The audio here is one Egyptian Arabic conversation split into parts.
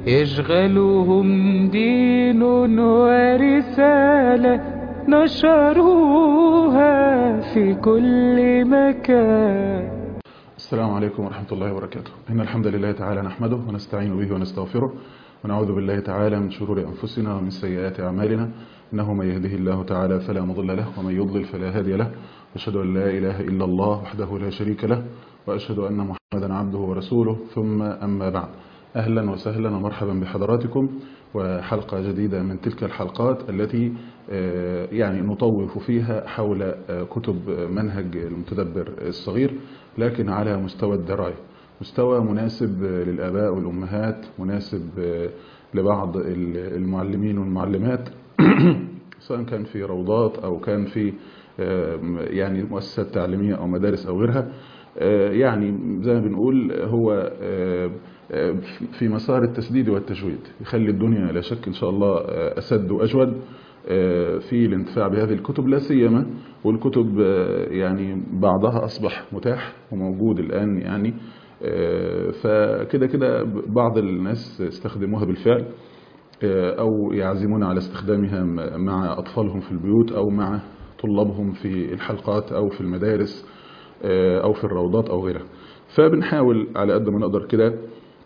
يشغلهم دين ورسالة نشروها في كل مكان السلام عليكم ورحمة الله وبركاته إن الحمد لله تعالى نحمده ونستعين به ونستغفره ونعوذ بالله تعالى من شرور أنفسنا ومن سيئات أعمالنا إنه من يهده الله تعالى فلا مضل له ومن يضلل فلا هادي له أشهد أن لا إله إلا الله وحده لا شريك له وأشهد أن محمدا عبده ورسوله ثم أما بعد أهلا وسهلا ومرحبا بحضراتكم وحلقة جديدة من تلك الحلقات التي يعني نطوف فيها حول كتب منهج المتدبر الصغير لكن على مستوى الدراية مستوى مناسب للآباء والأمهات مناسب لبعض المعلمين والمعلمات سواء كان في روضات أو كان في يعني مؤسسات تعليمية أو مدارس أو غيرها يعني زي ما بنقول هو في مسار التسديد والتجويد يخلي الدنيا لا شك إن شاء الله أسد وأجود في الانتفاع بهذه الكتب لا سيما والكتب يعني بعضها أصبح متاح وموجود الآن يعني فكده كده بعض الناس استخدموها بالفعل أو يعزمون على استخدامها مع أطفالهم في البيوت أو مع طلابهم في الحلقات أو في المدارس أو في الروضات أو غيرها فبنحاول على قد ما نقدر كده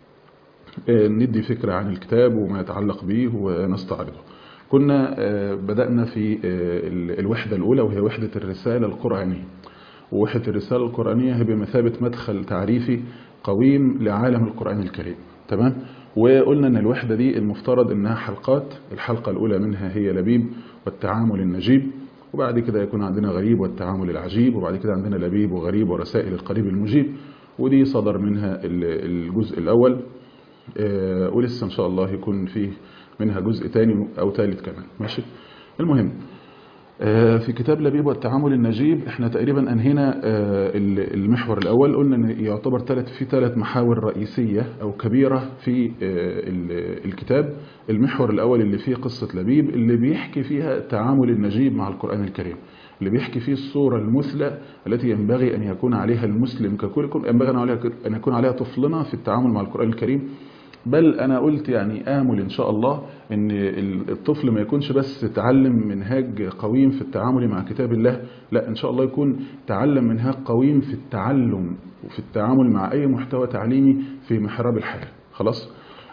ندي فكرة عن الكتاب وما يتعلق به ونستعرضه كنا بدأنا في الوحدة الأولى وهي وحدة الرسالة القرآنية ووحدة الرسالة القرآنية هي بمثابة مدخل تعريفي قويم لعالم القرآن الكريم تمام وقلنا أن الوحدة دي المفترض أنها حلقات الحلقة الأولى منها هي لبيب والتعامل النجيب وبعد كده يكون عندنا غريب والتعامل العجيب وبعد كده عندنا لبيب وغريب ورسائل القريب المجيب ودي صدر منها الجزء الأول ولسه إن شاء الله يكون فيه منها جزء تاني أو ثالث كمان ماشي المهم في كتاب لبيب والتعامل النجيب احنا تقريبا انهينا المحور الاول قلنا ان يعتبر ثلاث في ثلاث محاور رئيسيه او كبيره في الكتاب المحور الاول اللي فيه قصه لبيب اللي بيحكي فيها التعامل النجيب مع القران الكريم اللي بيحكي فيه الصورة المثلى التي ينبغي أن يكون عليها المسلم ككل ينبغي أن يكون عليها طفلنا في التعامل مع القرآن الكريم بل أنا قلت يعني آمل إن شاء الله أن الطفل ما يكونش بس تعلم منهاج قويم في التعامل مع كتاب الله لا إن شاء الله يكون تعلم منهاج قويم في التعلم وفي التعامل مع أي محتوى تعليمي في محراب الحياة خلاص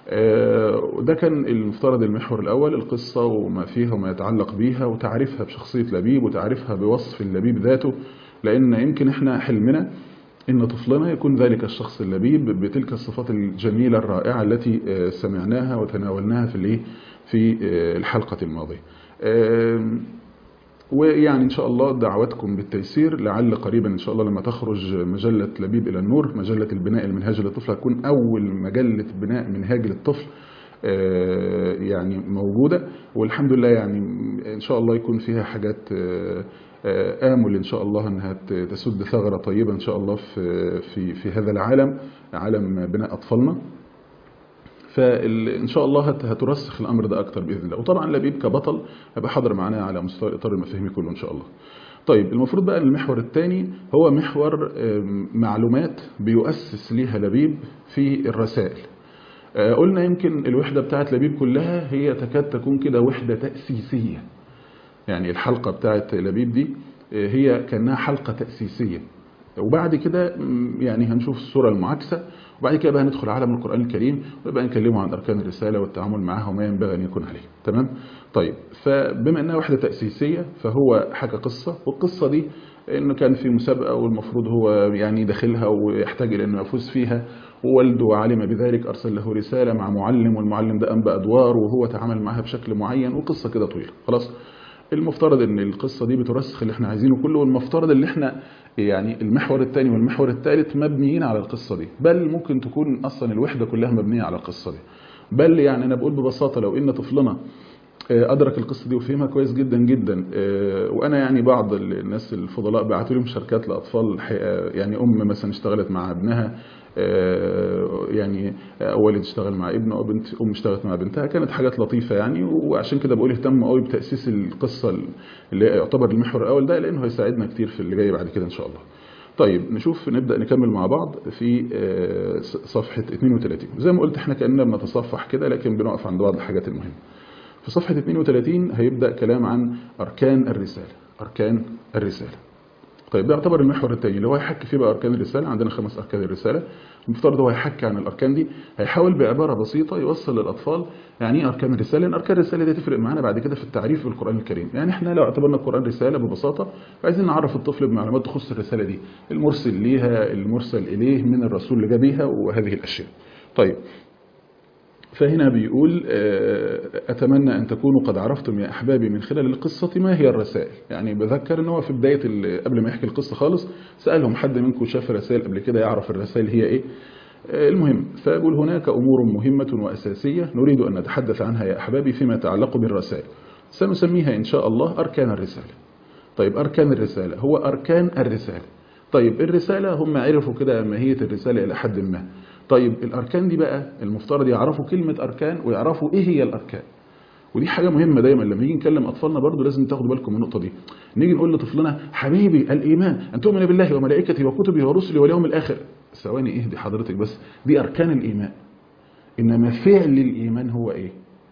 ده كان المفترض المحور الأول القصة وما فيها وما يتعلق بيها وتعرفها بشخصية لبيب وتعرفها بوصف اللبيب ذاته لأن يمكن إحنا حلمنا إن طفلنا يكون ذلك الشخص اللبيب بتلك الصفات الجميلة الرائعة التي سمعناها وتناولناها في الايه في الحلقة الماضية ويعني إن شاء الله دعوتكم بالتيسير لعل قريبا إن شاء الله لما تخرج مجلة لبيب إلى النور مجلة البناء المنهاجي للطفل هتكون أول مجلة بناء منهاجي للطفل يعني موجودة والحمد لله يعني إن شاء الله يكون فيها حاجات آمل إن شاء الله أنها تسد ثغرة طيبة إن شاء الله في, في, في هذا العالم عالم بناء أطفالنا فإن شاء الله هترسخ الأمر ده أكتر بإذن الله وطبعا لبيب كبطل هيبقى حاضر معانا على مستوى الإطار المفاهيمي كله إن شاء الله طيب المفروض بقى المحور الثاني هو محور معلومات بيؤسس ليها لبيب في الرسائل قلنا يمكن الوحدة بتاعت لبيب كلها هي تكاد تكون كده وحدة تأسيسية يعني الحلقة بتاعت لبيب دي هي كأنها حلقة تأسيسية وبعد كده يعني هنشوف الصورة المعاكسة وبعد كده بقى هندخل عالم القرآن الكريم ونبقى نكلمه عن أركان الرسالة والتعامل معها وما ينبغي أن يكون عليه تمام طيب فبما أنها وحدة تأسيسية فهو حكى قصة والقصة دي انه كان في مسابقة والمفروض هو يعني داخلها ويحتاج الى انه يفوز فيها ووالده علم بذلك ارسل له رسالة مع معلم والمعلم ده قام بادوار وهو تعامل معها بشكل معين وقصة كده طويلة خلاص المفترض ان القصة دي بترسخ اللي احنا عايزينه كله والمفترض اللي احنا يعني المحور الثاني والمحور الثالث مبنيين على القصة دي بل ممكن تكون اصلا الوحدة كلها مبنية على القصة دي بل يعني انا بقول ببساطة لو ان طفلنا ادرك القصه دي وفهمها كويس جدا جدا وانا يعني بعض الناس الفضلاء بعتوا لي مشاركات لاطفال يعني ام مثلا اشتغلت مع ابنها يعني والد اشتغل مع ابنه او بنت ام اشتغلت مع بنتها كانت حاجات لطيفه يعني وعشان كده بقول اهتموا قوي بتاسيس القصه اللي يعتبر المحور الاول ده لانه هيساعدنا كتير في اللي جاي بعد كده ان شاء الله طيب نشوف نبدأ نكمل مع بعض في آه، صفحة 32 زي ما قلت احنا كأننا بنتصفح كده لكن بنقف عند بعض الحاجات المهمة في صفحة 32 هيبدأ كلام عن أركان الرسالة أركان الرسالة طيب ده يعتبر المحور الثاني اللي هو هيحكي فيه بقى أركان الرسالة عندنا خمس أركان الرسالة المفترض هو هيحكي عن الأركان دي هيحاول بعبارة بسيطة يوصل للأطفال يعني إيه أركان الرسالة لأن أركان الرسالة دي تفرق معانا بعد كده في التعريف بالقرآن الكريم يعني إحنا لو اعتبرنا القرآن رسالة ببساطة عايزين نعرف الطفل بمعلومات تخص الرسالة دي المرسل ليها المرسل إليه من الرسول اللي جابيها وهذه الأشياء طيب فهنا بيقول آه، أتمنى أن تكونوا قد عرفتم يا أحبابي من خلال القصة ما هي الرسائل يعني بذكر أن هو في بداية ال- قبل ما يحكي القصة خالص سألهم حد منكم شاف رسائل قبل كده يعرف الرسائل هي إيه آه، المهم فيقول هناك أمور مهمة وأساسية نريد أن نتحدث عنها يا أحبابي فيما يتعلق بالرسائل سنسميها إن شاء الله أركان الرسالة طيب أركان الرسالة هو أركان الرسالة طيب الرسالة هم عرفوا كده ماهية الرسالة إلى حد ما طيب الأركان دي بقى المفترض يعرفوا كلمة أركان ويعرفوا إيه هي الأركان ودي حاجة مهمة دايما لما نيجي نكلم أطفالنا برضو لازم تاخدوا بالكم من النقطة دي نيجي نقول لطفلنا حبيبي الإيمان أن تؤمن بالله وملائكته وكتبه ورسله واليوم الآخر ثواني اهدي حضرتك بس دي أركان الإيمان إنما فعل الإيمان هو إيه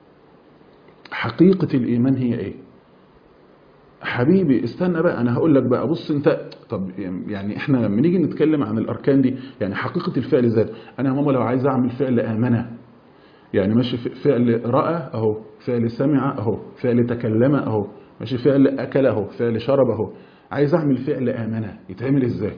حقيقة الإيمان هي إيه حبيبي استنى بقى انا هقول لك بقى بص انت طب يعني احنا لما نيجي نتكلم عن الاركان دي يعني حقيقه الفعل ذات انا يا ماما لو عايز اعمل فعل امنه يعني ماشي ف- فعل راى اهو فعل سمع اهو فعل تكلم اهو ماشي فعل اكل اهو فعل شرب اهو عايز اعمل فعل امنه يتعمل ازاي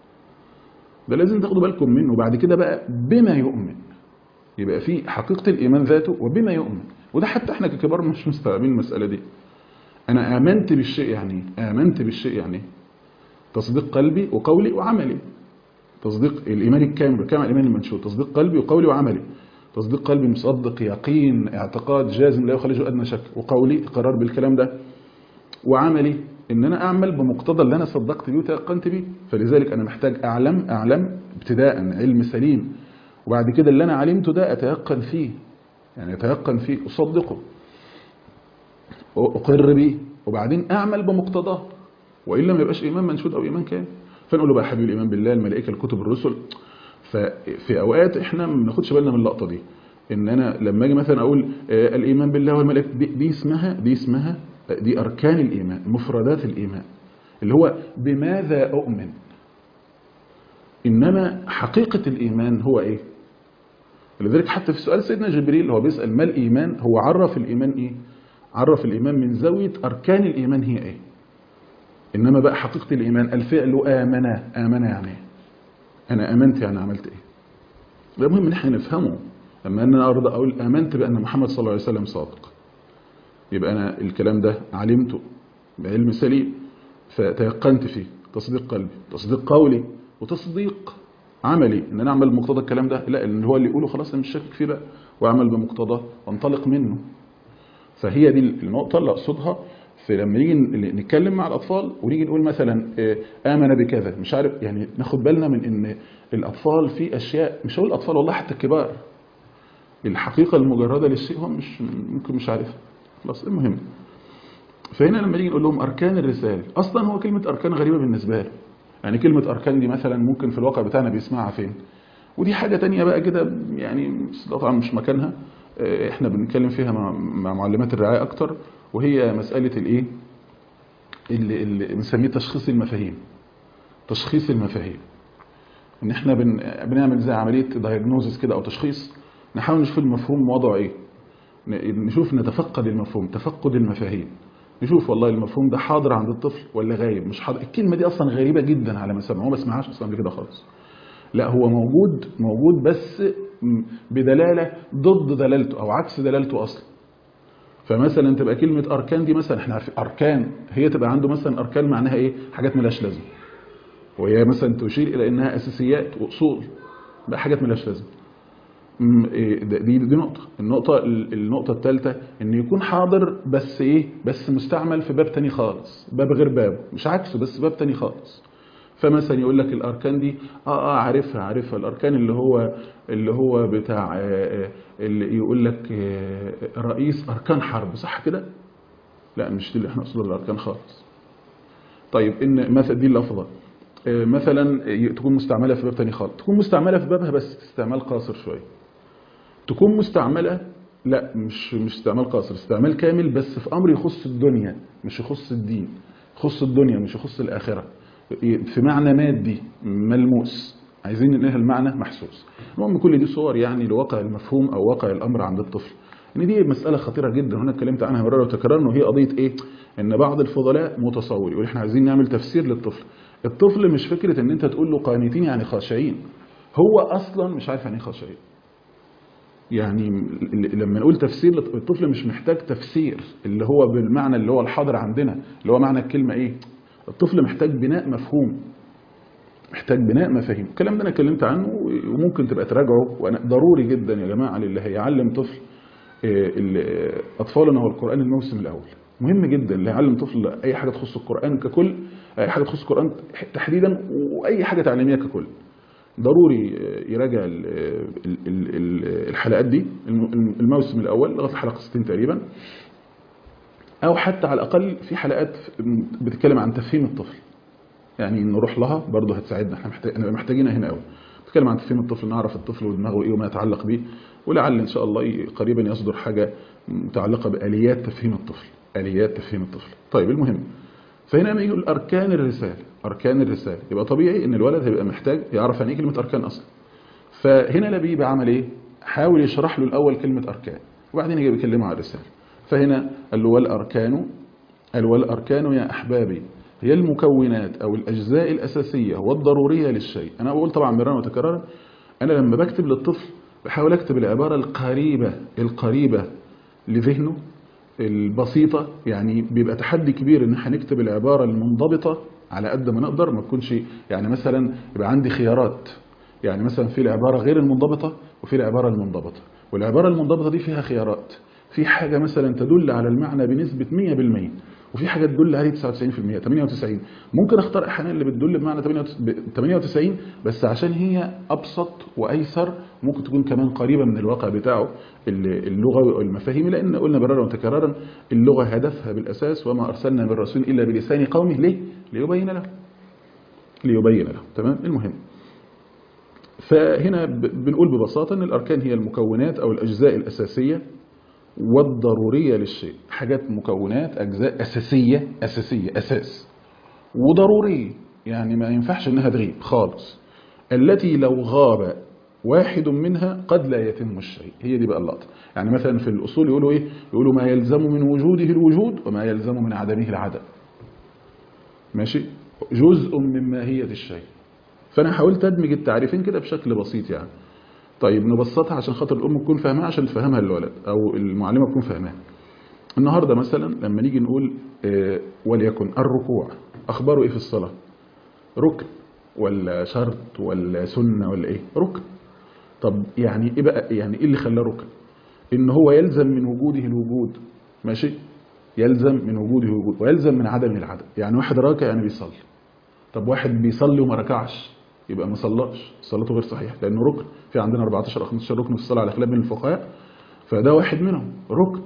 ده لازم تاخدوا بالكم منه بعد كده بقى بما يؤمن يبقى في حقيقه الايمان ذاته وبما يؤمن وده حتى احنا ككبار مش مستوعبين المساله دي أنا آمنت بالشيء يعني إيه؟ آمنت بالشيء يعني إيه؟ تصديق قلبي وقولي وعملي تصديق الإيمان الكامل كامل الإيمان المنشود تصديق قلبي وقولي وعملي تصديق قلبي مصدق يقين اعتقاد جازم لا يخرجه أدنى شك وقولي إقرار بالكلام ده وعملي إن أنا أعمل بمقتضى اللي أنا صدقت بيه وتيقنت بيه فلذلك أنا محتاج أعلم أعلم ابتداء علم سليم وبعد كده اللي أنا علمته ده أتيقن فيه يعني أتيقن فيه أصدقه أقر بيه وبعدين أعمل بمقتضاه وإلا ما يبقاش إيمان منشود أو إيمان كامل فنقول له بقى حبيبي الإيمان بالله الملائكة الكتب الرسل ففي أوقات إحنا ما بناخدش بالنا من اللقطة دي إن أنا لما أجي مثلا أقول آه، الإيمان بالله والملائكة دي, دي اسمها دي اسمها دي أركان الإيمان مفردات الإيمان اللي هو بماذا أؤمن إنما حقيقة الإيمان هو إيه لذلك حتى في سؤال سيدنا جبريل هو بيسأل ما الإيمان هو عرف الإيمان إيه عرف الإيمان من زاوية أركان الإيمان هي إيه إنما بقى حقيقة الإيمان الفعل آمن آمن يعني إيه أنا آمنت يعني عملت إيه ده مهم إن إحنا نفهمه لما أنا أرضى أقول آمنت بأن محمد صلى الله عليه وسلم صادق يبقى أنا الكلام ده علمته بعلم سليم فتيقنت فيه تصديق قلبي تصديق قولي وتصديق عملي ان انا اعمل بمقتضى الكلام ده لا اللي هو اللي يقوله خلاص انا مش شاكك فيه بقى واعمل بمقتضاه وانطلق منه فهي دي النقطة اللي أقصدها في لما نيجي نتكلم مع الأطفال ونيجي نقول مثلا آه، آمن بكذا مش عارف يعني ناخد بالنا من إن الأطفال في أشياء مش هقول الأطفال والله حتى الكبار الحقيقة المجردة للشيء هم مش ممكن مش عارفها خلاص المهم فهنا لما نيجي نقول لهم أركان الرسالة أصلا هو كلمة أركان غريبة بالنسبة له يعني كلمة أركان دي مثلا ممكن في الواقع بتاعنا بيسمعها فين ودي حاجة تانية بقى كده يعني طبعا مش مكانها آه، احنا بنتكلم فيها مع, مع معلمات الرعاية اكتر وهي مسألة الايه اللي, اللي بنسميه تشخيص المفاهيم تشخيص المفاهيم ان احنا بن بنعمل زي عملية دايجنوزس كده او تشخيص نحاول نشوف المفهوم وضعه ايه ن- نشوف نتفقد المفهوم تفقد المفاهيم نشوف والله المفهوم ده حاضر عند الطفل ولا غايب مش حاضر الكلمة دي اصلا غريبة جدا على ما سمعه ما سمعهاش اصلا قبل كده خالص لا هو موجود موجود بس م- بدلالة ضد دلالته أو عكس دلالته أصلا فمثلا تبقى كلمة أركان دي مثلا احنا عارفين أركان هي تبقى عنده مثلا أركان معناها إيه حاجات ملاش لازمة وهي مثلا تشير إلى إنها أساسيات وأصول بقى حاجات ملاش لازمة م- إيه ده- دي دي نقطة النقطة ال- النقطة الثالثة إن يكون حاضر بس إيه بس مستعمل في باب تاني خالص باب غير بابه مش عكسه بس باب تاني خالص فمثلا يقول لك الاركان دي اه اه عارفها عارفها الاركان اللي هو اللي هو بتاع آه، آه، اللي يقول لك آه، رئيس اركان حرب صح كده لا مش دي اللي احنا نقصدها الاركان خالص طيب ان مثلا دي اللفظه آه، مثلا ي- تكون مستعمله في باب تاني خالص تكون مستعمله في بابها بس استعمال قاصر شويه تكون مستعمله لا مش مش استعمال قاصر استعمال كامل بس في امر يخص الدنيا مش يخص الدين يخص الدنيا مش يخص الاخره ي- في معنى مادي ملموس عايزين ننقلها المعنى محسوس المهم كل دي صور يعني لواقع المفهوم او واقع الامر عند الطفل ان دي مساله خطيره جدا هنا اتكلمت عنها مرارا وتكرارا وهي قضيه ايه ان بعض الفضلاء متصور يقول احنا عايزين نعمل تفسير للطفل الطفل مش فكره ان انت تقول له قانتين يعني خاشعين هو اصلا مش عارف يعني ايه خاشعين يعني ال- لما نقول تفسير للط- الطفل مش محتاج تفسير اللي هو بالمعنى اللي هو الحاضر عندنا اللي هو معنى الكلمه ايه الطفل محتاج بناء مفهوم محتاج بناء مفاهيم الكلام ده انا اتكلمت عنه وممكن تبقى تراجعه وانا ضروري جدا يا جماعه للي هيعلم طفل آه، ال- اطفالنا هو القران الموسم الاول مهم جدا اللي هيعلم طفل اي حاجه تخص القران ككل اي حاجه تخص القران تحديدا واي حاجه تعليميه ككل ضروري آه، يراجع ال- ال- ال- ال- الحلقات دي الم- الموسم الاول لغايه الحلقه 60 تقريبا او حتى على الاقل في حلقات بتتكلم عن تفهيم الطفل يعني نروح لها برضه هتساعدنا احنا محتاج... نبقى محتاجينها هنا قوي نتكلم عن تفهيم الطفل نعرف الطفل ودماغه ايه وما يتعلق به ولعل ان شاء الله ي- قريبا يصدر حاجه متعلقه باليات تفهيم الطفل اليات تفهيم الطفل طيب المهم فهنا لما يقول اركان الرساله اركان الرساله يبقى طبيعي ان الولد هيبقى محتاج يعرف يعني ايه كلمه اركان اصلا فهنا لبيب عمل ايه حاول يشرح له الاول كلمه اركان وبعدين يجي بيكلمه على الرساله فهنا قال له والاركان قال والاركان يا احبابي هي المكونات او الاجزاء الاساسيه والضروريه للشيء انا بقول طبعا مرارا وتكرارا انا لما بكتب للطفل بحاول اكتب العباره القريبه القريبه لذهنه البسيطه يعني بيبقى تحدي كبير ان احنا نكتب العباره المنضبطه على قد ما نقدر ما تكونش يعني مثلا يبقى عندي خيارات يعني مثلا في العباره غير المنضبطه وفي العباره المنضبطه والعباره المنضبطه دي فيها خيارات في حاجه مثلا تدل على المعنى بنسبه 100% وفي حاجه تدل عليه 99% 98 ممكن اختار احيانا اللي بتدل بمعنى 98 بس عشان هي ابسط وايسر ممكن تكون كمان قريبه من الواقع بتاعه اللغوي والمفاهيم لان قلنا مرارا وتكرارا اللغه هدفها بالاساس وما ارسلنا من رسول الا بلسان قومه ليه؟ ليبين له ليبين له تمام المهم فهنا ب- بنقول ببساطه ان الاركان هي المكونات او الاجزاء الاساسيه والضرورية للشيء حاجات مكونات أجزاء أساسية أساسية أساس وضرورية يعني ما ينفعش إنها تغيب خالص التي لو غاب واحد منها قد لا يتم الشيء هي دي بقى اللقطة يعني مثلا في الأصول يقولوا إيه يقولوا ما يلزم من وجوده الوجود وما يلزم من عدمه العدم ماشي جزء من ماهية الشيء فأنا حاولت أدمج التعريفين كده بشكل بسيط يعني طيب نبسطها عشان خاطر الام تكون فاهمها عشان تفهمها الولد او المعلمه تكون فاهماها النهارده مثلا لما نيجي نقول آه، وليكن الركوع اخباره ايه في الصلاه ركن ولا شرط ولا سنه ولا ايه ركن طب يعني ايه بقى يعني ايه اللي خلاه ركن ان هو يلزم من وجوده الوجود ماشي يلزم من وجوده الوجود ويلزم من عدمه العدم يعني واحد راكع يعني بيصلي طب واحد بيصلي وما ركعش يبقى ما صلاش صلاته غير صحيحه لانه ركن في عندنا 14 او 15 ركن في الصلاه على خلاف بين الفقهاء فده واحد منهم ركن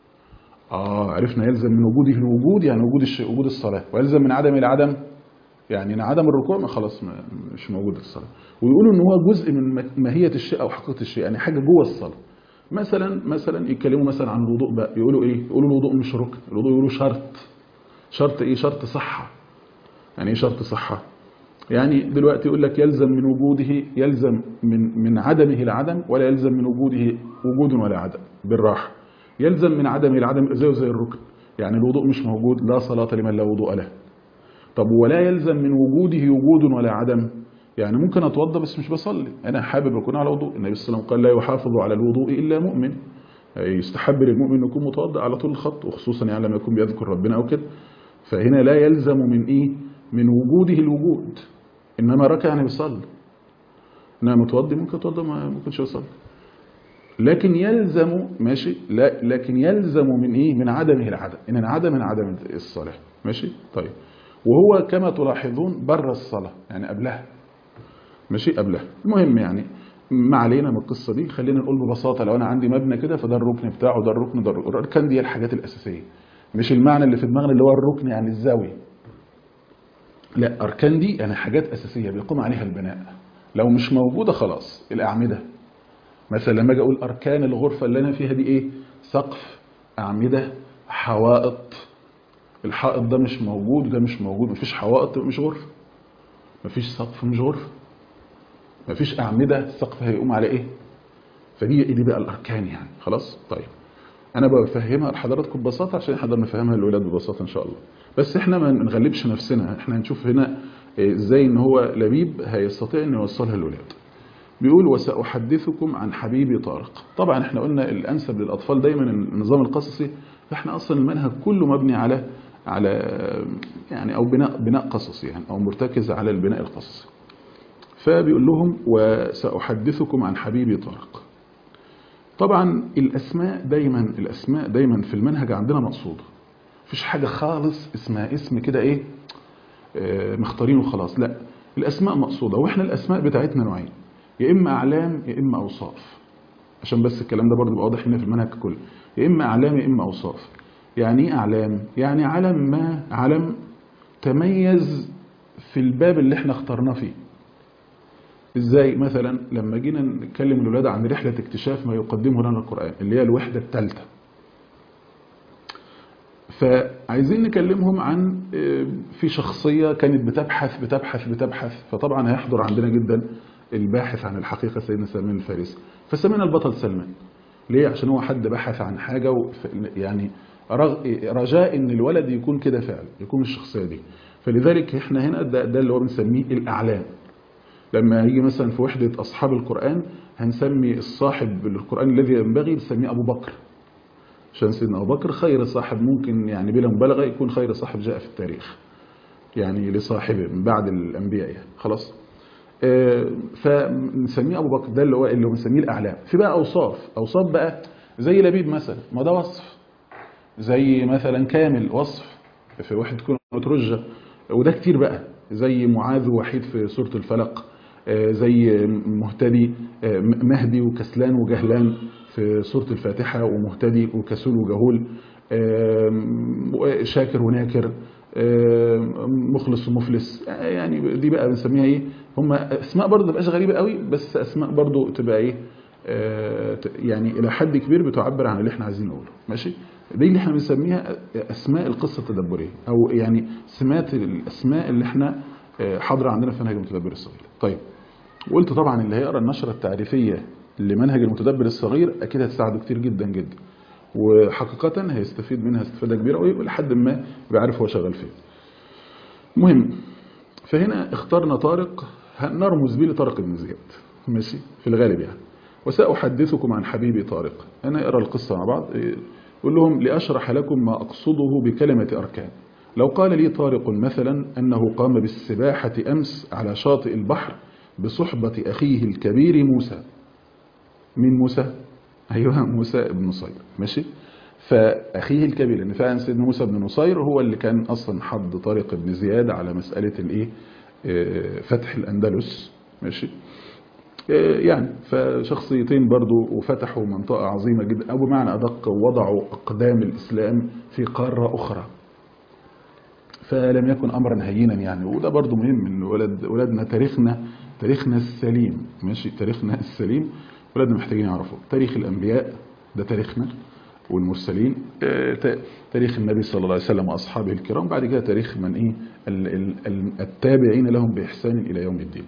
اه عرفنا يلزم من وجوده الوجود يعني وجود الشيء وجود الصلاه ويلزم من عدم العدم يعني ان عدم الركوع ما خلاص ما مش موجود في الصلاه ويقولوا ان هو جزء من ماهيه الشيء او حقيقه الشيء يعني حاجه جوه الصلاه مثلا مثلا يتكلموا مثلا عن الوضوء بقى يقولوا ايه يقولوا الوضوء مش ركن الوضوء يقولوا شرط شرط ايه شرط صحه يعني ايه شرط صحه يعني دلوقتي يقول لك يلزم من وجوده يلزم من من عدمه العدم ولا يلزم من وجوده وجود ولا عدم بالراحه يلزم من عدمه العدم زيه زي الركن يعني الوضوء مش موجود لا صلاة لمن لا وضوء له طب ولا يلزم من وجوده وجود ولا عدم يعني ممكن اتوضى بس مش بصلي انا حابب اكون على وضوء النبي صلى الله عليه وسلم قال لا يحافظ على الوضوء الا مؤمن يستحب للمؤمن انه يكون متوضا على طول الخط وخصوصا يعني لما يكون بيذكر ربنا او كده فهنا لا يلزم من ايه من وجوده الوجود انما ركع يعني بيصلي انما متوضي ممكن يتوضا ما ممكنش يصلي لكن يلزم ماشي لا لكن يلزم من ايه من عدمه العدم ان العدم من عدم الصلاه ماشي طيب وهو كما تلاحظون بره الصلاه يعني قبلها ماشي قبلها المهم يعني ما علينا من القصه دي خلينا نقول ببساطه لو انا عندي مبنى كده فده الركن بتاعه ده الركن ده الركن الاركان دي الحاجات الاساسيه مش المعنى اللي في دماغنا اللي هو الركن يعني الزاويه لا أركان دي يعني حاجات أساسية بيقوم عليها البناء لو مش موجودة خلاص الأعمدة مثلا لما أجي أقول أركان الغرفة اللي أنا فيها دي إيه سقف أعمدة حوائط الحائط ده مش موجود وده مش موجود مفيش حوائط مش غرفة مفيش سقف مش غرفة مفيش أعمدة السقف هيقوم على إيه فدي دي بقى الأركان يعني خلاص طيب أنا بفهمها لحضراتكم ببساطة عشان حضر نفهمها للأولاد ببساطة إن شاء الله بس إحنا ما نغلبش نفسنا إحنا هنشوف هنا إزاي إن هو لبيب هيستطيع إنه يوصلها للأولاد بيقول وسأحدثكم عن حبيبي طارق طبعا احنا قلنا الأنسب للأطفال دايما النظام القصصي فاحنا أصلا المنهج كله مبني على على يعني أو بناء بناء قصصي يعني أو مرتكز على البناء القصصي فبيقول لهم وسأحدثكم عن حبيبي طارق طبعا الأسماء دايما الأسماء دايما في المنهج عندنا مقصودة مفيش حاجة خالص اسمها اسم كده ايه اه مختارينه خلاص لا الأسماء مقصودة واحنا الأسماء بتاعتنا نوعين يا إما أعلام يا إما أوصاف عشان بس الكلام ده برضه يبقى واضح هنا في المنهج كله يا إما أعلام يا إما أوصاف يعني إيه أعلام؟ يعني علم ما علم تميز في الباب اللي احنا اخترناه فيه ازاي مثلا لما جينا نتكلم الولاد عن رحلة اكتشاف ما يقدمه لنا القرآن اللي هي الوحدة الثالثة فعايزين نكلمهم عن في شخصية كانت بتبحث بتبحث بتبحث فطبعا هيحضر عندنا جدا الباحث عن الحقيقة سيدنا سلمان الفارسي فسمينا البطل سلمان ليه عشان هو حد بحث عن حاجة يعني رجاء ان الولد يكون كده فعلا يكون الشخصية دي فلذلك احنا هنا ده, ده اللي هو بنسميه الاعلام لما يجي مثلا في وحدة أصحاب القرآن هنسمي الصاحب للقرآن الذي ينبغي نسميه أبو بكر عشان سيدنا أبو بكر خير صاحب ممكن يعني بلا مبالغة يكون خير صاحب جاء في التاريخ يعني لصاحبه من بعد الأنبياء يعني خلاص آه فنسميه أبو بكر ده اللي هو اللي هو بنسميه الأعلام في بقى أوصاف أوصاف بقى زي لبيب مثلا ما ده وصف زي مثلا كامل وصف في واحد تكون مترجة وده كتير بقى زي معاذ وحيد في سورة الفلق زي مهتدي مهدي وكسلان وجهلان في سورة الفاتحة ومهتدي وكسول وجهول شاكر وناكر مخلص ومفلس يعني دي بقى بنسميها ايه هم اسماء برضه مبقاش غريبة قوي بس اسماء برضه تبقى ايه يعني الى حد كبير بتعبر عن اللي احنا عايزين نقوله ماشي دي اللي احنا بنسميها اسماء القصة التدبرية او يعني سمات الاسماء اللي احنا حاضرة عندنا في منهج المتدبر الصغير طيب وقلت طبعا اللي هيقرا النشرة التعريفية لمنهج المتدبر الصغير اكيد هتساعده كتير جدا جدا وحقيقة هيستفيد منها استفادة كبيرة ولحد ما بيعرف هو شغال فين مهم فهنا اخترنا طارق نرمز بيه لطارق بن زياد ماشي في الغالب يعني وسأحدثكم عن حبيبي طارق أنا أقرأ القصة مع بعض يقول لهم لأشرح لكم ما أقصده بكلمة أركان لو قال لي طارق مثلا أنه قام بالسباحة أمس على شاطئ البحر بصحبة أخيه الكبير موسى من موسى؟ أيها موسى بن نصير ماشي؟ فأخيه الكبير لأن فعلا سيدنا موسى بن نصير هو اللي كان أصلا حد طارق بن زياد على مسألة الإيه فتح الأندلس ماشي يعني فشخصيتين برضو وفتحوا منطقة عظيمة جدا أو بمعنى أدق وضعوا أقدام الإسلام في قارة أخرى فلم يكن أمرا هينا يعني وده برضو مهم إن ولد ولادنا تاريخنا تاريخنا السليم ماشي تاريخنا السليم ولادنا محتاجين يعرفوا تاريخ الأنبياء ده تاريخنا والمرسلين تاريخ النبي صلى الله عليه وسلم وأصحابه الكرام بعد كده تاريخ من إيه التابعين لهم بإحسان إلى يوم الدين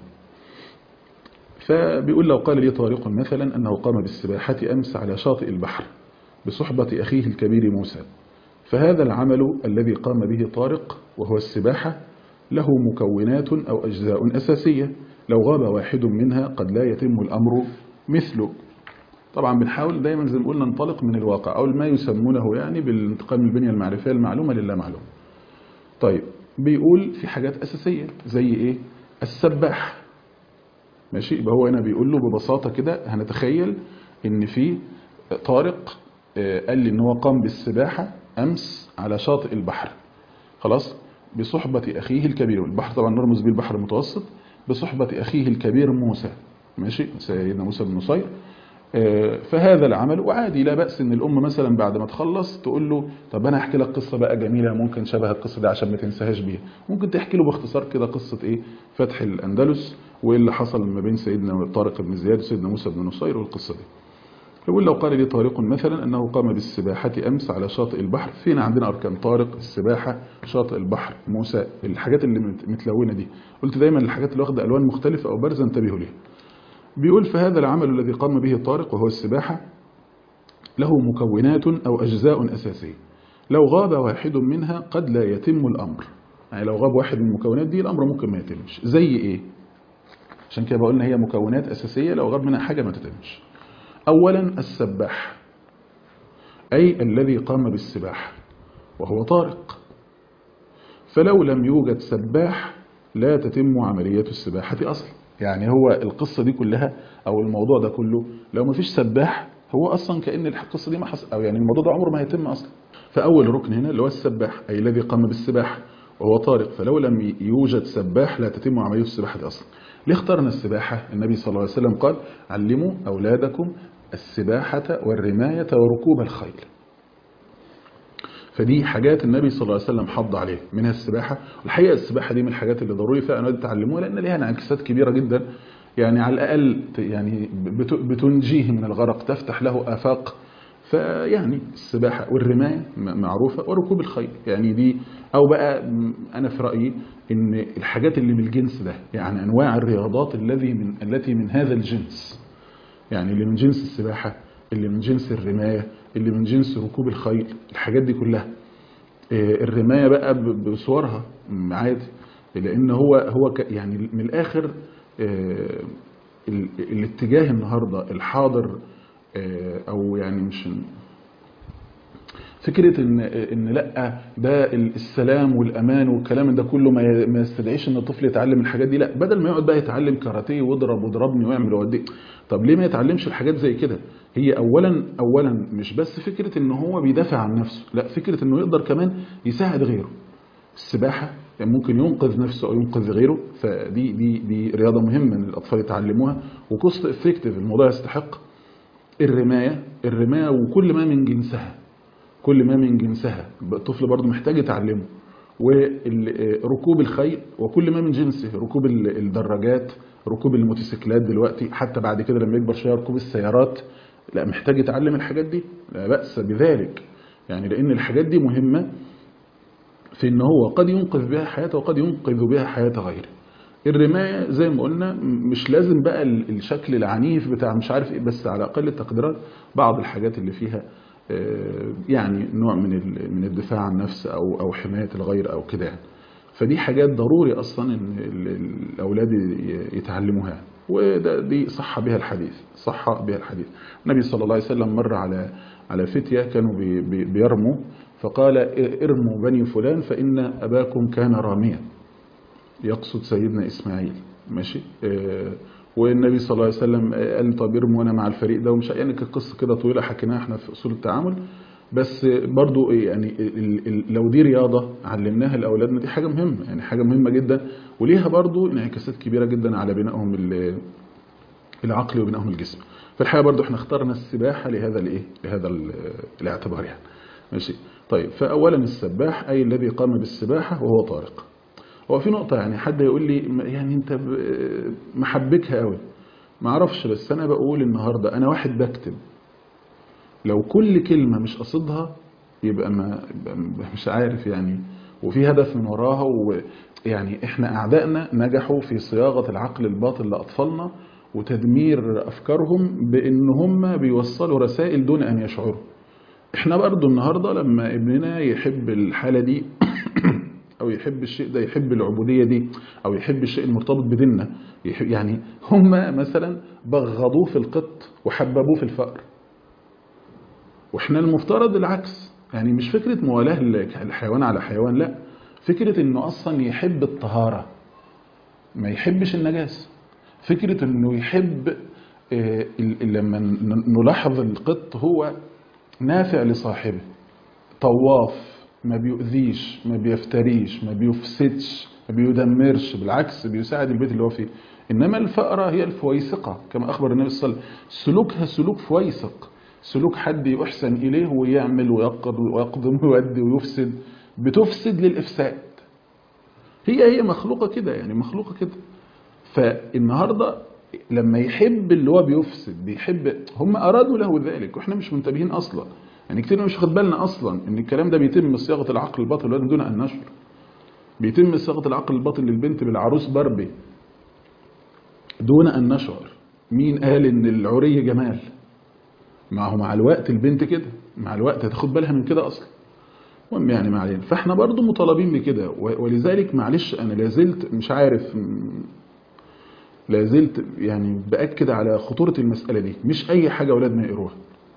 فبيقول لو قال لي طارق مثلا أنه قام بالسباحة أمس على شاطئ البحر بصحبة أخيه الكبير موسى فهذا العمل الذي قام به طارق وهو السباحة له مكونات أو أجزاء أساسية لو غاب واحد منها قد لا يتم الأمر مثله طبعا بنحاول دايما زي ما قلنا ننطلق من الواقع أو ما يسمونه يعني بالانتقال من البنية المعرفية المعلومة لله معلوم طيب بيقول في حاجات أساسية زي إيه السباح ماشي يبقى هو هنا بيقول له ببساطة كده هنتخيل ان في طارق قال لي ان هو قام بالسباحة امس على شاطئ البحر خلاص بصحبة اخيه الكبير البحر طبعا نرمز بيه البحر المتوسط بصحبة اخيه الكبير موسى ماشي سيدنا موسى بن نصير آه، فهذا العمل وعادي لا بأس ان الام مثلا بعد ما تخلص تقول له طب انا احكي لك قصه بقى جميله ممكن شبه القصه دي عشان ما تنساهاش بيها ممكن تحكي له باختصار كده قصه ايه فتح الاندلس وايه اللي حصل ما بين سيدنا طارق بن زياد وسيدنا موسى بن نصير والقصه دي يقول لو قال لي طارق مثلا أنه قام بالسباحة أمس على شاطئ البحر فين عندنا أركان طارق السباحة شاطئ البحر موسى الحاجات اللي مت- متلونة دي قلت دايما الحاجات اللي واخدة ألوان مختلفة أو بارزة انتبهوا ليها بيقول فهذا العمل الذي قام به طارق وهو السباحة له مكونات أو أجزاء أساسية لو غاب واحد منها قد لا يتم الأمر يعني لو غاب واحد من المكونات دي الأمر ممكن ما يتمش زي إيه عشان كده بقولنا هي مكونات أساسية لو غاب منها حاجة ما تتمش أولا السباح أي الذي قام بالسباحة وهو طارق فلو لم يوجد سباح لا تتم عملية السباحة أصلا يعني هو القصة دي كلها أو الموضوع ده كله لو ما فيش سباح هو أصلا كأن القصة دي ما حصل أو يعني الموضوع ده عمره ما هيتم أصلا فأول ركن هنا اللي هو السباح أي الذي قام بالسباحة وهو طارق فلو لم يوجد سباح لا تتم عملية السباحة أصلا ليه اخترنا السباحة النبي صلى الله عليه وسلم قال علموا أولادكم السباحة والرماية وركوب الخيل فدي حاجات النبي صلى الله عليه وسلم حض عليها منها السباحة والحقيقة السباحة دي من الحاجات اللي ضروري فعلا الأولاد يتعلموها لأن ليها انعكاسات كبيرة جدا يعني على الأقل ت- يعني بت- بتنجيه من الغرق تفتح له آفاق فيعني السباحة والرماية م- معروفة وركوب الخيل يعني دي أو بقى م- أنا في رأيي إن الحاجات اللي من الجنس ده يعني أنواع الرياضات الذي من التي من هذا الجنس يعني اللي من جنس السباحة اللي من جنس الرماية اللي من جنس ركوب الخيل الحاجات دي كلها آه، الرماية بقى ب- بصورها م، عادي لأن هو هو ك- يعني من الآخر آه، ال- الاتجاه النهاردة الحاضر آه، أو يعني مش فكرة ان ان لا ده السلام والامان والكلام ده كله ما ي- ما يستدعيش ان الطفل يتعلم الحاجات دي لا بدل ما يقعد بقى يتعلم كاراتيه واضرب واضربني واعمل وودي طب ليه ما يتعلمش الحاجات زي كده هي اولا اولا مش بس فكرة ان هو بيدافع عن نفسه لا فكرة انه يقدر كمان يساعد غيره السباحة يعني ممكن ينقذ نفسه او ينقذ غيره فدي دي دي رياضة مهمة ان الاطفال يتعلموها وكوست افكتيف الموضوع يستحق الرماية الرماية وكل ما من جنسها كل ما من جنسها الطفل برضه محتاج يتعلمه وركوب الخيل وكل ما من جنسه ركوب ال- الدراجات ركوب الموتوسيكلات دلوقتي حتى بعد كده لما يكبر شويه ركوب السيارات لا محتاج يتعلم الحاجات دي لا بأس بذلك يعني لأن الحاجات دي مهمة في ان هو قد ينقذ بها حياته وقد ينقذ بها حياة غيره الرماية زي ما قلنا مش لازم بقى ال- الشكل العنيف بتاع مش عارف ايه بس على اقل التقديرات بعض الحاجات اللي فيها آه، يعني نوع من ال- من الدفاع عن النفس او او حماية الغير او كده يعني فدي حاجات ضروري اصلا ان ال- ال- الاولاد ي- يتعلموها يعني. وده دي صح بها الحديث صح بها الحديث النبي صلى الله عليه وسلم مر على على فتية كانوا بي بي بيرموا فقال ارموا بني فلان فإن أباكم كان راميا يقصد سيدنا إسماعيل ماشي آه، والنبي صلى الله عليه وسلم آه، قال طب ارموا وانا مع الفريق ده ومش يعني كانت قصه كده طويله حكيناها احنا في اصول التعامل بس برضو يعني ال- ال- لو دي رياضه علمناها لاولادنا دي حاجه مهمه يعني حاجه مهمه جدا وليها برضو انعكاسات كبيره جدا على بنائهم ال- العقلي وبنائهم الجسم فالحقيقه برضو احنا اخترنا السباحه لهذا الايه لهذا ال- الاعتبار يعني ماشي طيب فاولا السباح اي الذي قام بالسباحه وهو طارق هو في نقطة يعني حد يقول لي م- يعني انت ب- محبكها قوي ما اعرفش بس انا بقول النهاردة انا واحد بكتب لو كل كلمة مش قصدها يبقى ما يبقى مش عارف يعني وفي هدف من وراها ويعني احنا اعدائنا نجحوا في صياغة العقل الباطن لاطفالنا وتدمير افكارهم بان هم بيوصلوا رسائل دون ان يشعروا احنا برضو النهاردة لما ابننا يحب الحالة دي او يحب الشيء ده يحب العبودية دي او يحب الشيء المرتبط بديننا يحب يعني هم مثلا بغضوه في القط وحببوه في الفقر واحنا المفترض العكس يعني مش فكرة موالاه الحيوان على حيوان لا فكرة انه اصلا يحب الطهارة ما يحبش النجاسة فكرة انه يحب آه، ال- ال- لما ن- نلاحظ القط هو نافع لصاحبه طواف ما بيؤذيش ما بيفتريش ما بيفسدش ما بيدمرش بالعكس بيساعد البيت اللي هو فيه انما الفأرة هي الفويسقة كما اخبر النبي صلى الله عليه وسلم سلوكها سلوك فويسق سلوك حد يحسن اليه ويعمل ويقض ويقضم ويودي ويفسد بتفسد للافساد هي هي مخلوقة كده يعني مخلوقة كده فالنهاردة لما يحب اللي هو بيفسد بيحب هم أرادوا له ذلك وإحنا مش منتبهين أصلا يعني كتير مش واخد بالنا أصلا إن الكلام ده بيتم صياغة العقل الباطن للولد دون أن نشعر بيتم صياغة العقل الباطن للبنت بالعروس باربي دون أن نشعر مين قال إن العري جمال ما هو مع الوقت البنت كده مع الوقت هتاخد بالها من كده أصلا المهم يعني ما علينا فاحنا برضو مطالبين بكده ولذلك معلش انا لازلت مش عارف لازلت يعني باكد على خطوره المساله دي مش اي حاجه اولادنا يقروها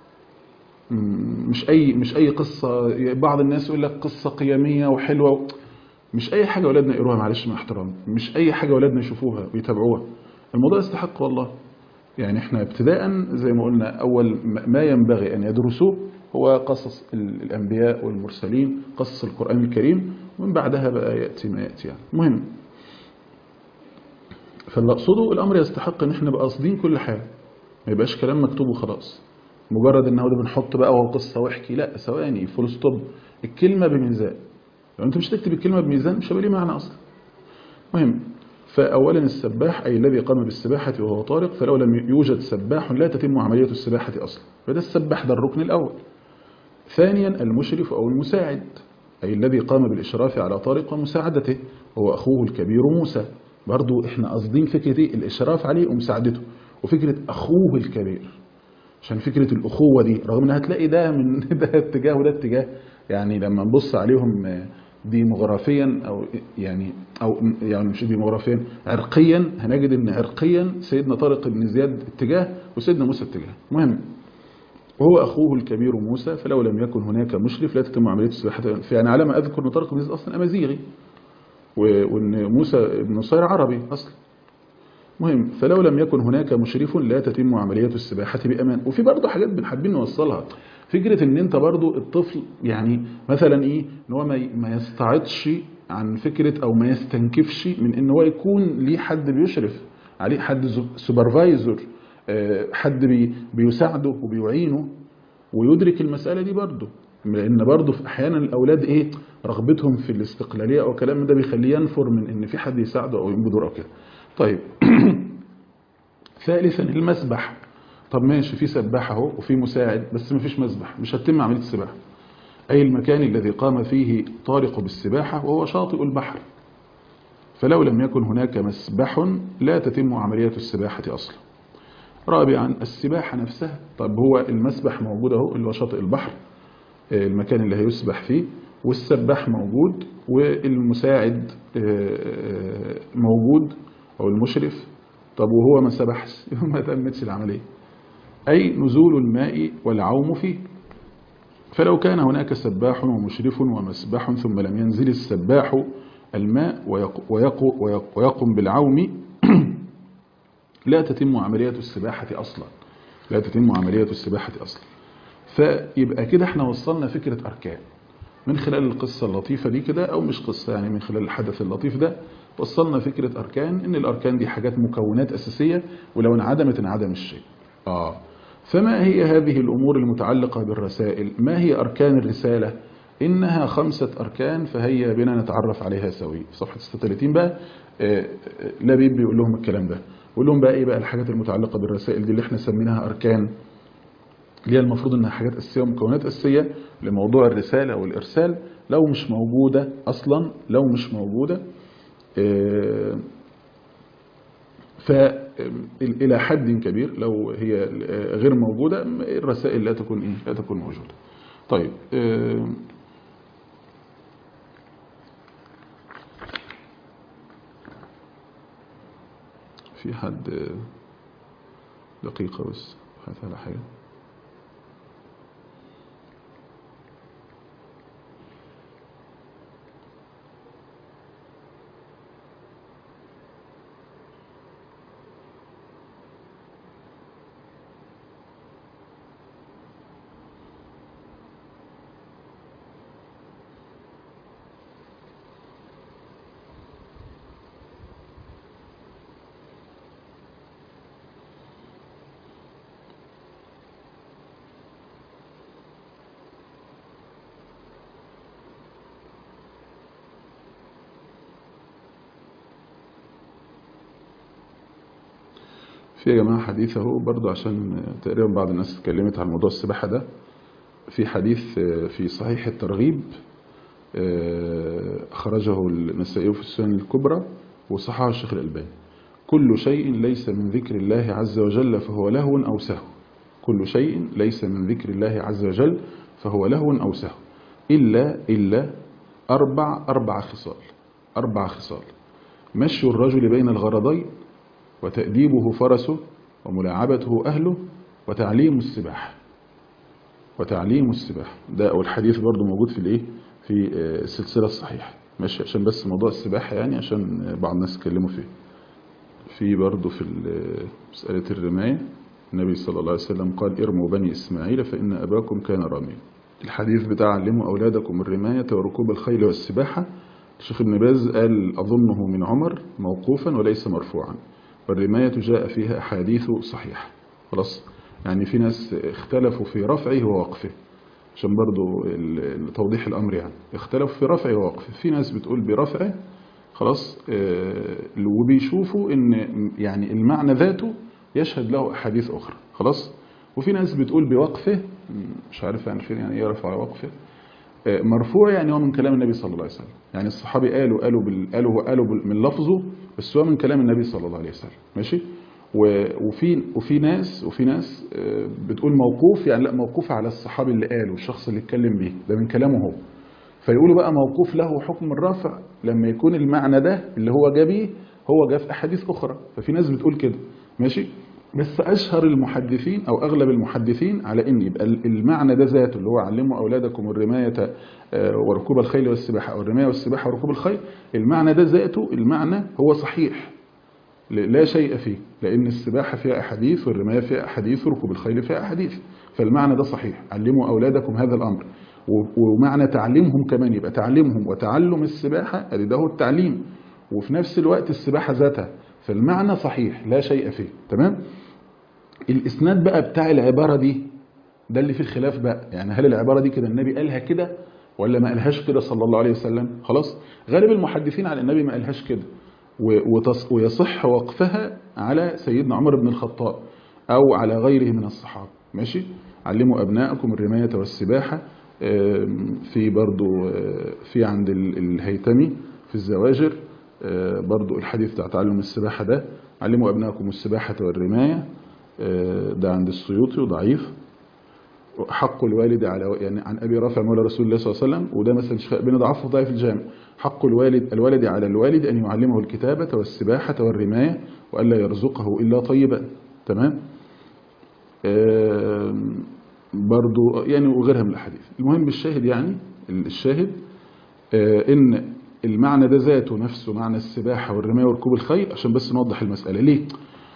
مش اي مش اي قصه بعض الناس يقول لك قصه قيميه وحلوه مش اي حاجه اولادنا يقروها معلش مع احترامي مش اي حاجه اولادنا يشوفوها ويتابعوها الموضوع يستحق والله يعني احنا ابتداء زي ما قلنا اول ما ينبغي ان يدرسوه هو قصص الأنبياء والمرسلين قصص القرآن الكريم ومن بعدها بقى يأتي ما يأتي يعني المهم فاللي أقصده الأمر يستحق إن إحنا بقى قاصدين كل حاجة ما يبقاش كلام مكتوب وخلاص مجرد إن هو ده بنحط بقى وهو قصة واحكي لا ثواني فول ستوب الكلمة بميزان لو أنت مش تكتب الكلمة بميزان مش هيبقى ليه معنى أصلا المهم فأولا السباح أي الذي قام بالسباحة وهو طارق فلو لم يوجد سباح لا تتم عملية السباحة أصلا فده السباح ده الركن الأول ثانيا المشرف أو المساعد أي الذي قام بالإشراف على طارق ومساعدته هو أخوه الكبير موسى برضو إحنا قاصدين فكرة إيه؟ الإشراف عليه ومساعدته وفكرة أخوه الكبير عشان فكرة الأخوة دي رغم إنها هتلاقي ده من ده اتجاه وده اتجاه يعني لما نبص عليهم ديموغرافيا أو يعني أو يعني مش ديموغرافيا عرقيا هنجد إن عرقيا سيدنا طارق بن زياد اتجاه وسيدنا موسى اتجاه المهم وهو أخوه الكبير موسى فلو لم يكن هناك مشرف لا تتم عملية السباحة فيعني على ما أذكر أن طارق بن زياد أصلا أمازيغي وأن موسى بن نصير عربي أصلا مهم فلو لم يكن هناك مشرف لا تتم عملية السباحة بأمان وفي برضه حاجات بنحبين نوصلها فكرة ان انت برضه الطفل يعني مثلا ايه ان هو ما يستعطش عن فكرة او ما يستنكفش من ان هو يكون ليه حد بيشرف عليه حد سوبرفايزر حد بي بيساعده وبيعينه ويدرك المسألة دي برضه لأن برضه في أحيانا الأولاد إيه رغبتهم في الاستقلالية أو كلام ده بيخليه ينفر من إن في حد يساعده أو يقوم بدور أو كده طيب ثالثا المسبح طب ماشي في سباح اهو وفي مساعد بس ما فيش مسبح مش هتتم عملية السباحة أي المكان الذي قام فيه طارق بالسباحة وهو شاطئ البحر فلو لم يكن هناك مسبح لا تتم عملية السباحة أصلا رابعا السباحة نفسها طب هو المسبح موجود اهو اللي هو شاطئ البحر المكان اللي هيسبح فيه والسباح موجود والمساعد موجود أو المشرف طب وهو ما سبحش ما تمتش العملية أي نزول الماء والعوم فيه فلو كان هناك سباح ومشرف ومسبح ثم لم ينزل السباح الماء ويقوم بالعوم لا تتم عملية السباحة أصلا لا تتم عملية السباحة أصلا فيبقى كده احنا وصلنا فكرة أركان من خلال القصة اللطيفة دي كده أو مش قصة يعني من خلال الحدث اللطيف ده وصلنا فكرة أركان إن الأركان دي حاجات مكونات أساسية ولو انعدمت انعدم الشيء آه فما هي هذه الأمور المتعلقة بالرسائل ما هي أركان الرسالة إنها خمسة أركان فهيا بنا نتعرف عليها سوي في صفحة 36 بقى آه لبيب بيقول لهم الكلام ده يقول لهم بقى إيه بقى الحاجات المتعلقة بالرسائل دي اللي احنا سميناها أركان اللي هي المفروض انها حاجات اساسيه ومكونات اساسيه لموضوع الرساله والارسال لو مش موجوده اصلا لو مش موجوده فإلى حد كبير لو هي غير موجودة الرسائل لا تكون إيه؟ لا تكون موجودة طيب في حد دقيقة بس بحث على حاجة في يا جماعة حديث اهو برضه عشان تقريبا بعض الناس اتكلمت عن موضوع السباحة ده في حديث في صحيح الترغيب أخرجه النسائي في السنن الكبرى وصححه الشيخ الألباني كل شيء ليس من ذكر الله عز وجل فهو لهو أو سهو كل شيء ليس من ذكر الله عز وجل فهو لهو أو سهو إلا إلا أربع أربع خصال أربع خصال مشي الرجل بين الغرضين وتأديبه فرسه وملاعبته أهله وتعليم السباحة وتعليم السباحة ده أو الحديث برضو موجود في الإيه في السلسلة الصحيحة ماشي عشان بس موضوع السباحة يعني عشان بعض الناس اتكلموا فيه في برضو في مسألة الرماية النبي صلى الله عليه وسلم قال ارموا بني إسماعيل فإن أباكم كان راميا الحديث بتاع علموا أولادكم الرماية وركوب الخيل والسباحة الشيخ ابن باز قال أظنه من عمر موقوفا وليس مرفوعا والرماية جاء فيها أحاديث صحيحة خلاص يعني في ناس اختلفوا في رفعه ووقفه عشان برضو توضيح الأمر يعني اختلفوا في رفعه ووقفه في ناس بتقول برفعه خلاص اه وبيشوفوا ان يعني المعنى ذاته يشهد له أحاديث أخرى خلاص وفي ناس بتقول بوقفه مش عارف يعني فين يعني يرفع على وقفه اه مرفوع يعني هو من كلام النبي صلى الله عليه وسلم يعني الصحابي قالوا قالوا بال قالوا قالوا بال من لفظه بس هو من كلام النبي صلى الله عليه وسلم ماشي وفي وفي ناس وفي ناس بتقول موقوف يعني لا موقوف على الصحابي اللي قاله الشخص اللي اتكلم بيه ده من كلامه هو فيقولوا بقى موقوف له حكم الرفع لما يكون المعنى ده اللي هو جا بيه هو جاء في احاديث اخرى ففي ناس بتقول كده ماشي بس اشهر المحدثين او اغلب المحدثين على ان يبقى المعنى ده ذاته اللي هو علموا اولادكم الرمايه وركوب الخيل والسباحه او الرمايه والسباحه وركوب الخيل المعنى ده ذاته المعنى هو صحيح لا شيء فيه لأن السباحة فيها أحاديث والرماية فيها أحاديث وركوب الخيل فيها أحاديث فالمعنى ده صحيح علموا أولادكم هذا الأمر ومعنى تعليمهم كمان يبقى تعليمهم وتعلم السباحة ادي ده هو التعليم وفي نفس الوقت السباحة ذاتها فالمعنى صحيح لا شيء فيه تمام الإسناد بقى بتاع العبارة دي ده اللي فيه الخلاف بقى يعني هل العبارة دي كده النبي قالها كده ولا ما قالهاش كده صلى الله عليه وسلم خلاص غالب المحدثين على النبي ما قالهاش كده ويصح وقفها على سيدنا عمر بن الخطاب أو على غيره من الصحابة ماشي علموا أبناءكم الرماية والسباحة في برضو في عند الهيتمي في الزواجر برضو الحديث بتاع تعلم السباحة ده علموا أبناءكم السباحة والرماية ده عند السيوطي وضعيف حق الوالد على يعني عن ابي رافع مولى رسول الله صلى الله عليه وسلم وده مثلا شفاء بن ضعف ضعيف الجامع حق الوالد الولد على الوالد ان يعلمه الكتابه والسباحه والرمايه والا يرزقه الا طيبا تمام برضو يعني وغيرها من الاحاديث المهم بالشاهد يعني الشاهد ان المعنى ده ذاته نفسه معنى السباحه والرمايه وركوب الخيل عشان بس نوضح المساله ليه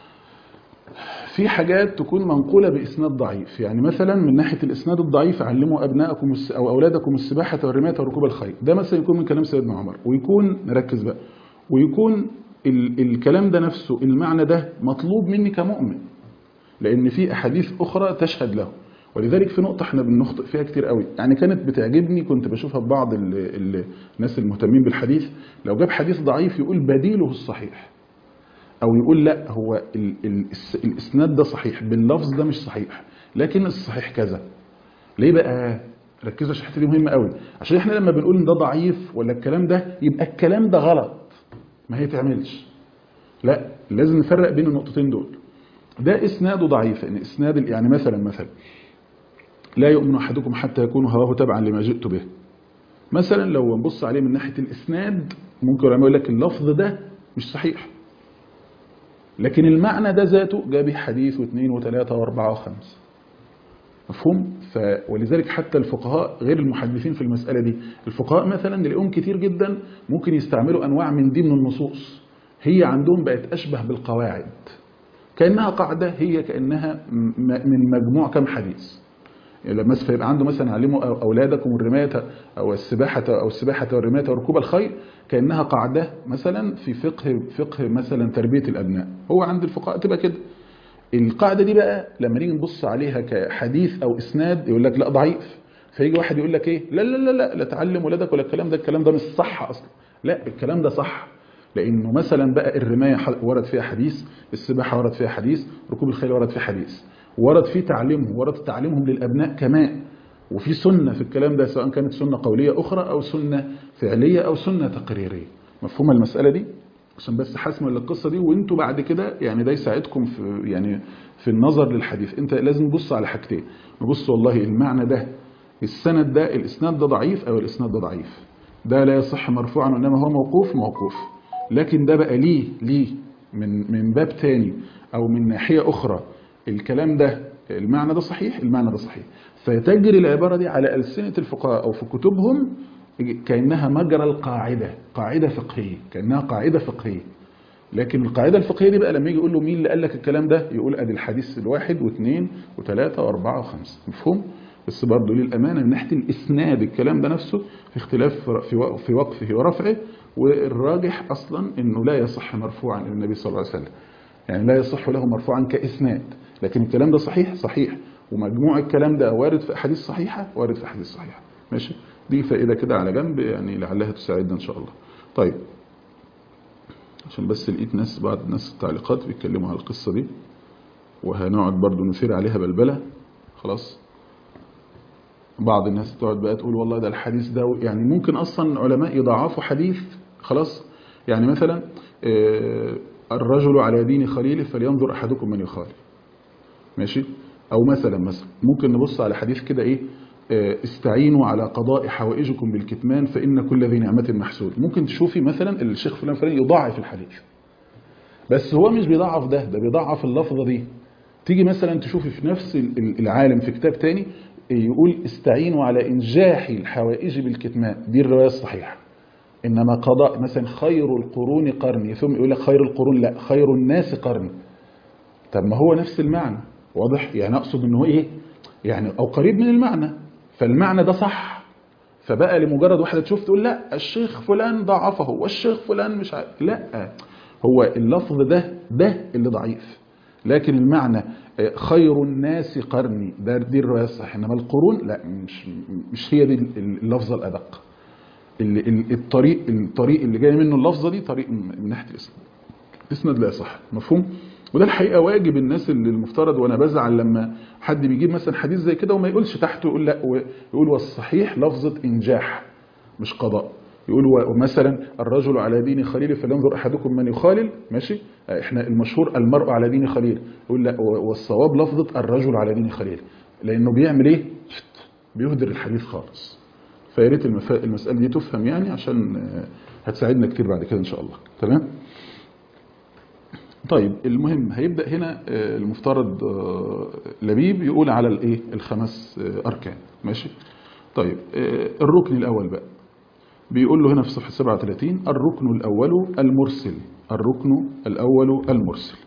في حاجات تكون منقولة بإسناد ضعيف يعني مثلا من ناحية الإسناد الضعيف علموا أبنائكم أو أولادكم السباحة والرماية وركوب الخيل ده مثلا يكون من كلام سيدنا عمر ويكون نركز بقى ويكون ال الكلام ده نفسه المعنى ده مطلوب مني كمؤمن لأن في أحاديث أخرى تشهد له ولذلك في نقطة احنا بنخطئ فيها كتير قوي يعني كانت بتعجبني كنت بشوفها ببعض ال ال الناس المهتمين بالحديث لو جاب حديث ضعيف يقول بديله الصحيح او يقول لا هو ال ال الاسناد ده صحيح باللفظ ده مش صحيح لكن الصحيح كذا ليه بقى ركزوا عشان الحته دي مهمه قوي عشان احنا لما بنقول ان ده ضعيف ولا الكلام ده يبقى الكلام ده غلط ما هي تعملش لا لازم نفرق بين النقطتين دول ده اسناده ضعيف ان اسناد يعني مثلا مثلا لا يؤمن احدكم حتى يكون هواه تبعا لما جئت به مثلا لو نبص عليه من ناحيه الاسناد ممكن العلماء يقول لك اللفظ ده مش صحيح لكن المعنى ده ذاته جاء به حديث واثنين وثلاثة واربعة وخمسة مفهوم؟ ف... ولذلك حتى الفقهاء غير المحدثين في المسألة دي الفقهاء مثلا نلاقيهم كتير جدا ممكن يستعملوا أنواع من دي من النصوص هي عندهم بقت أشبه بالقواعد كأنها قاعدة هي كأنها من مجموع كم حديث يعني لما فيبقى عنده مثلا علموا أولادكم الرماية أو السباحة أو السباحة والرماية وركوب الخيل كأنها قاعدة مثلا في فقه فقه مثلا تربية الأبناء هو عند الفقهاء تبقى كده القاعدة دي بقى لما نيجي نبص عليها كحديث أو إسناد يقول لك لا ضعيف فيجي واحد يقول لك إيه لا لا لا لا لا تعلم ولادك ولا الكلام ده الكلام ده مش صح أصلا لا الكلام ده صح لانه مثلا بقى الرمايه ح- ورد فيها حديث السباحه ورد فيها حديث ركوب الخيل ورد فيه حديث ورد فيه تعليمهم ورد تعليمهم للابناء كمان وفي سنه في الكلام ده سواء كانت سنه قوليه اخرى او سنه فعليه او سنه تقريريه مفهومه المساله دي عشان بس حسم للقصه دي وانتوا بعد كده يعني ده يساعدكم في يعني في النظر للحديث انت لازم نبص على حاجتين نبص والله المعنى ده السند ده الاسناد ده ضعيف او الاسناد ده ضعيف ده لا يصح مرفوعا وانما هو موقوف موقوف لكن ده بقى ليه ليه من من باب تاني او من ناحيه اخرى الكلام ده المعنى ده صحيح المعنى ده صحيح فتجري العباره دي على السنه الفقهاء او في كتبهم كانها مجرى القاعده قاعده فقهيه كانها قاعده فقهيه لكن القاعده الفقهيه دي بقى لما يجي يقول له مين اللي قال لك الكلام ده يقول ادي الحديث الواحد واثنين وثلاثه واربعه وخمسه مفهوم بس برضه للامانه من ناحيه الاسناد الكلام ده نفسه في اختلاف في وق- في وقفه ورفعه والراجح اصلا انه لا يصح مرفوعا الى النبي صلى الله عليه وسلم يعني لا يصح له مرفوعا كاسناد لكن الكلام ده صحيح صحيح ومجموع الكلام ده وارد في احاديث صحيحه وارد في احاديث صحيحه ماشي دي فائده كده على جنب يعني لعلها تساعدنا ان شاء الله طيب عشان بس لقيت ناس بعض الناس التعليقات بيتكلموا على القصه دي وهنقعد برضو نثير عليها بلبله خلاص بعض الناس تقعد بقى تقول والله ده الحديث ده يعني ممكن اصلا علماء يضاعفوا حديث خلاص يعني مثلا آه، الرجل على دين خليله فلينظر احدكم من يخالف ماشي او مثلا مثلا ممكن نبص على حديث كده ايه آه، استعينوا على قضاء حوائجكم بالكتمان فان كل ذي نعمه محسود ممكن تشوفي مثلا الشيخ فلان فلان يضاعف الحديث بس هو مش بيضعف ده ده بيضعف اللفظه دي تيجي مثلا تشوفي في نفس ال- ال- العالم في كتاب تاني يقول استعينوا على انجاح الحوائج بالكتمان دي الروايه الصحيحه انما قضاء مثلا خير القرون قرني ثم يقول لك خير القرون لا خير الناس قرني طب ما هو نفس المعنى واضح يعني اقصد ان هو ايه يعني او قريب من المعنى فالمعنى ده صح فبقى لمجرد واحده تشوف تقول لا الشيخ فلان ضعفه والشيخ فلان مش عارف لا هو اللفظ ده ده اللي ضعيف لكن المعنى آه، خير الناس قرني ده دي الروايه الصحيحه انما القرون لا مش مش هي دي اللفظه الادق ال- ال- الطريق الطريق اللي جاي منه اللفظه دي طريق من من ناحيه الاسناد الاسناد لا يصح مفهوم وده الحقيقه واجب الناس اللي المفترض وانا بزعل لما حد بيجيب مثلا حديث زي كده وما يقولش تحته يقول لا و- يقول والصحيح لفظه انجاح مش قضاء يقول و- ومثلا الرجل على دين خليل فلينظر احدكم من يخالل ماشي احنا المشهور المرء على دين خليل يقول لا و- والصواب لفظه الرجل على دين خليل لانه بيعمل ايه بيهدر الحديث خالص فيا ريت المفا- المساله دي تفهم يعني عشان آه، هتساعدنا كتير بعد كده ان شاء الله تمام طيب المهم هيبدا هنا آه، المفترض آه، لبيب يقول على الايه الخمس آه، اركان ماشي طيب آه، الركن الاول بقى بيقول له هنا في صفحه 37 الركن الاول المرسل الركن الاول المرسل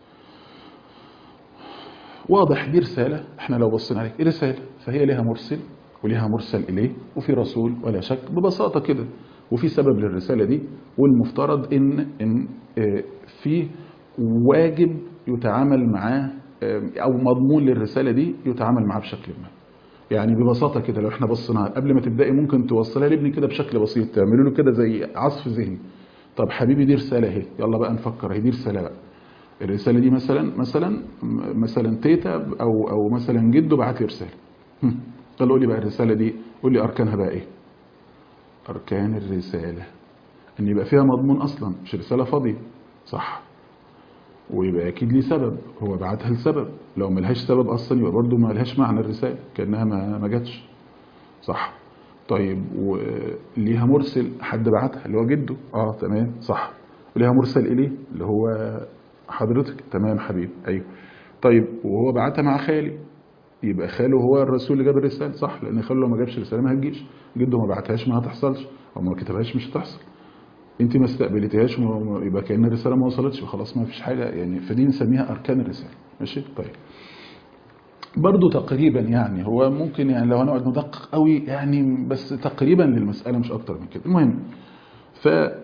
واضح دي رسالة احنا لو بصينا عليك رسالة فهي لها مرسل ولها مرسل إليه وفي رسول ولا شك ببساطة كده وفي سبب للرسالة دي والمفترض إن إن آه، في واجب يتعامل معاه آه، أو مضمون للرسالة دي يتعامل معاه بشكل ما يعني ببساطة كده لو احنا بصينا قبل ما تبدأي ممكن توصلها لابني كده بشكل بسيط تعملوا له كده زي عصف ذهني طب حبيبي دي رسالة اهي يلا بقى نفكر هي دي رسالة بقى الرسالة دي مثلا مثلا مثلا تيتا أو أو مثلا جده بعت لي رسالة هم. قال قول لي بقى الرسالة دي قول لي أركانها بقى إيه أركان الرسالة إن يبقى فيها مضمون أصلا مش رسالة فاضية صح ويبقى أكيد ليه سبب هو بعتها لسبب لو ملهاش سبب أصلا يبقى برضه ما لهاش معنى الرسالة كأنها ما ما جاتش صح طيب وليها مرسل حد بعتها اللي هو جده اه تمام صح وليها مرسل إليه اللي هو حضرتك تمام حبيبي ايوه طيب وهو بعتها مع خالي يبقى خاله هو الرسول اللي جاب الرساله صح لان خاله لو ما جابش الرساله ما هتجيش جده ما بعتهاش ما هتحصلش او ما كتبهاش مش هتحصل انت ما استقبلتهاش وما- يبقى كان الرساله ما وصلتش خلاص ما فيش حاجه يعني فدي نسميها اركان الرساله ماشي طيب برضو تقريبا يعني هو ممكن يعني لو هنقعد ندقق قوي يعني بس تقريبا للمساله مش اكتر من كده المهم ف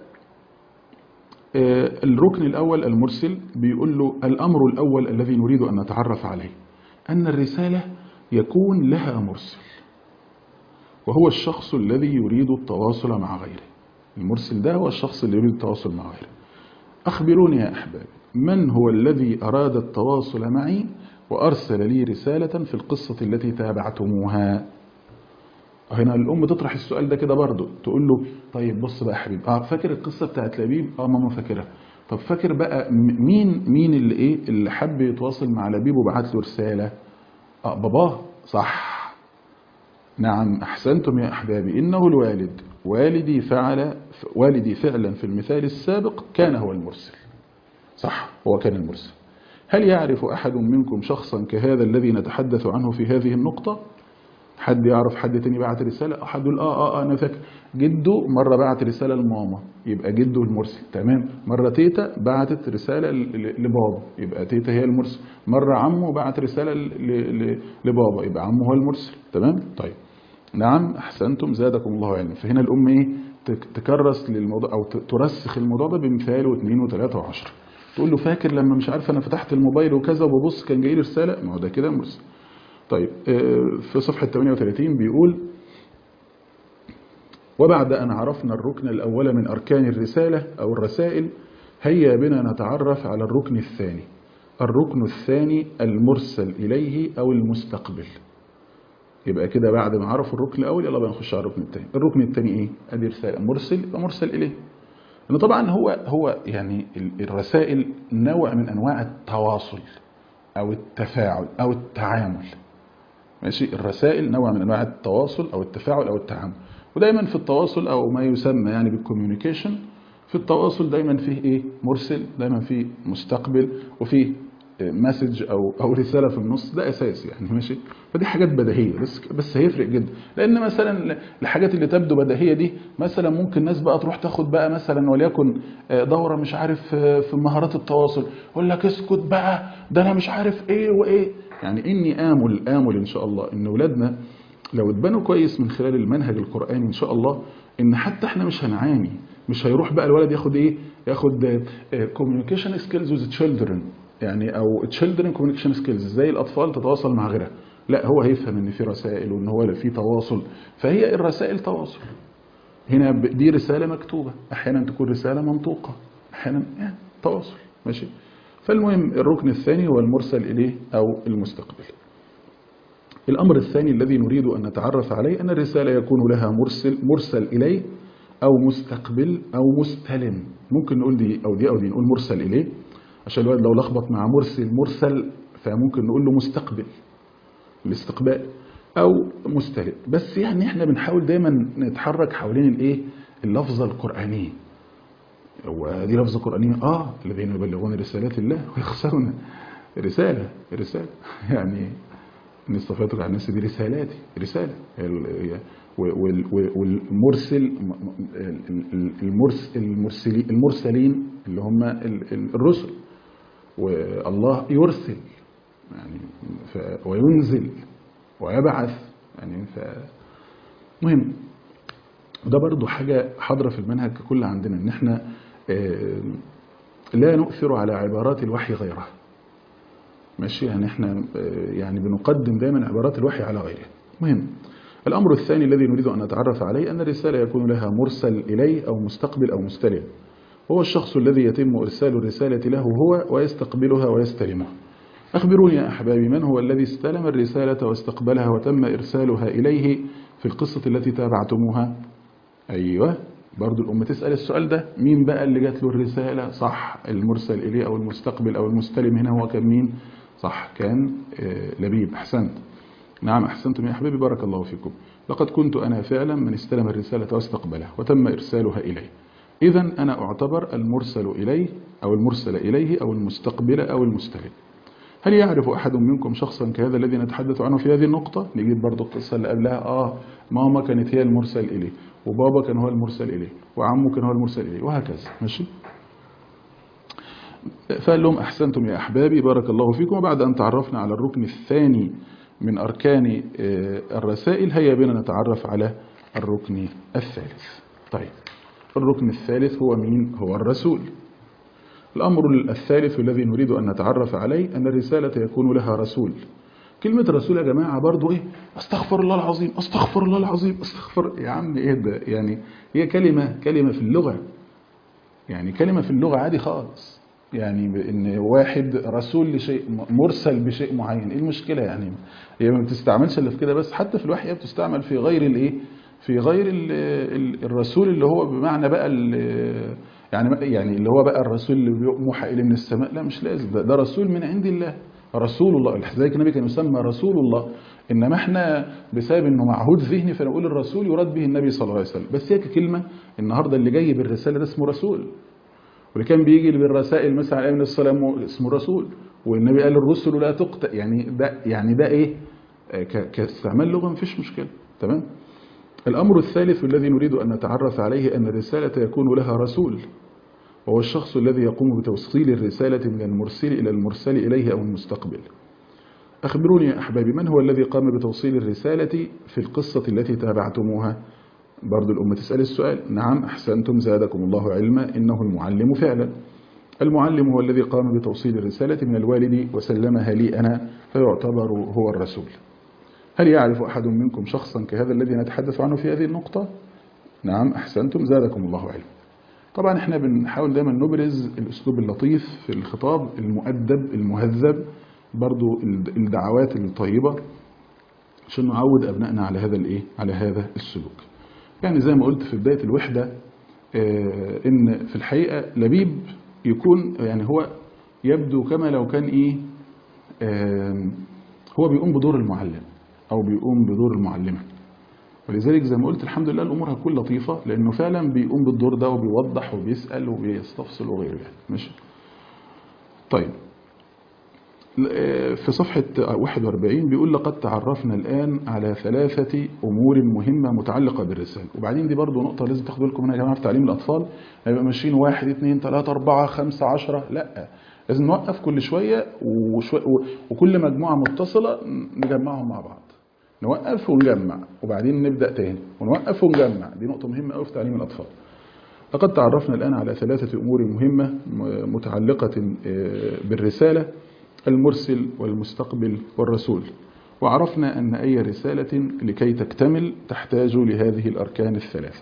آه، الركن الأول المرسل بيقول له الأمر الأول الذي نريد أن نتعرف عليه أن الرسالة يكون لها مرسل وهو الشخص الذي يريد التواصل مع غيره المرسل ده هو الشخص اللي يريد التواصل مع غيره أخبروني يا أحبابي من هو الذي أراد التواصل معي وأرسل لي رسالة في القصة التي تابعتموها هنا الأم تطرح السؤال ده كده برضه تقول له طيب بص بقى يا حبيبي اه فاكر القصة بتاعت لبيب اه ماما فاكرها طب فاكر بقى م- مين مين اللي ايه اللي حب يتواصل مع لبيب وبعت له رسالة اه باباه صح نعم أحسنتم يا أحبابي إنه الوالد والدي فعل والدي فعلا في المثال السابق كان هو المرسل صح هو كان المرسل هل يعرف أحد منكم شخصا كهذا الذي نتحدث عنه في هذه النقطة حد يعرف حد تاني بعت رسالة أو حد يقول آه آه آه أنا فاكر جده مرة بعت رسالة لماما يبقى جده المرسل تمام مرة تيتا بعتت رسالة ل- ل- لبابا يبقى تيتا هي المرسل مرة عمه بعت رسالة ل- ل- لبابا يبقى عمه هو المرسل تمام طيب نعم أحسنتم زادكم الله علما فهنا الأم إيه تك- تكرس للموضوع أو ت- ترسخ الموضوع ده بمثال واثنين وثلاثة وعشرة تقول له فاكر لما مش عارف أنا فتحت الموبايل وكذا وببص كان جاي لي رسالة ما هو ده كده مرسل طيب آه، في صفحة 38 بيقول وبعد أن عرفنا الركن الأول من أركان الرسالة أو الرسائل هيا بنا نتعرف على الركن الثاني الركن الثاني المرسل إليه أو المستقبل يبقى كده بعد ما عرفوا الركن الأول يلا بقى نخش على الركن الثاني الركن الثاني إيه؟ أدي رسالة مرسل يبقى مرسل إليه لأنه طبعا هو هو يعني ال- الرسائل نوع من أنواع التواصل أو التفاعل أو التعامل ماشي الرسائل نوع من انواع التواصل او التفاعل او التعامل ودايما في التواصل او ما يسمى يعني بالكوميونيكيشن في التواصل دايما فيه ايه مرسل دايما فيه مستقبل وفيه مسج او او رساله في النص ده اساسي يعني ماشي فدي حاجات بديهيه بس بس هيفرق جدا لان مثلا الحاجات اللي تبدو بديهيه دي مثلا ممكن ناس بقى تروح تاخد بقى مثلا وليكن دوره مش عارف في مهارات التواصل يقول لك اسكت بقى ده انا مش عارف ايه وايه يعني اني امل امل ان شاء الله ان اولادنا لو اتبنوا كويس من خلال المنهج القراني ان شاء الله ان حتى احنا مش هنعاني مش هيروح بقى الولد ياخد ايه ياخد كوميونيكيشن سكيلز وذ تشيلدرن يعني او تشيلدرن كوميونيكيشن سكيلز ازاي الاطفال تتواصل مع غيرها لا هو هيفهم ان في رسائل وان هو في تواصل فهي الرسائل تواصل هنا دي رساله مكتوبه احيانا تكون رساله منطوقه احيانا يعني تواصل ماشي فالمهم الركن الثاني هو المرسل اليه او المستقبل الامر الثاني الذي نريد ان نتعرف عليه ان الرساله يكون لها مرسل مرسل اليه او مستقبل او مستلم ممكن نقول دي او دي او دي نقول مرسل اليه عشان الولد لو لخبط مع مرسل مرسل فممكن نقول له مستقبل الاستقبال او مستلم بس يعني احنا بنحاول دايما نتحرك حوالين الايه اللفظه القرانيه هو دي لفظه قرانيه اه الذين يبلغون رسالات الله ويخسرون رساله رساله يعني ان اصطفيتك على الناس دي رسالاتي رساله والمرسل المرسل المرسلين اللي هم الرسل والله يرسل يعني ف وينزل ويبعث يعني ف مهم ده برضو حاجة حاضرة في المنهج ككل عندنا ان احنا لا نؤثر على عبارات الوحي غيرها ماشي يعني احنا يعني بنقدم دايما عبارات الوحي على غيره مهم الأمر الثاني الذي نريد أن نتعرف عليه أن الرسالة يكون لها مرسل إليه أو مستقبل أو مستلم هو الشخص الذي يتم إرسال الرسالة له هو ويستقبلها ويستلمها أخبروني يا أحبابي من هو الذي استلم الرسالة واستقبلها وتم إرسالها إليه في القصة التي تابعتموها أيوة برضو الأم تسأل السؤال ده مين بقى اللي جات له الرسالة صح المرسل إليه أو المستقبل أو المستلم هنا هو كان مين صح كان لبيب أحسنت نعم أحسنتم يا أحبابي بارك الله فيكم لقد كنت أنا فعلا من استلم الرسالة واستقبلها وتم إرسالها إليه إذا أنا أعتبر المرسل إليه أو المرسل إليه أو المستقبل أو المستلم هل يعرف أحد منكم شخصا كهذا الذي نتحدث عنه في هذه النقطة نجيب برضو القصة اللي قبلها آه ماما كانت هي المرسل إليه وبابا كان هو المرسل إليه وعمه كان هو المرسل إليه وهكذا ماشي فقال لهم أحسنتم يا أحبابي بارك الله فيكم وبعد أن تعرفنا على الركن الثاني من أركان الرسائل هيا بنا نتعرف على الركن الثالث طيب الركن الثالث هو مين هو الرسول الأمر الثالث الذي نريد أن نتعرف عليه أن الرسالة يكون لها رسول كلمة رسول يا جماعة برضو ايه استغفر الله العظيم استغفر الله العظيم استغفر يا عم ايه ده يعني هي كلمة كلمة في اللغة يعني كلمة في اللغة عادي خالص يعني ان واحد رسول لشيء مرسل بشيء معين ايه المشكلة يعني هي ما بتستعملش الا في كده بس حتى في الوحي هي بتستعمل في غير الايه في غير ال ال الرسول اللي هو بمعنى بقى ال- يعني يعني اللي هو بقى الرسول اللي بيوحى اليه من السماء لا مش لازم ده, ده رسول من عند الله رسول الله لذلك النبي كان يسمى رسول الله انما احنا بسبب انه معهود ذهني فنقول الرسول يراد به النبي صلى الله عليه وسلم بس هي ككلمه النهارده اللي جاي بالرساله ده اسمه رسول واللي كان بيجي بالرسائل مثلا عليه السلام اسمه رسول والنبي قال الرسل لا تقتل يعني ده يعني ده ايه آه، ك- كاستعمال لغه مفيش مشكله تمام الامر الثالث الذي نريد ان نتعرف عليه ان الرساله يكون لها رسول وهو الشخص الذي يقوم بتوصيل الرساله من المرسل الى المرسل اليه او المستقبل أخبروني يا أحبابي من هو الذي قام بتوصيل الرسالة في القصة التي تابعتموها برضو الأمة تسأل السؤال نعم أحسنتم زادكم الله علما إنه المعلم فعلا المعلم هو الذي قام بتوصيل الرسالة من الوالد وسلمها لي أنا فيعتبر هو الرسول هل يعرف أحد منكم شخصا كهذا الذي نتحدث عنه في هذه النقطة؟ نعم أحسنتم زادكم الله علما طبعا احنا بنحاول دايما نبرز الأسلوب اللطيف في الخطاب المؤدب المهذب برضو الدعوات الطيبة عشان نعود أبنائنا على هذا الإيه؟ على هذا السلوك يعني زي ما قلت في بداية الوحدة آه، إن في الحقيقة لبيب يكون يعني هو يبدو كما لو كان إيه آم، هو بيقوم بدور المعلم أو بيقوم بدور المعلمة ولذلك زي ما قلت الحمد لله الأمور هتكون لطيفة لأنه فعلا بيقوم بالدور ده وبيوضح وبيسأل وبيستفصل وغيره يعني ماشي طيب في صفحة 41 بيقول لقد تعرفنا الآن على ثلاثة أمور مهمة متعلقة بالرسالة وبعدين دي برضو نقطة لازم تاخدوا لكم منها يا جماعة في تعليم الأطفال هيبقى ماشيين واحد اثنين ثلاثة أربعة خمسة عشرة لا لازم نوقف كل شوية وشوية وكل مجموعة متصلة نجمعهم مع بعض نوقف ونجمع وبعدين نبدأ تاني ونوقف ونجمع دي نقطة مهمة قوي في تعليم الأطفال لقد تعرفنا الآن على ثلاثة أمور مهمة متعلقة بالرسالة المرسل والمستقبل والرسول وعرفنا أن أي رسالة لكي تكتمل تحتاج لهذه الأركان الثلاثة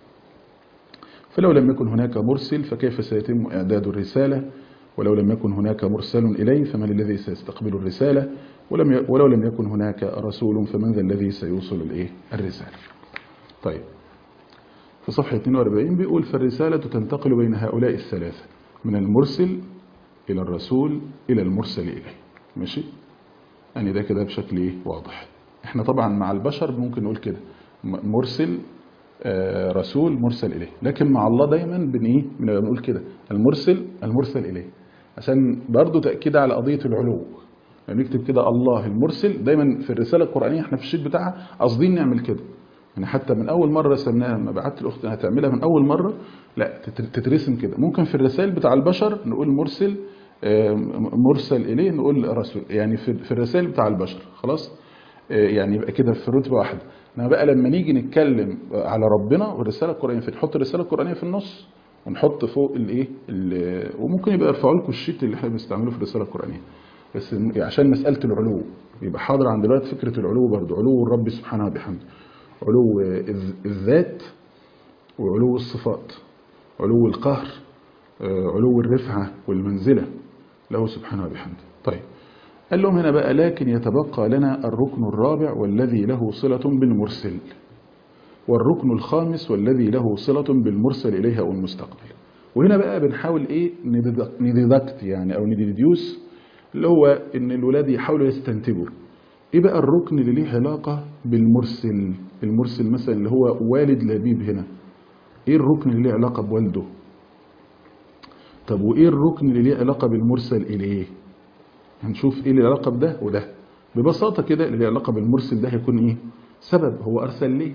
فلو لم يكن هناك مرسل فكيف سيتم إعداد الرسالة ولو لم يكن هناك مرسل إليه فمن الذي سيستقبل الرسالة ولم ي... ولو لم يكن هناك رسول فمن ذا الذي سيوصل الإيه؟ الرسالة طيب في صفحة 42 بيقول فالرسالة تنتقل بين هؤلاء الثلاثة من المرسل إلى الرسول إلى المرسل إليه ماشي يعني ده كده بشكل إيه؟ واضح احنا طبعا مع البشر ممكن نقول كده مرسل آه رسول مرسل إليه لكن مع الله دايما بن إيه؟ بنقول كده المرسل المرسل إليه عشان برضو تأكيد على قضية العلو يعني نكتب كده الله المرسل دايما في الرسالة القرآنية احنا في الشيت بتاعها قاصدين نعمل كده يعني حتى من أول مرة رسمناها لما بعت الأخت هتعملها من أول مرة لا تترسم كده ممكن في الرسائل بتاع البشر نقول مرسل مرسل إليه نقول رسول يعني في الرسائل بتاع البشر خلاص يعني يبقى كده في رتبة واحدة انما بقى لما نيجي نتكلم على ربنا والرسالة القرآنية في نحط الرسالة القرآنية في النص ونحط فوق الايه وممكن يبقى يرفعوا لكم الشيت اللي احنا بنستعمله في الرسالة القرآنية بس عشان مسألة العلو يبقى حاضر عند دلوقتي فكرة العلو برضه علو الرب سبحانه وبحمده علو الذات وعلو الصفات علو القهر علو الرفعة والمنزلة له سبحانه وبحمده طيب قال لهم هنا بقى لكن يتبقى لنا الركن الرابع والذي له صلة بالمرسل والركن الخامس والذي له صلة بالمرسل إليها أو المستقبل وهنا بقى بنحاول إيه نديدكت يعني أو نديديوس اللي هو إن الولاد يحاولوا يستنتجوا إيه بقى الركن اللي ليه علاقة بالمرسل المرسل مثلا اللي هو والد لبيب هنا إيه الركن اللي ليه علاقة بوالده طب وإيه الركن اللي ليه علاقة بالمرسل إليه هنشوف إيه اللي علاقة بده وده ببساطة كده اللي ليه علاقة بالمرسل ده هيكون إيه سبب هو أرسل ليه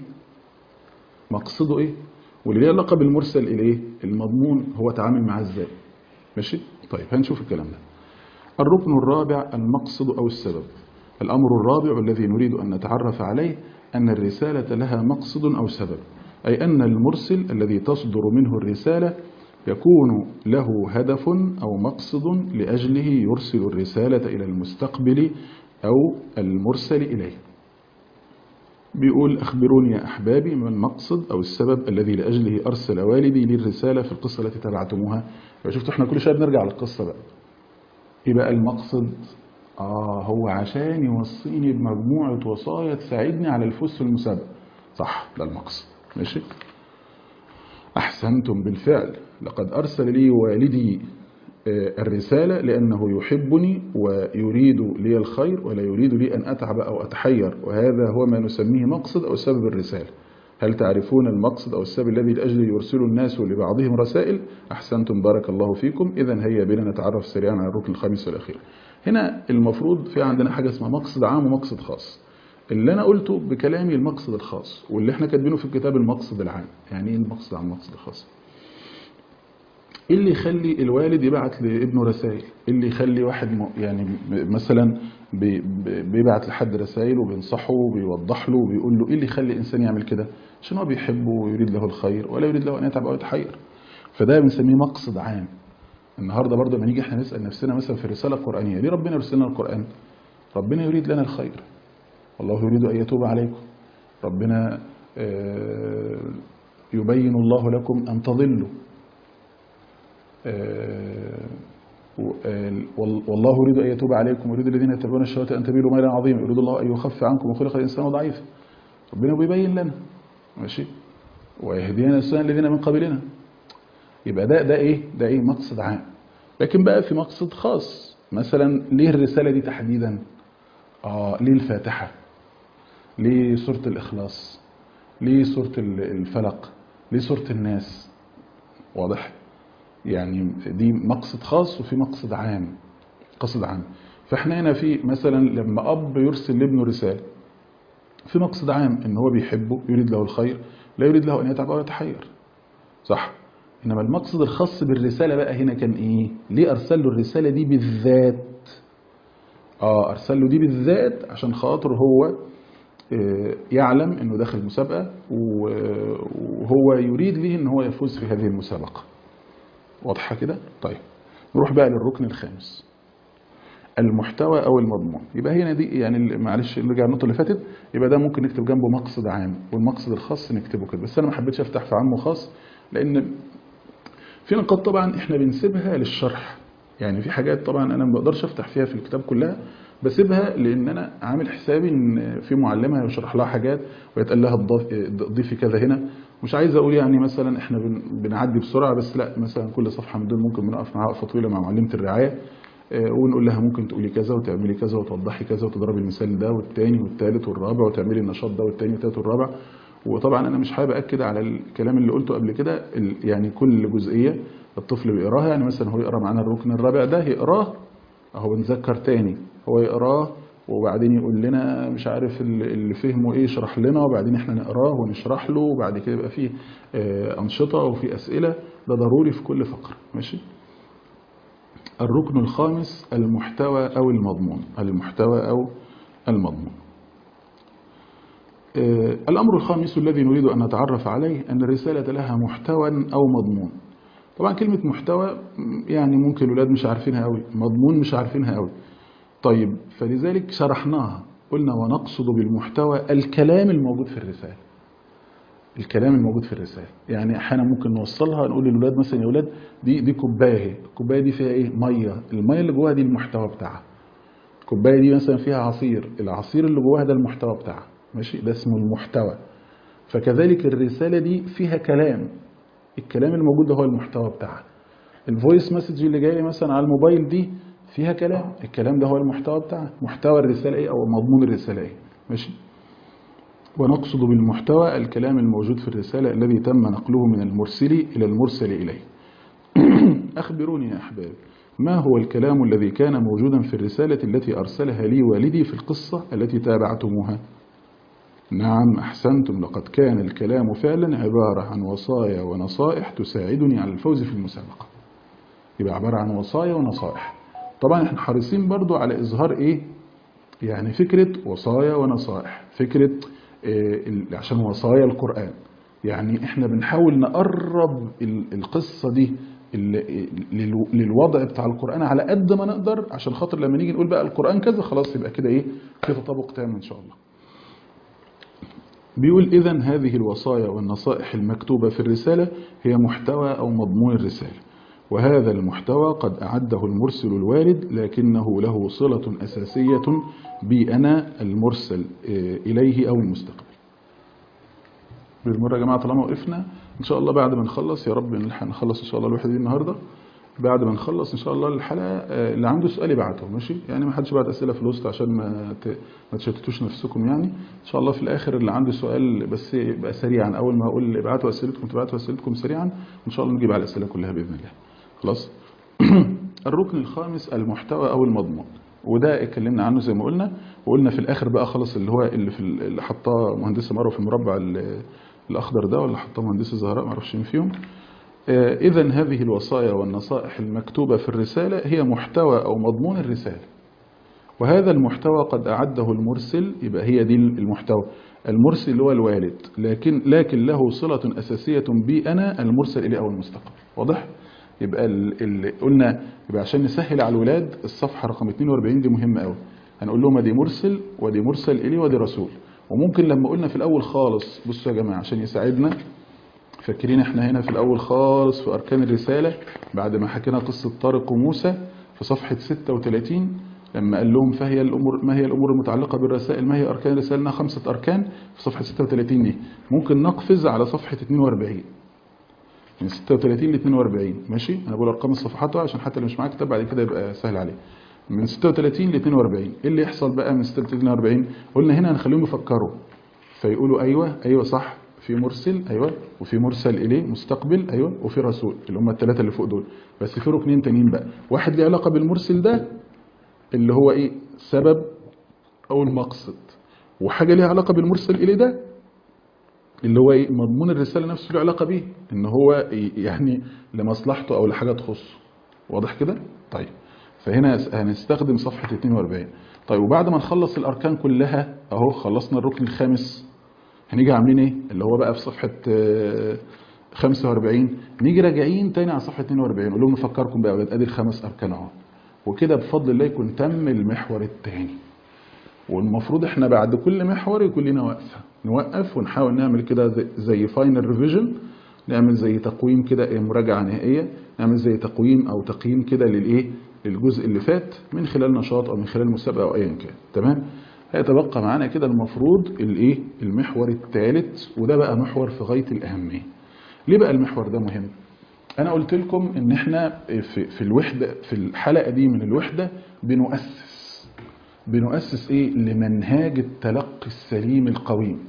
مقصده إيه واللي ليه علاقة بالمرسل إليه المضمون هو تعامل معاه إزاي ماشي طيب هنشوف الكلام ده الركن الرابع المقصد أو السبب الأمر الرابع الذي نريد أن نتعرف عليه أن الرسالة لها مقصد أو سبب أي أن المرسل الذي تصدر منه الرسالة يكون له هدف أو مقصد لأجله يرسل الرسالة إلى المستقبل أو المرسل إليه بيقول أخبروني يا أحبابي ما المقصد أو السبب الذي لأجله أرسل والدي لي الرسالة في القصة التي تبعتموها شفتوا احنا كل شوية بنرجع للقصة بقى ايه بقى المقصد آه هو عشان يوصيني بمجموعة وصايا تساعدني على الفوز في المسابقة صح ده المقصد ماشي أحسنتم بالفعل لقد أرسل لي والدي الرسالة لأنه يحبني ويريد لي الخير ولا يريد لي أن أتعب أو أتحير وهذا هو ما نسميه مقصد أو سبب الرسالة هل تعرفون المقصد أو السبب الذي لأجله يرسل الناس لبعضهم رسائل أحسنتم بارك الله فيكم إذا هيا بنا نتعرف سريعا على الركن الخامس والأخير هنا المفروض في عندنا حاجة اسمها مقصد عام ومقصد خاص اللي أنا قلته بكلامي المقصد الخاص واللي احنا كاتبينه في الكتاب المقصد العام يعني ايه المقصد عام المقصد الخاص ايه اللي يخلي الوالد يبعت لابنه رسائل ايه اللي يخلي واحد م... يعني مثلا بي... بيبعت لحد رسائل وبينصحه وبيوضح له وبيقول له ايه اللي يخلي الانسان يعمل كده عشان هو بيحبه ويريد له الخير ولا يريد له ان يتعب او يتحير فده بنسميه مقصد عام النهارده برضه لما نيجي احنا نسال نفسنا مثلا في الرساله القرانيه ليه ربنا يرسل لنا القران ربنا يريد لنا الخير والله يريد ان يتوب عليكم ربنا يبين الله لكم ان تضلوا والله يريد أن يتوب عليكم ويريد الذين يتبعون الشهوات أن تميلوا ميلا عظيما يريد الله أن يخف عنكم وخلق الإنسان ضعيفا ربنا بيبين لنا ماشي ويهدينا السنة الذين من قبلنا يبقى ده ده إيه ده إيه مقصد عام لكن بقى في مقصد خاص مثلا ليه الرسالة دي تحديدا آه ليه الفاتحة ليه سورة الإخلاص ليه سورة الفلق ليه سورة الناس واضح يعني دي مقصد خاص وفي مقصد عام قصد عام فاحنا هنا في مثلا لما اب يرسل لابنه رساله في مقصد عام ان هو بيحبه يريد له الخير لا يريد له ان يتعب او يتحير صح انما المقصد الخاص بالرساله بقى هنا كان ايه ليه ارسل له الرساله دي بالذات اه ارسل له دي بالذات عشان خاطر هو يعلم انه داخل مسابقه وهو يريد به ان هو يفوز في هذه المسابقه واضحة كده طيب نروح بقى للركن الخامس المحتوى او المضمون يبقى هنا دي يعني معلش نرجع النقطه اللي فاتت يبقى ده ممكن نكتب جنبه مقصد عام والمقصد الخاص نكتبه كده بس انا ما حبيتش افتح في عام وخاص لان في نقاط طبعا احنا بنسيبها للشرح يعني في حاجات طبعا انا ما بقدرش افتح فيها في الكتاب كلها بسيبها لان انا عامل حسابي ان في معلمه هيشرح لها حاجات ويتقال لها ضيفي كذا هنا مش عايز اقول يعني مثلا احنا بنعدي بسرعه بس لا مثلا كل صفحه من دول ممكن بنقف معاها وقفه طويله مع معلمه الرعايه ونقول لها ممكن تقولي كذا وتعملي كذا وتوضحي كذا وتضربي المثال ده والتاني والتالت والرابع وتعملي النشاط ده والتاني والتالت والرابع وطبعا انا مش حابب اكد على الكلام اللي قلته قبل كده يعني كل جزئيه الطفل بيقراها يعني مثلا هو يقرا معانا الركن الرابع ده يقراه اهو بنذكر تاني هو يقراه وبعدين يقول لنا مش عارف اللي فهمه ايه يشرح لنا وبعدين احنا نقراه ونشرح له وبعد كده يبقى فيه انشطه وفي اسئله ده ضروري في كل فقره ماشي الركن الخامس المحتوى او المضمون المحتوى او المضمون الامر الخامس الذي نريد ان نتعرف عليه ان الرساله لها محتوى او مضمون طبعا كلمه محتوى يعني ممكن الاولاد مش عارفينها قوي مضمون مش عارفينها قوي طيب فلذلك شرحناها قلنا ونقصد بالمحتوى الكلام الموجود في الرسالة الكلام الموجود في الرسالة يعني احيانا ممكن نوصلها نقول للولاد مثلا يا ولاد دي دي كوبايه اهي الكوبايه دي فيها ايه ميه الميه اللي جواها دي المحتوى بتاعها الكوبايه دي مثلا فيها عصير العصير اللي جواها ده المحتوى بتاعها ماشي ده اسمه المحتوى فكذلك الرسالة دي فيها كلام الكلام الموجود ده هو المحتوى بتاعها الفويس مسج اللي جاي لي مثلا على الموبايل دي فيها كلام الكلام ده هو المحتوى بتاعها محتوى الرسالة ايه او مضمون الرسالة ايه ماشي ونقصد بالمحتوى الكلام الموجود في الرسالة الذي تم نقله من المرسل إلى المرسل إليه أخبروني يا أحباب ما هو الكلام الذي كان موجودا في الرسالة التي أرسلها لي والدي في القصة التي تابعتموها نعم أحسنتم لقد كان الكلام فعلا عبارة عن وصايا ونصائح تساعدني على الفوز في المسابقة يبقى عبارة عن وصايا ونصائح طبعا احنا حريصين برضو على إظهار إيه يعني فكرة وصايا ونصائح فكرة إيه عشان وصايا القرآن يعني احنا بنحاول نقرب القصة دي ال- للو- للوضع بتاع القرآن على قد ما نقدر عشان خاطر لما نيجي نقول بقى القرآن كذا خلاص يبقى كده ايه في تطابق تام ان شاء الله بيقول إذا هذه الوصايا والنصائح المكتوبة في الرسالة هي محتوى أو مضمون الرسالة وهذا المحتوى قد أعده المرسل الوارد لكنه له صلة أساسية بي أنا المرسل آه، إليه أو المستقبل بالمرة يا جماعة طالما وقفنا إن شاء الله بعد ما نخلص يا رب نلحق نخلص إن شاء الله الوحدة دي النهاردة بعد ما نخلص إن شاء الله الحلقة آه، اللي عنده سؤال يبعته ماشي يعني ما حدش بعت أسئلة في الوسط عشان ما ت- ما تشتتوش نفسكم يعني إن شاء الله في الآخر اللي عنده سؤال بس يبقى سريعا أول ما أقول ابعتوا أسئلتكم تبعتوا أسئلتكم سريعا إن شاء الله نجيب على الأسئلة كلها بإذن الله خلاص الركن الخامس المحتوى أو المضمون وده اتكلمنا عنه زي ما قلنا وقلنا في الاخر بقى خلص اللي هو اللي في ال- اللي حطاه مهندسه مروه في المربع ال- الاخضر ده ولا حطاه مهندسه زهراء ما اعرفش مين فيهم اذا هذه الوصايا والنصائح المكتوبه في الرساله هي محتوى او مضمون الرساله وهذا المحتوى قد اعده المرسل يبقى هي دي المحتوى المرسل اللي هو الوالد لكن لكن له صله اساسيه بي انا المرسل اليه او المستقبل واضح يبقى ال- اللي قلنا يبقى عشان نسهل على الولاد الصفحه رقم 42 دي مهمه قوي هنقول لهم دي مرسل ودي مرسل اليه ودي رسول وممكن لما قلنا في الاول خالص بصوا يا جماعه عشان يساعدنا فاكرين احنا هنا في الاول خالص في اركان الرساله بعد ما حكينا قصه طارق وموسى في صفحه 36 لما قال لهم فهي الامور ما هي الامور المتعلقه بالرسائل ما هي اركان الرسائل انها خمسه اركان في صفحه 36 دي ممكن نقفز على صفحه 42 من 36 ل 42 ماشي انا بقول ارقام الصفحات أهو عشان حتى اللي مش معاه كتاب بعد كده يبقى سهل عليه من 36 ل 42 ايه اللي يحصل بقى من 36 ل 42 قلنا هنا هنخليهم يفكروا فيقولوا ايوه ايوه صح في مرسل ايوه وفي مرسل اليه مستقبل ايوه وفي رسول اللي هم الثلاثه اللي فوق دول بس في ركنين تانيين بقى واحد ليه علاقه بالمرسل ده اللي هو ايه سبب او المقصد وحاجه ليها علاقه بالمرسل اليه ده اللي هو ايه مضمون الرساله نفسه له علاقه بيه ان هو ي- يعني لمصلحته او لحاجه تخصه واضح كده طيب فهنا هنستخدم صفحه 42 طيب وبعد ما نخلص الاركان كلها اهو خلصنا الركن الخامس هنيجي عاملين ايه اللي هو بقى في صفحه آه، 45 نيجي راجعين تاني على صفحه 42 نقول لهم نفكركم بقى يا اولاد ادي الخمس اركان اهو وكده بفضل الله يكون تم المحور الثاني والمفروض احنا بعد كل محور يكون لنا وقفه نوقف ونحاول نعمل كده زي- زي فاينل ريفيجن نعمل زي تقويم كده إيه، مراجعه نهائيه نعمل زي تقويم او تقييم كده للايه للجزء اللي فات من خلال نشاط او من خلال مسابقه او ايا كان تمام هيتبقى معانا كده المفروض الايه المحور الثالث وده بقى محور في غايه الاهميه ليه بقى المحور ده مهم انا قلت لكم ان احنا في في الوحده في الحلقه دي من الوحده بنؤسس بنؤسس ايه لمنهاج التلقي السليم القويم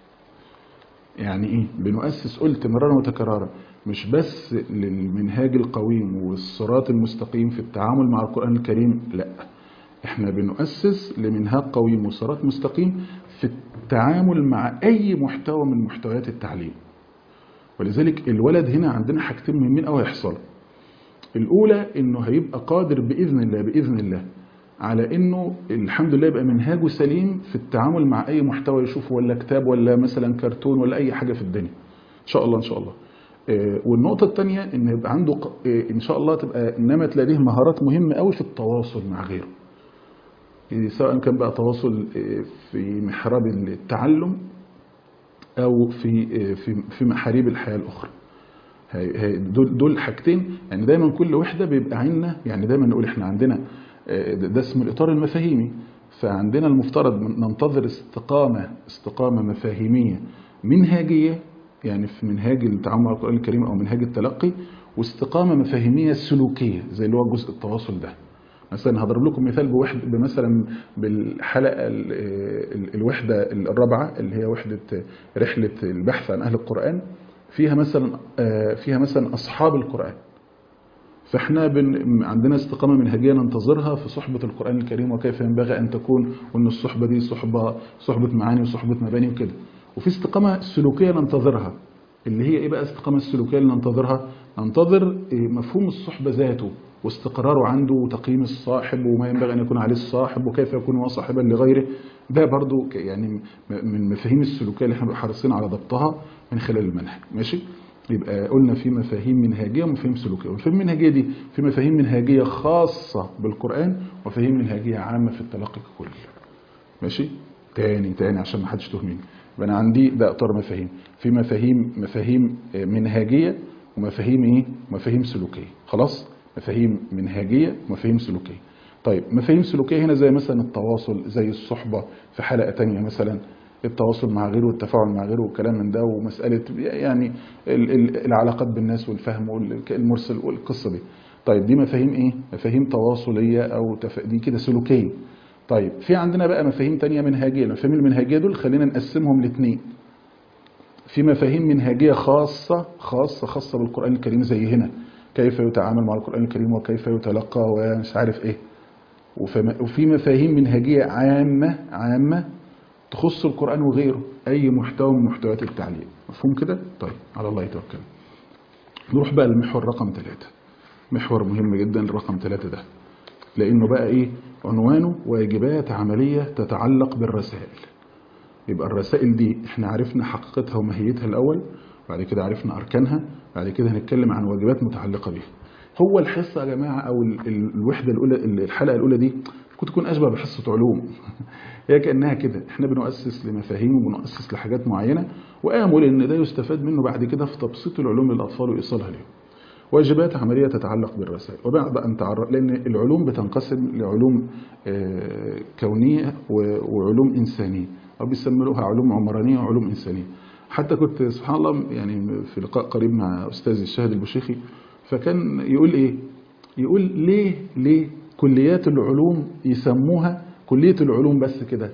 يعني ايه بنؤسس قلت مرارا وتكرارا مش بس للمنهاج القويم والصراط المستقيم في التعامل مع القرآن الكريم لا احنا بنؤسس لمنهاج قويم وصراط مستقيم في التعامل مع اي محتوى من محتويات التعليم ولذلك الولد هنا عندنا حاجتين مهمين قوي يحصلوا الاولى انه هيبقى قادر باذن الله باذن الله على انه الحمد لله يبقى منهاجه سليم في التعامل مع اي محتوى يشوفه ولا كتاب ولا مثلا كرتون ولا اي حاجه في الدنيا ان شاء الله ان شاء الله آه، والنقطه الثانيه ان يبقى عنده ق- آه، ان شاء الله تبقى انما تلاقيه مهارات مهمه قوي في التواصل مع غيره آه، سواء كان بقى تواصل آه، في محراب التعلم او في آه، في في محاريب الحياه الاخرى هي- هي- دول دول حاجتين يعني دايما كل وحده بيبقى عندنا يعني دايما نقول احنا عندنا آه، ده ده اسمه الاطار المفاهيمي فعندنا المفترض من- ننتظر استقامه استقامه مفاهيميه منهاجيه يعني في منهاج التعامل مع القران الكريم او منهاج التلقي واستقامه مفاهيميه سلوكيه زي اللي هو جزء التواصل ده مثلا هضرب لكم مثال بوحد بمثلا بالحلقه ال- ال- الوحده الرابعه اللي هي وحده رحله البحث عن اهل القران فيها مثلا آه، فيها مثلا اصحاب القران فاحنا بن عندنا استقامه منهجيه ننتظرها في صحبه القران الكريم وكيف ينبغي ان تكون وان الصحبه دي صحبه صحبه معاني وصحبه مباني وكده وفي استقامه سلوكيه ننتظرها اللي هي ايه بقى الاستقامه السلوكيه اللي ننتظرها ننتظر إيه، مفهوم الصحبه ذاته واستقراره عنده وتقييم الصاحب وما ينبغي ان يكون عليه الصاحب وكيف يكون هو صاحبا لغيره ده برضو ك- يعني م- من المفاهيم السلوكيه اللي احنا بنبقى حريصين على ضبطها من خلال المنهج ماشي يبقى قلنا في مفاهيم منهجيه ومفاهيم سلوكيه والمفاهيم المنهجيه دي في مفاهيم منهجيه خاصه بالقران ومفاهيم منهجيه عامه في التلقي ككل ماشي تاني تاني عشان ما حدش تهمني يبقى انا عندي ده اطار مفاهيم في مفاهيم مفاهيم منهجيه ومفاهيم ايه مفاهيم سلوكيه خلاص مفاهيم منهجيه ومفاهيم سلوكيه طيب مفاهيم سلوكيه هنا زي مثلا التواصل زي الصحبه في حلقه تانية مثلا التواصل مع غيره والتفاعل مع غيره والكلام من ده ومساله يعني ال- ال- العلاقات بالناس والفهم والمرسل والقصه دي طيب دي مفاهيم ايه مفاهيم تواصليه او تف... دي كده سلوكيه طيب في عندنا بقى مفاهيم تانية منهجيه المفاهيم المنهجيه دول خلينا نقسمهم لاثنين في مفاهيم منهجيه خاصه خاصه خاصه بالقران الكريم زي هنا كيف يتعامل مع القران الكريم وكيف يتلقى ومش عارف ايه وفم- وفي مفاهيم منهجيه عامه عامه تخص القرآن وغيره أي محتوى من محتويات التعليم مفهوم كده؟ طيب على الله يتوكل نروح بقى للمحور رقم ثلاثة محور مهم جدا الرقم ثلاثة ده لأنه بقى إيه عنوانه واجبات عملية تتعلق بالرسائل يبقى الرسائل دي احنا عرفنا حقيقتها وماهيتها الأول بعد كده عرفنا أركانها بعد كده هنتكلم عن واجبات متعلقة بيها هو الحصة يا جماعة أو ال- ال- الوحدة الأولى الحلقة الأولى دي كنت تكون أشبه بحصة علوم هي كأنها كده احنا بنؤسس لمفاهيم وبنؤسس لحاجات معينة وآمل إن ده يستفاد منه بعد كده في تبسيط العلوم للأطفال وإيصالها لهم واجبات عملية تتعلق بالرسائل وبعد أن تعرف لأن العلوم بتنقسم لعلوم آه، كونية و- وعلوم إنسانية أو بيسموها علوم عمرانية وعلوم إنسانية حتى كنت سبحان الله يعني في لقاء قريب مع أستاذي الشاهد البشيخي فكان يقول إيه يقول ليه ليه كليات العلوم يسموها كلية العلوم بس كده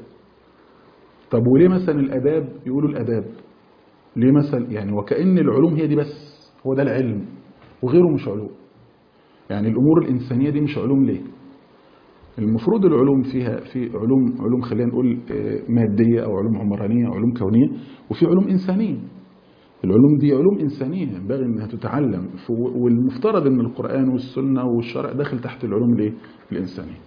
طب وليه مثلا الآداب يقولوا الآداب ليه مثلا يعني وكأن العلوم هي دي بس هو ده العلم وغيره مش علوم يعني الأمور الإنسانية دي مش علوم ليه المفروض العلوم فيها في علوم علوم خلينا نقول آه، مادية أو علوم عمرانية أو علوم كونية وفي علوم إنسانية العلوم دي علوم إنسانية ينبغي أنها تتعلم ف- والمفترض أن القرآن والسنة والشرع داخل تحت العلوم الإيه؟ الإنسانية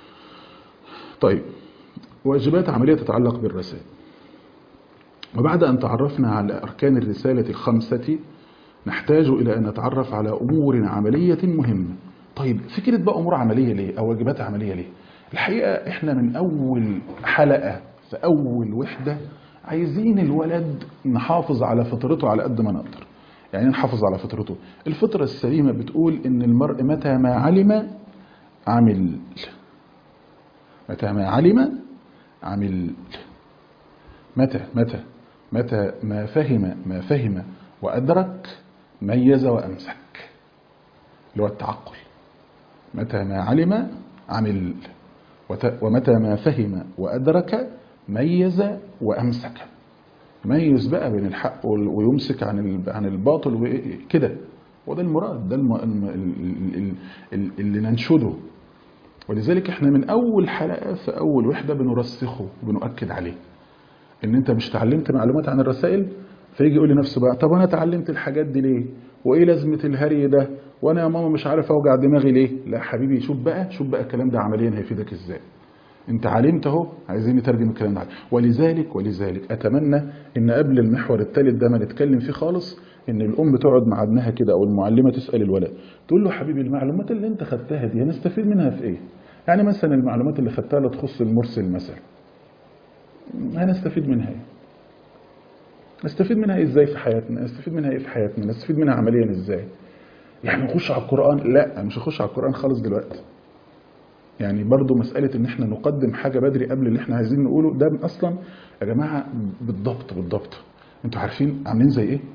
طيب واجبات عملية تتعلق بالرسائل وبعد أن تعرفنا على أركان الرسالة الخمسة نحتاج إلى أن نتعرف على أمور عملية مهمة طيب فكرة بقى أمور عملية ليه أو واجبات عملية ليه الحقيقة إحنا من أول حلقة في أول وحدة عايزين الولد نحافظ على فطرته على قد ما نقدر يعني نحافظ على فطرته الفطرة السليمة بتقول إن المرء متى ما علم عمل متى ما علم عمل متى متى متى ما فهم ما فهم وأدرك ميز وأمسك اللي هو التعقل متى ما علم عمل وت- ومتى ما فهم وأدرك ميز وأمسك ميز بقى بين الحق وال- ويمسك عن ال- عن الباطل وكده وده المراد ده الم- الم- ال- ال- ال- اللي ننشده ولذلك احنا من اول حلقه في اول وحده بنرسخه وبنؤكد عليه ان انت مش اتعلمت معلومات عن الرسائل فيجي يقول لنفسه بقى طب انا اتعلمت الحاجات دي ليه وايه لازمه الهري ده وانا يا ماما مش عارف اوجع دماغي ليه لا حبيبي شوف بقى شوف بقى الكلام ده عمليا هيفيدك ازاي انت علمت اهو عايزين نترجم الكلام ده ولذلك ولذلك اتمنى ان قبل المحور الثالث ده ما نتكلم فيه خالص ان الام تقعد مع ابنها كده او المعلمه تسال الولد تقول له حبيبي المعلومات اللي انت خدتها دي هنستفيد منها في ايه يعني مثلا المعلومات اللي خدتها اللي تخص المرسل مثلا هنستفيد منها ايه نستفيد منها إيه ازاي في حياتنا نستفيد منها ايه في حياتنا نستفيد منها عمليا ازاي يعني نخش على القرآن لا مش هخش على القرآن خالص دلوقتي يعني برضو مسألة ان احنا نقدم حاجة بدري قبل اللي احنا عايزين نقوله ده اصلا يا جماعة بالضبط بالضبط انتوا عارفين عاملين زي ايه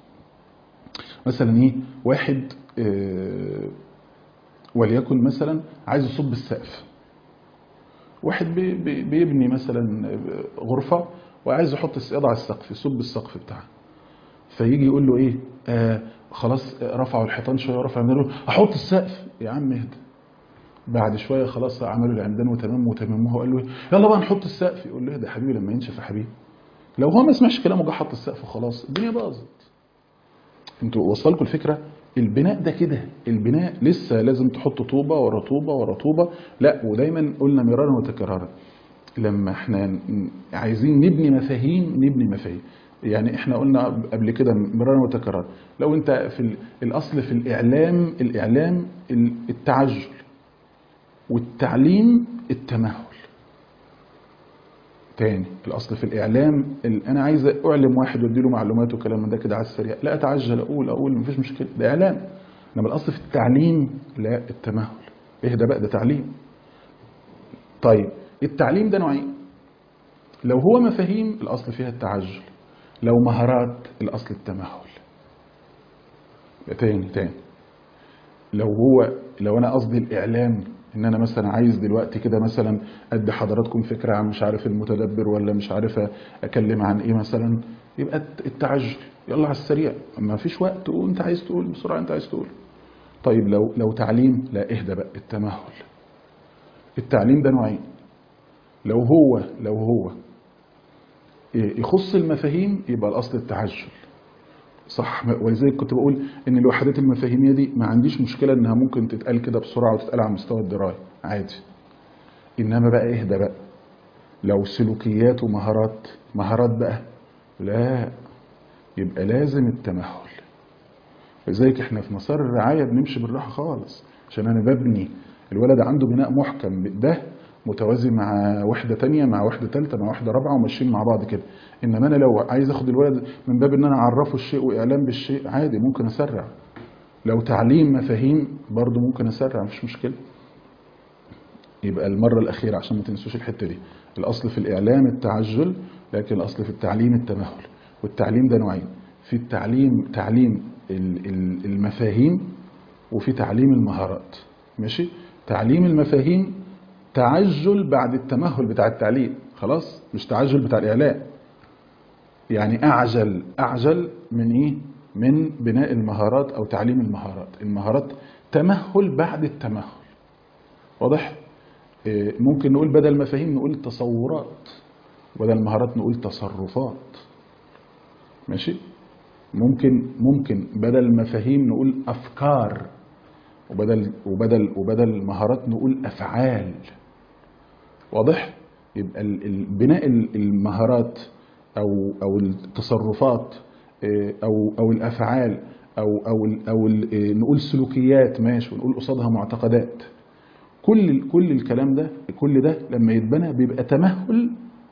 مثلا ايه واحد اه وليكن مثلا عايز يصب السقف واحد بي بي بيبني مثلا غرفة وعايز يحط السقاط على السقف يصب السقف بتاعه فيجي يقول له ايه آه خلاص رفعوا الحيطان شويه ورفعوا العمدان احط السقف يا عم اهدى بعد شويه خلاص عملوا العمدان وتمام وتمموها وقال له إيه؟ يلا بقى نحط السقف يقول له اهدى يا حبيبي لما ينشف يا حبيبي لو هو ما سمعش كلامه جه حط السقف وخلاص الدنيا باظت انتوا وصلكم الفكره البناء ده كده البناء لسه لازم تحط طوبه ورا طوبه ورا طوبه لا ودايما قلنا مرارا وتكرارا لما احنا ن- عايزين نبني مفاهيم نبني مفاهيم يعني احنا قلنا قبل كده مرارا وتكرارا لو انت في ال- الاصل في الاعلام الاعلام ال- التعجل والتعليم التمهل تاني الاصل في الاعلام ال- انا عايز اعلم واحد واديله معلومات وكلام من ده كده على السريع لا اتعجل اقول اقول مفيش مشكله ده اعلام انما الاصل في التعليم لا التمهل اهدى بقى ده تعليم طيب التعليم ده نوعين لو هو مفاهيم الاصل فيها التعجل لو مهارات الاصل التمهل يبقى تاني تاني لو هو لو انا قصدي الاعلام ان انا مثلا عايز دلوقتي كده مثلا ادي حضراتكم فكره عن مش عارف المتدبر ولا مش عارف اكلم عن ايه مثلا يبقى الت- التعجل يلا على السريع ما فيش وقت تقول انت عايز تقول بسرعه انت عايز تقول طيب لو لو تعليم لا اهدى بقى التمهل التعليم ده نوعين لو هو لو هو يخص المفاهيم يبقى الاصل التعجل صح ولذلك كنت بقول ان الوحدات المفاهيميه دي ما عنديش مشكله انها ممكن تتقال كده بسرعه وتتقال على مستوى الدرايه عادي انما بقى اهدى بقى لو سلوكيات ومهارات مهارات بقى لا يبقى لازم التمهل لذلك احنا في مسار الرعايه بنمشي بالراحه خالص عشان انا ببني الولد عنده بناء محكم ده متوازي مع وحده تانية مع وحده ثالثه مع وحده رابعه وماشيين مع بعض كده انما انا لو عايز اخد الولد من باب ان انا اعرفه الشيء واعلام بالشيء عادي ممكن اسرع لو تعليم مفاهيم برضه ممكن اسرع مفيش مشكله يبقى المره الاخيره عشان ما تنسوش الحته دي الاصل في الاعلام التعجل لكن الاصل في التعليم التمهل والتعليم ده نوعين في التعليم تعليم ال- ال- المفاهيم وفي تعليم المهارات ماشي تعليم المفاهيم تعجل بعد التمهل بتاع التعليم خلاص مش تعجل بتاع الاعلام يعني اعجل اعجل من ايه من بناء المهارات او تعليم المهارات المهارات تمهل بعد التمهل واضح إيه، ممكن نقول بدل مفاهيم نقول تصورات بدل مهارات نقول تصرفات ماشي ممكن ممكن بدل مفاهيم نقول افكار وبدل وبدل وبدل مهارات نقول افعال واضح يبقى ال- ال- بناء ال- المهارات او او التصرفات إيه، او او الافعال او او ال- او ال- إيه، نقول سلوكيات ماشي ونقول قصادها معتقدات كل كل الكلام ده كل ده لما يتبنى بيبقى تمهل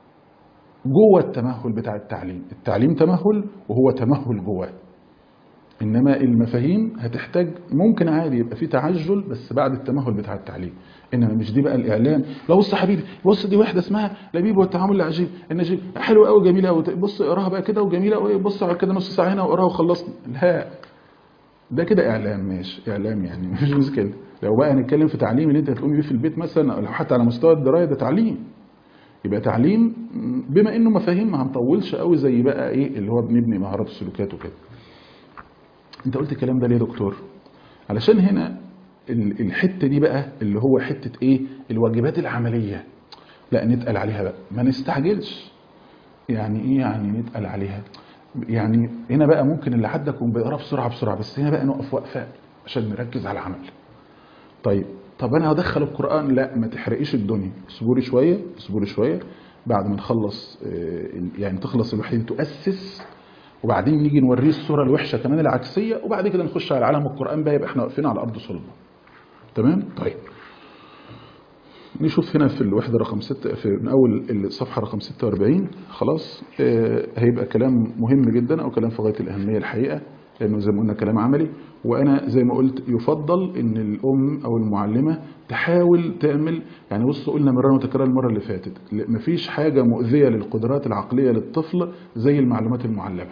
جوه التمهل بتاع التعليم التعليم تمهل وهو تمهل جواه انما المفاهيم هتحتاج ممكن عادي يبقى في تعجل بس بعد التمهل بتاع التعليم انما مش دي بقى الاعلام لا بص يا حبيبي بص دي واحده اسمها لبيب والتعامل العجيب النجيب حلوه قوي جميله قوي بص اقراها بقى كده وجميله قوي بص على كده نص ساعه هنا واقراها وخلصنا لا ده كده اعلام ماشي اعلام يعني مفيش مشكله لو بقى هنتكلم في تعليم اللي انت هتقومي بيه في البيت مثلا او لو حتى على مستوى الدرايه ده تعليم يبقى تعليم بما انه مفاهيم ما هنطولش قوي زي بقى ايه اللي هو بنبني مهارات السلوكيات وكده انت قلت الكلام ده ليه يا دكتور علشان هنا ال- الحته دي بقى اللي هو حته ايه الواجبات العمليه لا نتقل عليها بقى ما نستعجلش يعني ايه يعني نتقل عليها يعني هنا بقى ممكن اللي حد يكون بيقرا بسرعه بسرعه بس هنا بقى نقف وقفه عشان نركز على العمل طيب طب انا هدخل القران لا ما تحرقيش الدنيا اصبري شويه اصبري شويه بعد ما نخلص آه، يعني تخلص الوحده دي تؤسس وبعدين نيجي نوريه الصوره الوحشه كمان العكسيه وبعد كده نخش على عالم القران بقى يبقى احنا واقفين على ارض صلبه تمام طيب نشوف هنا في الوحده رقم 6 في من اول الصفحه رقم 46 خلاص آه، هيبقى كلام مهم جدا او كلام في غايه الاهميه الحقيقه لانه زي ما قلنا كلام عملي وانا زي ما قلت يفضل ان الام او المعلمه تحاول تعمل يعني بص قلنا مرة وتكرار المره اللي فاتت مفيش حاجه مؤذيه للقدرات العقليه للطفل زي المعلومات المعلمه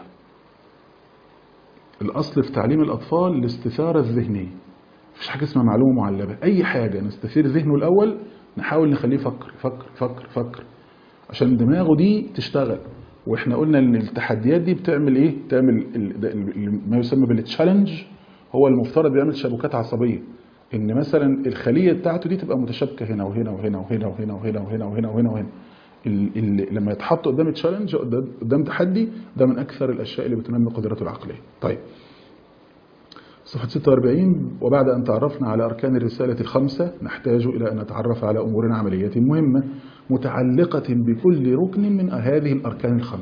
الاصل في تعليم الاطفال الاستثاره الذهنيه مفيش حاجه اسمها معلومه معلبه اي حاجه نستثير ذهنه الاول نحاول نخليه يفكر يفكر يفكر يفكر عشان دماغه دي تشتغل واحنا قلنا ان التحديات دي بتعمل ايه بتعمل ال- ده ال- ما يسمى بالتشالنج هو المفترض بيعمل شبكات عصبيه ان مثلا الخليه بتاعته دي تبقى متشابكه هنا وهنا وهنا وهنا وهنا وهنا وهنا وهنا وهنا وهنا ال- ال- لما يتحط قدام تشالنج قدام قدام تحدي ده من اكثر الاشياء اللي بتنمي قدراته العقليه طيب صفحة 46 وبعد أن تعرفنا على أركان الرسالة الخمسة نحتاج إلى أن نتعرف على أمور عملية مهمة متعلقة بكل ركن من هذه الأركان الخمسة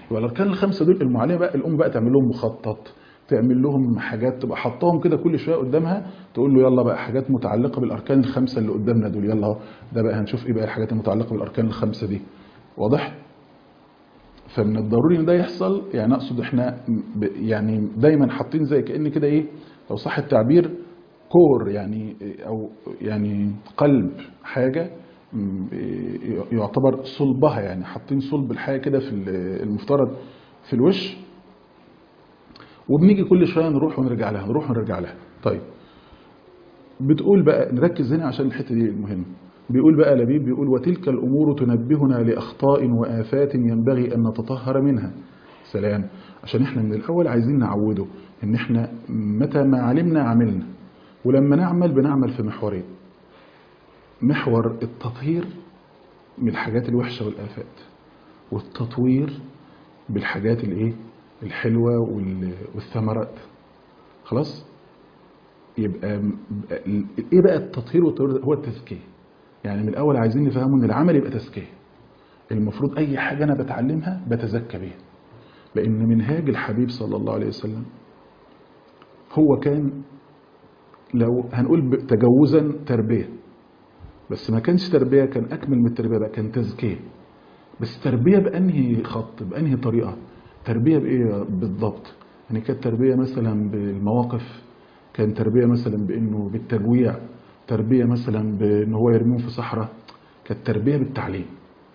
يبقى الاركان الخمسه دول المعلمه بقى الام بقى تعمل لهم مخطط تعمل لهم حاجات تبقى حطاهم كده كل شويه قدامها تقول له يلا بقى حاجات متعلقه بالاركان الخمسه اللي قدامنا دول يلا اهو ده بقى هنشوف ايه بقى الحاجات المتعلقه بالاركان الخمسه دي واضح فمن الضروري ان ده يحصل يعني اقصد احنا ب- يعني دايما حاطين زي كان كده ايه لو صح التعبير كور يعني او يعني قلب حاجه م- يعتبر صلبها يعني حاطين صلب الحاجه كده في ال- المفترض في الوش وبنيجي كل شويه نروح ونرجع لها نروح ونرجع لها طيب بتقول بقى نركز هنا عشان الحته دي مهمه بيقول بقى لبيب بيقول وتلك الامور تنبهنا لاخطاء وافات ينبغي ان نتطهر منها سلام عشان احنا من الاول عايزين نعوده ان احنا متى ما علمنا عملنا ولما نعمل بنعمل في محورين محور التطهير من الحاجات الوحشه والافات والتطوير بالحاجات الايه الحلوه وال- والثمرات خلاص يبقى م- ايه بقى التطهير والتطوير ده؟ هو التزكيه يعني من الاول عايزين نفهمه ان العمل يبقى تزكيه المفروض اي حاجه انا بتعلمها بتزكى بيها لان منهاج الحبيب صلى الله عليه وسلم هو كان لو هنقول ب- تجوزا تربيه بس ما كانش تربيه كان اكمل من التربيه بقى كان تزكيه بس تربيه بانهي خط بانهي طريقه تربيه بايه بالضبط يعني كانت تربيه مثلا بالمواقف كان تربيه مثلا بانه بالتجويع تربيه مثلا بان هو يرميهم في صحراء كانت تربيه بالتعليم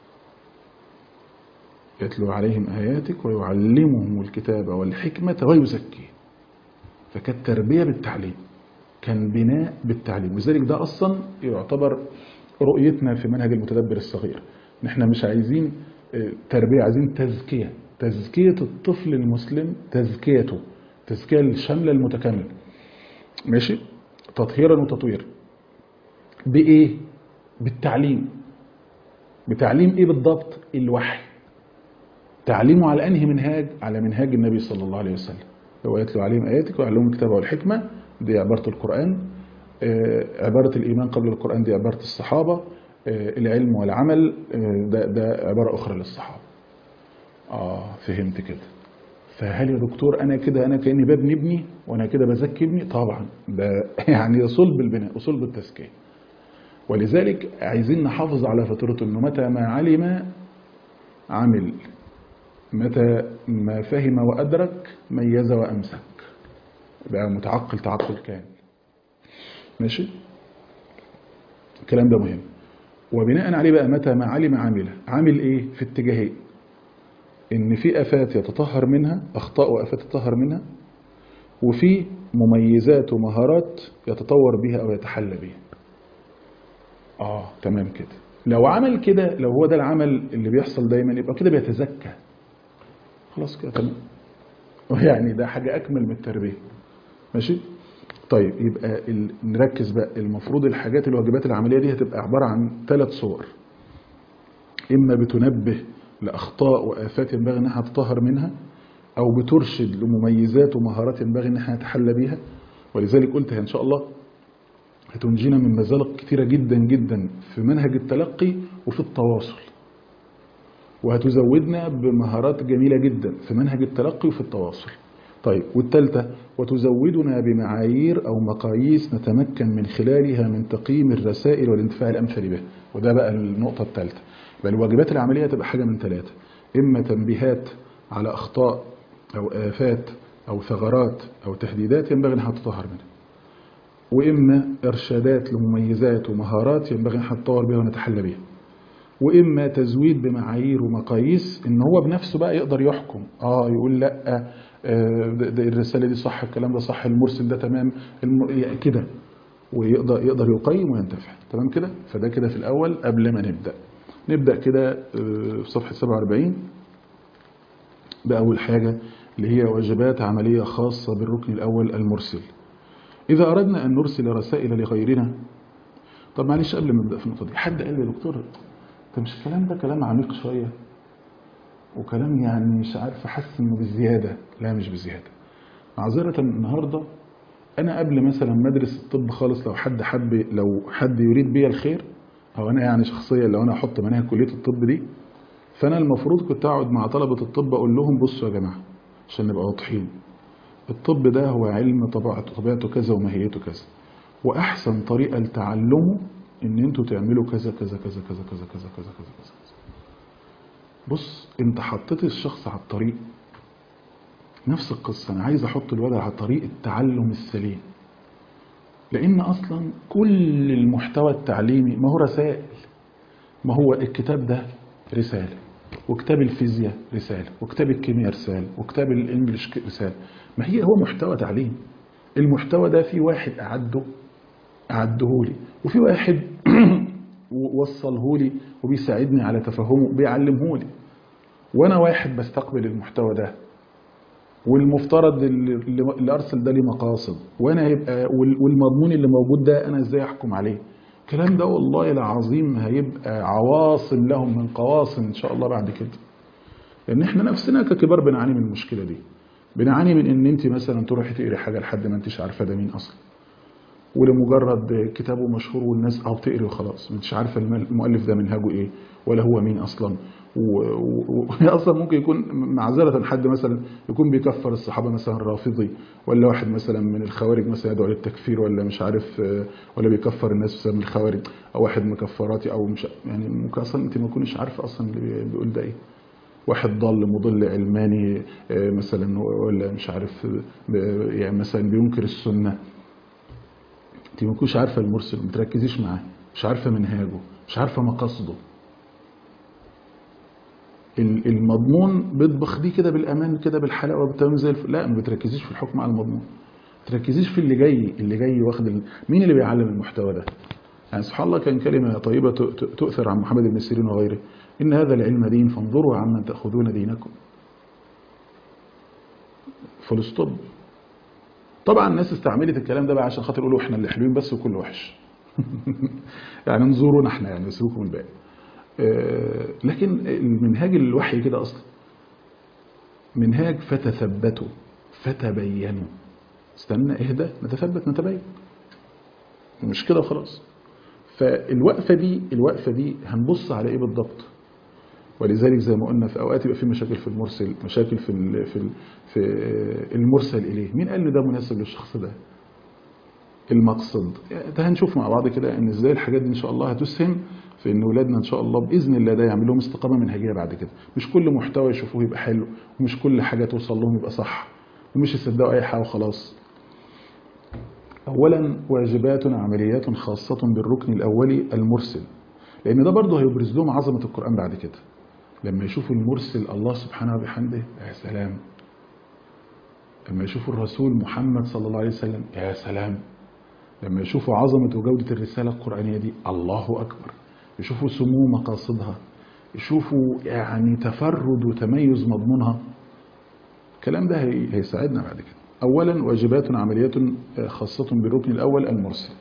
يتلو عليهم اياتك ويعلمهم الكتاب والحكمه ويزكيهم فكانت تربيه بالتعليم كان بناء بالتعليم لذلك ده اصلا يعتبر رؤيتنا في منهج المتدبر الصغير ان احنا مش عايزين آه، تربيه عايزين تزكيه تزكيه الطفل المسلم تزكيته تزكيه الشامله المتكامله ماشي تطهيرا وتطويرا بايه بالتعليم بتعليم ايه بالضبط الوحي تعليمه على انهي منهاج على منهاج النبي صلى الله عليه وسلم هو يتلو عليهم اياتك ويعلمهم الكتاب والحكمه دي عباره القران آه، عباره الايمان قبل القران دي عباره الصحابه آه، العلم والعمل آه، ده ده عباره اخرى للصحابه اه فهمت كده فهل يا دكتور انا كده انا كاني ببني ابني وانا كده بزكي ابني طبعا ده يعني صلب البناء وصلب التزكيه ولذلك عايزين نحافظ على فطرته انه متى ما علم عمل متى ما فهم وأدرك ميز وأمسك بقى متعقل تعقل كامل ماشي الكلام ده مهم وبناء عليه بقى متى ما علم عمله عامل ايه في اتجاهين ان في افات يتطهر منها اخطاء وافات يتطهر منها وفي مميزات ومهارات يتطور بها او يتحلى بها اه تمام كده لو عمل كده لو هو ده العمل اللي بيحصل دايما يبقى كده بيتزكى خلاص كده تمام يعني ده حاجة أكمل من التربية ماشي طيب يبقى ال... نركز بقى المفروض الحاجات الواجبات العملية دي هتبقى عبارة عن ثلاث صور إما بتنبه لأخطاء وآفات ينبغي إن احنا نتطهر منها أو بترشد لمميزات ومهارات ينبغي إن احنا نتحلى بيها ولذلك قلت إن شاء الله هتنجينا من مزالق كتيرة جدا جدا في منهج التلقي وفي التواصل وهتزودنا بمهارات جميلة جدا في منهج التلقي وفي التواصل طيب والثالثة وتزودنا بمعايير أو مقاييس نتمكن من خلالها من تقييم الرسائل والانتفاع الأمثل بها وده بقى النقطة الثالثة بل الواجبات العملية تبقى حاجة من ثلاثة إما تنبيهات على أخطاء أو آفات أو ثغرات أو تهديدات ينبغي أنها تطهر منها وإما إرشادات لمميزات ومهارات ينبغي أن نتطور بها ونتحلى بها واما تزويد بمعايير ومقاييس ان هو بنفسه بقى يقدر يحكم اه يقول لا آه ده ده الرساله دي صح الكلام ده صح المرسل ده تمام الم... كده ويقدر يقدر يقيم وينتفع تمام كده فده كده في الاول قبل ما نبدا نبدا كده آه في صفحه 47 باول حاجه اللي هي واجبات عمليه خاصه بالركن الاول المرسل اذا اردنا ان نرسل رسائل لغيرنا طب معلش قبل ما نبدا في النقطه دي حد قال لي يا دكتور طب مش الكلام ده كلام عميق شوية وكلام يعني مش عارف احس انه بزيادة لا مش بزيادة معذرة النهاردة انا قبل مثلا ما ادرس الطب خالص لو حد حب لو حد يريد بيا الخير او انا يعني شخصيا لو انا احط مناهج كلية الطب دي فانا المفروض كنت اقعد مع طلبه الطب اقول لهم بصوا يا جماعه عشان نبقى واضحين الطب ده هو علم طبيعته طبيعته كذا وماهيته كذا واحسن طريقه لتعلمه ان انتوا تعملوا كذا كذا كذا كذا كذا كذا كذا كذا كذا بص انت حطيت الشخص على الطريق نفس القصه انا عايز احط الولد على طريق التعلم السليم لان اصلا كل المحتوى التعليمي ما هو رسائل ما هو الكتاب ده رساله وكتاب الفيزياء رساله وكتاب الكيمياء رساله وكتاب الانجليش رساله ما هي هو محتوى تعليم المحتوى ده في واحد اعده اعده لي وفي واحد وصله لي وبيساعدني على تفهمه بيعلمه لي وانا واحد بستقبل المحتوى ده والمفترض اللي, اللي ارسل ده ليه مقاصد وانا هيبقى والمضمون اللي موجود ده انا ازاي احكم عليه الكلام ده والله العظيم هيبقى عواصم لهم من قواصم ان شاء الله بعد كده لان احنا نفسنا ككبار بنعاني من المشكله دي بنعاني من ان انت مثلا تروحي تقري حاجه لحد ما انتش عارفه ده مين اصلا ولمجرد كتابه مشهور والناس اه بتقري وخلاص مش عارفه المؤلف ده منهجه ايه ولا هو مين اصلا وهي اصلا ممكن يكون معذره حد مثلا يكون بيكفر الصحابه مثلا رافضي ولا واحد مثلا من الخوارج مثلا يدعو للتكفير ولا مش عارف ولا بيكفر الناس من الخوارج او واحد مكفراتي او مش يعني ممكن اصلا انت ما تكونش عارفه اصلا اللي بيقول ده ايه واحد ضل مضل علماني مثلا ولا مش عارف يعني مثلا بينكر السنه انت ما تكونش عارفه المرسل ما تركزيش معاه مش عارفه منهاجه مش عارفه مقاصده المضمون بيطبخ دي كده بالامان كده بالحلاوه بالتمام زي الف... لا ما بتركزيش في الحكم على المضمون تركزيش في اللي جاي اللي جاي واخد ال... مين اللي بيعلم المحتوى ده يعني سبحان الله كان كلمه طيبه تؤثر عن محمد بن سيرين وغيره ان هذا العلم دين فانظروا عمن تاخذون دينكم فول ستوب طبعا الناس استعملت الكلام ده بقى عشان خاطر يقولوا احنا اللي حلوين بس وكل وحش يعني انظرونا احنا يعني سيبوكم الباقي لكن المنهاج الوحي كده اصلا منهاج فتثبتوا فتبينوا استنى اهدى نتثبت نتبين مش كده وخلاص فالوقفه دي الوقفه دي هنبص على ايه بالضبط ولذلك زي ما قلنا في اوقات يبقى في مشاكل في المرسل مشاكل في ال في ال في المرسل اليه مين قال ان ده مناسب للشخص ده المقصد ده هنشوف مع بعض كده ان ازاي الحاجات دي ان شاء الله هتسهم في ان اولادنا ان شاء الله باذن الله ده يعمل لهم استقامه منهجيه بعد كده مش كل محتوى يشوفوه يبقى حلو ومش كل حاجه توصل لهم يبقى صح ومش يصدقوا اي حاجه وخلاص اولا واجبات عمليات خاصه بالركن الاولي المرسل لان ده برضه هيبرز لهم عظمه القران بعد كده لما يشوفوا المرسل الله سبحانه وبحمده يا سلام لما يشوفوا الرسول محمد صلى الله عليه وسلم يا سلام لما يشوفوا عظمة وجودة الرسالة القرآنية دي الله أكبر يشوفوا سمو مقاصدها يشوفوا يعني تفرد وتميز مضمونها الكلام ده هيساعدنا بعد كده أولا واجبات عمليات خاصة بالركن الأول المرسل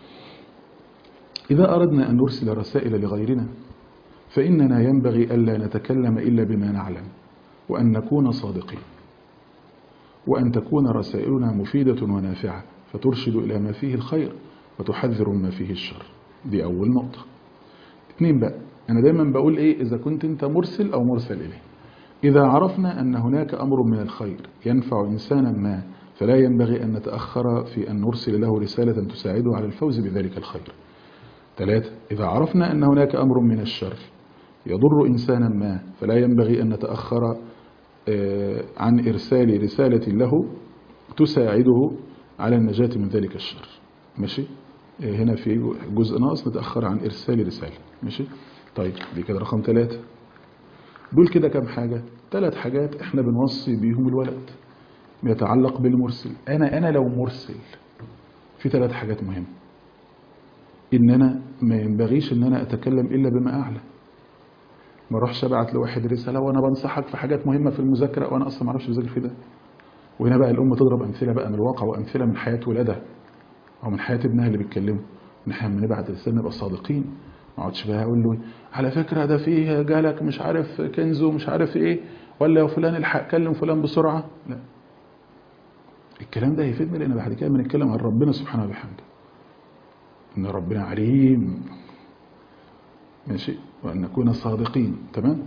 إذا أردنا أن نرسل رسائل لغيرنا فإننا ينبغي ألا نتكلم إلا بما نعلم وأن نكون صادقين وأن تكون رسائلنا مفيدة ونافعة فترشد إلى ما فيه الخير وتحذر ما فيه الشر دي أول نقطة اثنين بقى أنا دايما بقول إيه إذا كنت أنت مرسل أو مرسل إليه إذا عرفنا أن هناك أمر من الخير ينفع إنسانا ما فلا ينبغي أن نتأخر في أن نرسل له رسالة تساعده على الفوز بذلك الخير ثلاثة إذا عرفنا أن هناك أمر من الشر يضر إنسانا ما فلا ينبغي أن نتأخر عن إرسال رسالة له تساعده على النجاة من ذلك الشر ماشي هنا في جزء ناقص نتأخر عن إرسال رسالة ماشي طيب دي كده رقم ثلاثة دول كده كام حاجة ثلاث حاجات احنا بنوصي بيهم الولد بيتعلق بالمرسل أنا أنا لو مرسل في ثلاث حاجات مهمة إن أنا ما ينبغيش إن أنا أتكلم إلا بما أعلم ما اروحش ابعت لواحد رساله وانا بنصحك في حاجات مهمه في المذاكره وانا اصلا ما اعرفش اذاكر في ده وهنا بقى الام تضرب امثله بقى من الواقع وامثله من حياه ولادها او من حياه ابنها اللي بيتكلموا ان احنا لما نبعت رساله نبقى صادقين ما اقعدش بقى اقول له على فكره ده فيه جالك مش عارف كنز ومش عارف ايه ولا يا فلان الحق كلم فلان بسرعه لا الكلام ده هيفيدنا لان بعد كده بنتكلم عن ربنا سبحانه وبحمده ان ربنا عليم ماشي وأن نكون صادقين تمام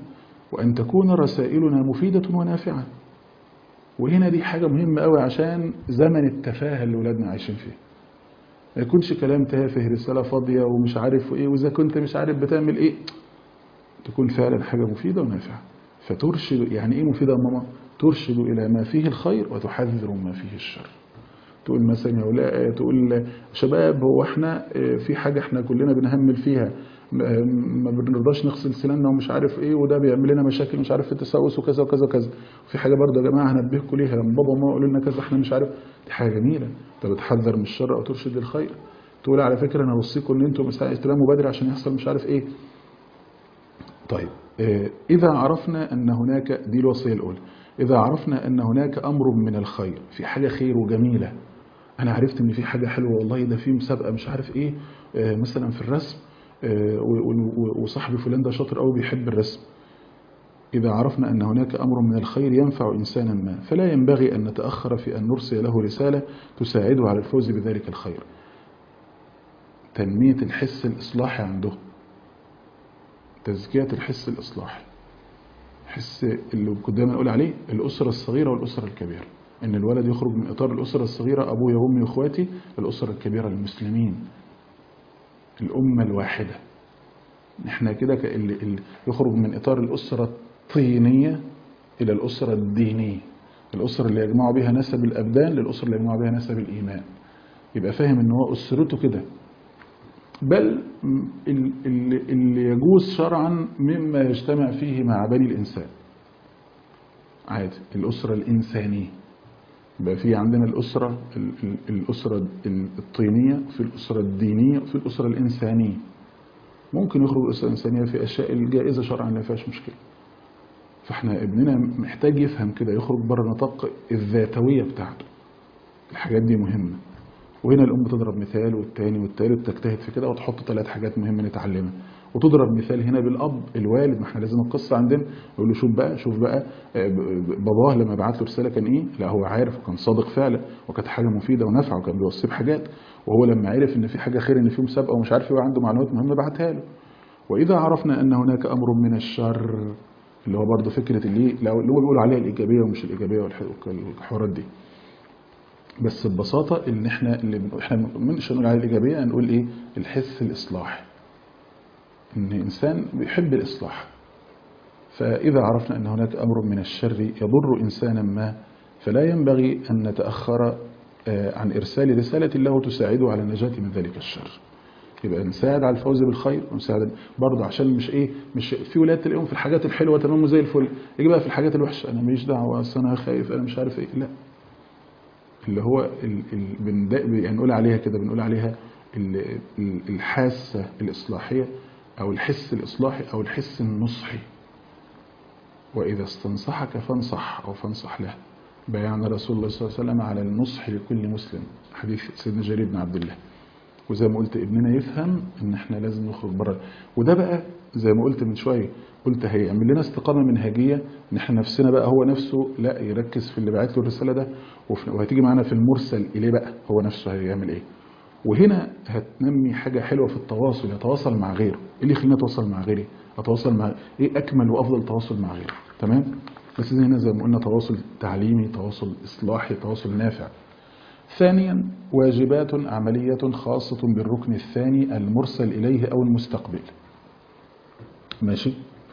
وأن تكون رسائلنا مفيدة ونافعة وهنا دي حاجة مهمة قوي عشان زمن التفاهة اللي ولادنا عايشين فيه ما يكونش كلام تافه رسالة فاضية ومش عارف ايه وإذا كنت مش عارف بتعمل ايه تكون فعلا حاجة مفيدة ونافعة فترشد يعني ايه مفيدة يا ماما ترشد إلى ما فيه الخير وتحذر ما فيه الشر تقول مثلا يا ولاء تقول شباب هو احنا في حاجة احنا كلنا بنهمل فيها ما بنرضاش نغسل سناننا ومش عارف ايه وده بيعمل لنا مشاكل مش عارف في التسوس وكذا وكذا وكذا وفي حاجه برضه يا جماعه هنبهكم ليها لما بابا وماما يقولوا لنا كذا احنا مش عارف دي حاجه جميله انت بتحذر من الشر او ترشد للخير تقول على فكره انا اوصيكم ان انتم تناموا بدري عشان يحصل مش عارف ايه طيب اذا عرفنا ان هناك دي الوصيه الاولى اذا عرفنا ان هناك امر من الخير في حاجه خير وجميله انا عرفت ان في حاجه حلوه والله ده في مسابقه مش عارف ايه مثلا في الرسم وصاحبي فلان ده شاطر قوي بيحب الرسم إذا عرفنا أن هناك أمر من الخير ينفع إنسانا ما فلا ينبغي أن نتأخر في أن نرسل له رسالة تساعده على الفوز بذلك الخير تنمية الحس الإصلاحي عنده تزكية الحس الإصلاحي حس اللي كنت دايما أقول عليه الأسرة الصغيرة والأسرة الكبيرة إن الولد يخرج من إطار الأسرة الصغيرة أبويا وأمي وإخواتي الأسرة الكبيرة المسلمين الأمة الواحدة احنا كده اللي يخرج من إطار الأسرة الطينية إلى الأسرة الدينية الأسرة اللي يجمع بها نسب الأبدان للأسرة اللي يجمع بها نسب الإيمان يبقى فاهم ان هو أسرته كده بل اللي, اللي يجوز شرعا مما يجتمع فيه مع بني الإنسان عادي الأسرة الإنسانية يبقى في عندنا الأسرة الأسرة الطينية في الأسرة الدينية في الأسرة الإنسانية ممكن يخرج الأسرة الإنسانية في أشياء الجائزة شرعا ما فيهاش مشكلة فاحنا ابننا محتاج يفهم كده يخرج بره نطاق الذاتوية بتاعته الحاجات دي مهمة وهنا الأم تضرب مثال والتاني والتالت تجتهد في كده وتحط ثلاث حاجات مهمة نتعلمها وتضرب مثال هنا بالأب الوالد ما احنا لازم القصة عندنا يقول له شوف بقى شوف بقى باباه لما بعت له رسالة كان ايه لا هو عارف وكان صادق فعلا وكانت حاجة مفيدة ونافعة وكان بيوصيه بحاجات وهو لما عرف ان في حاجة خير ان في مسابقة ومش عارف ايه عنده معلومات مهمة بعتها له وإذا عرفنا أن هناك أمر من الشر اللي هو برضه فكرة اللي اللي هو بيقولوا عليها الإيجابية ومش الإيجابية والحوارات دي بس ببساطة ان احنا اللي احنا مش هنقول على الإيجابية هنقول ايه الحس الإصلاحي ان إنسان بيحب الإصلاح فإذا عرفنا أن هناك أمر من الشر يضر إنسانا ما فلا ينبغي أن نتأخر عن إرسال رسالة له تساعده على النجاة من ذلك الشر يبقى نساعد على الفوز بالخير ونساعد برضه عشان مش ايه مش في ولاد تلاقيهم في الحاجات الحلوه تمام وزي الفل يجي بقى في الحاجات الوحشه انا ماليش دعوه اصل انا خايف انا مش عارف ايه لا اللي هو ال ال يعني نقول عليها كده بنقول عليها ال الحاسه الاصلاحيه او الحس الاصلاحي او الحس النصحي واذا استنصحك فانصح او فانصح له بيان رسول الله صلى الله عليه وسلم على النصح لكل مسلم حديث سيدنا جرير بن عبد الله وزي ما قلت ابننا يفهم ان احنا لازم نخرج بره وده بقى زي ما قلت من شويه قلت هيعمل لنا استقامه منهجيه ان احنا نفسنا بقى هو نفسه لا يركز في اللي بعت له الرساله ده وهتيجي معانا في المرسل اليه بقى هو نفسه هيعمل ايه وهنا هتنمي حاجه حلوه في التواصل يتواصل مع غيره ايه اللي يخليني اتواصل مع غيري اتواصل مع ايه اكمل وافضل تواصل مع غيره تمام بس هنا زي ما قلنا تواصل تعليمي تواصل اصلاحي تواصل نافع ثانيا واجبات عملية خاصة بالركن الثاني المرسل إليه أو المستقبل ماشي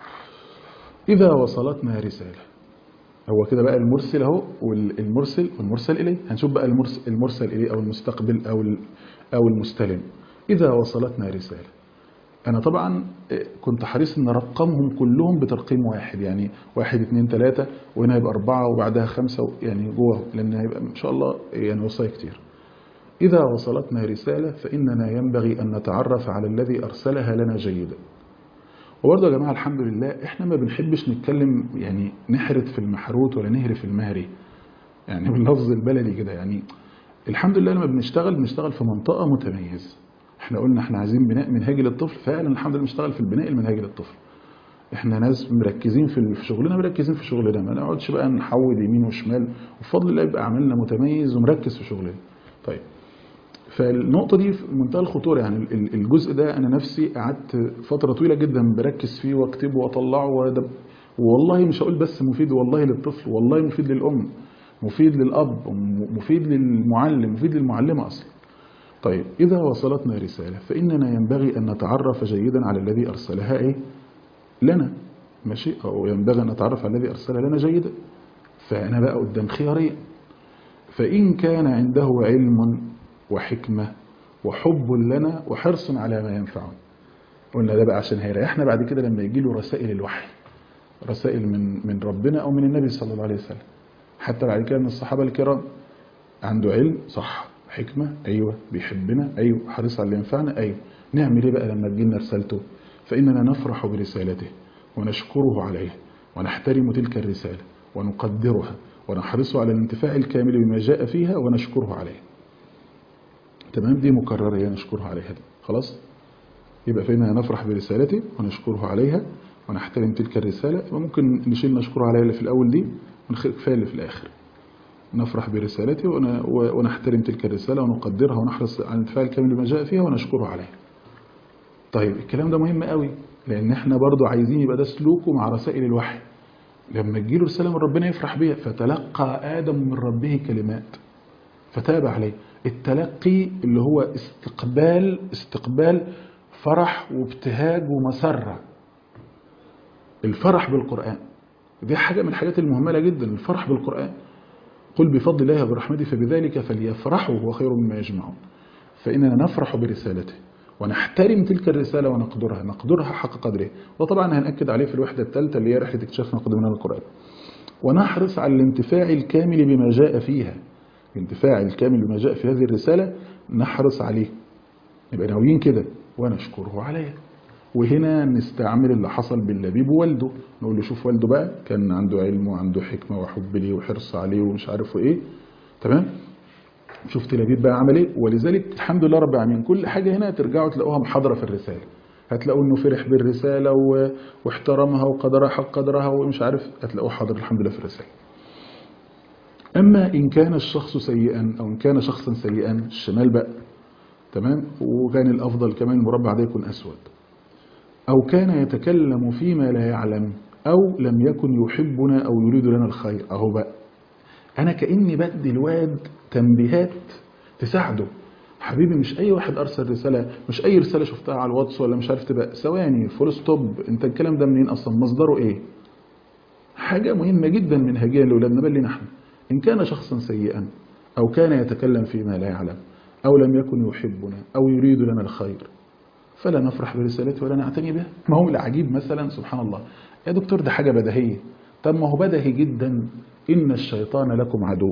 إذا وصلتنا رسالة هو كده بقى المرسل اهو والمرسل والمرسل إليه هنشوف بقى المرسل, المرسل إليه أو المستقبل أو أو المستلم إذا وصلتنا رسالة أنا طبعا كنت حريص أن أرقمهم كلهم بترقيم واحد يعني واحد اثنين ثلاثة وهنا يبقى أربعة وبعدها خمسة يعني جوه لأن هيبقى إن شاء الله يعني وصايا كتير إذا وصلتنا رسالة فإننا ينبغي أن نتعرف على الذي أرسلها لنا جيدا وبرضه يا جماعة الحمد لله إحنا ما بنحبش نتكلم يعني نحرت في المحروت ولا نهري في المهري يعني باللفظ البلدي كده يعني الحمد لله لما بنشتغل بنشتغل في منطقة متميزة احنا قلنا احنا عايزين بناء منهجي للطفل فعلا الحمد لله بنشتغل في البناء المنهجي للطفل احنا ناس مركزين في شغلنا مركزين في شغلنا ما نقعدش بقى نحود يمين وشمال وبفضل الله يبقى عملنا متميز ومركز في شغلنا طيب فالنقطة دي في منتهى الخطورة يعني الجزء ده أنا نفسي قعدت فترة طويلة جدا بركز فيه واكتبه واطلعه والله مش هقول بس مفيد والله للطفل والله مفيد للأم مفيد للأب مفيد للمعلم مفيد للمعلمة أصلا طيب إذا وصلتنا رسالة فإننا ينبغي أن نتعرف جيدا على الذي أرسلها إيه؟ لنا ماشي أو ينبغي أن نتعرف على الذي أرسلها لنا جيدا فأنا بقى قدام خيارين فإن كان عنده علم وحكمة وحب لنا وحرص على ما ينفعنا قلنا ده بقى عشان هيريحنا بعد كده لما يجي له رسائل الوحي رسائل من من ربنا أو من النبي صلى الله عليه وسلم حتى بعد كده من الصحابة الكرام عنده علم صح حكمة أيوة بيحبنا أيوة حريص على اللي ينفعنا أيوة نعمل إيه بقى لما تجينا رسالته فإننا نفرح برسالته ونشكره عليه ونحترم تلك الرسالة ونقدرها ونحرص على الانتفاع الكامل بما جاء فيها ونشكره عليه تمام دي مكررة هي نشكره عليها دي خلاص يبقى فإننا نفرح برسالته ونشكره عليها ونحترم تلك الرسالة يبقى ممكن نشيل نشكره عليها اللي في الأول دي ونكفاية اللي في الآخر نفرح برسالته ونحترم تلك الرسالة ونقدرها ونحرص على الانتفاع الكامل بما جاء فيها ونشكره عليها طيب الكلام ده مهم قوي لأن احنا برضو عايزين يبقى ده سلوكه مع رسائل الوحي لما تجيله رسالة من ربنا يفرح بيها فتلقى آدم من ربه كلمات فتاب عليه التلقي اللي هو استقبال استقبال فرح وابتهاج ومسرة الفرح بالقرآن دي حاجة من الحاجات المهملة جدا الفرح بالقرآن قل بفضل الله وبرحمته فبذلك فليفرحوا هو خير مما يجمعون فإننا نفرح برسالته ونحترم تلك الرسالة ونقدرها نقدرها حق قدره وطبعا هنأكد عليه في الوحدة الثالثة اللي هي رحلة اكتشاف مقدمنا القرآن ونحرص على الانتفاع الكامل بما جاء فيها الانتفاع الكامل بما جاء في هذه الرسالة نحرص عليه يبقى ناويين كده ونشكره عليه وهنا نستعمل اللي حصل باللبيب ووالده نقول له شوف والده بقى كان عنده علم وعنده حكمة وحب ليه وحرص عليه ومش عارف ايه تمام شفت لبيب بقى عمل ايه ولذلك الحمد لله رب العالمين كل حاجة هنا ترجعوا تلاقوها محاضرة في الرسالة هتلاقوا انه فرح بالرسالة واحترمها وقدرها حق قدرها ومش عارف هتلاقوه حاضر الحمد لله في الرسالة أما إن كان الشخص سيئا أو إن كان شخصا سيئا الشمال بقى تمام وكان الأفضل كمان المربع ده يكون أسود أو كان يتكلم فيما لا يعلم أو لم يكن يحبنا أو يريد لنا الخير أهو بقى أنا كأني بدي الواد تنبيهات تساعده حبيبي مش أي واحد أرسل رسالة مش أي رسالة شفتها على الواتس ولا مش عارف تبقى ثواني فول ستوب أنت الكلام ده منين أصلا مصدره إيه حاجة مهمة جدا منهجيا لأولادنا بل نحن إن كان شخصا سيئا أو كان يتكلم فيما لا يعلم أو لم يكن يحبنا أو يريد لنا الخير فلا نفرح برسالته ولا نعتني بها ما هو العجيب مثلا سبحان الله يا دكتور ده حاجة بديهية طب ما هو بدهي جدا إن الشيطان لكم عدو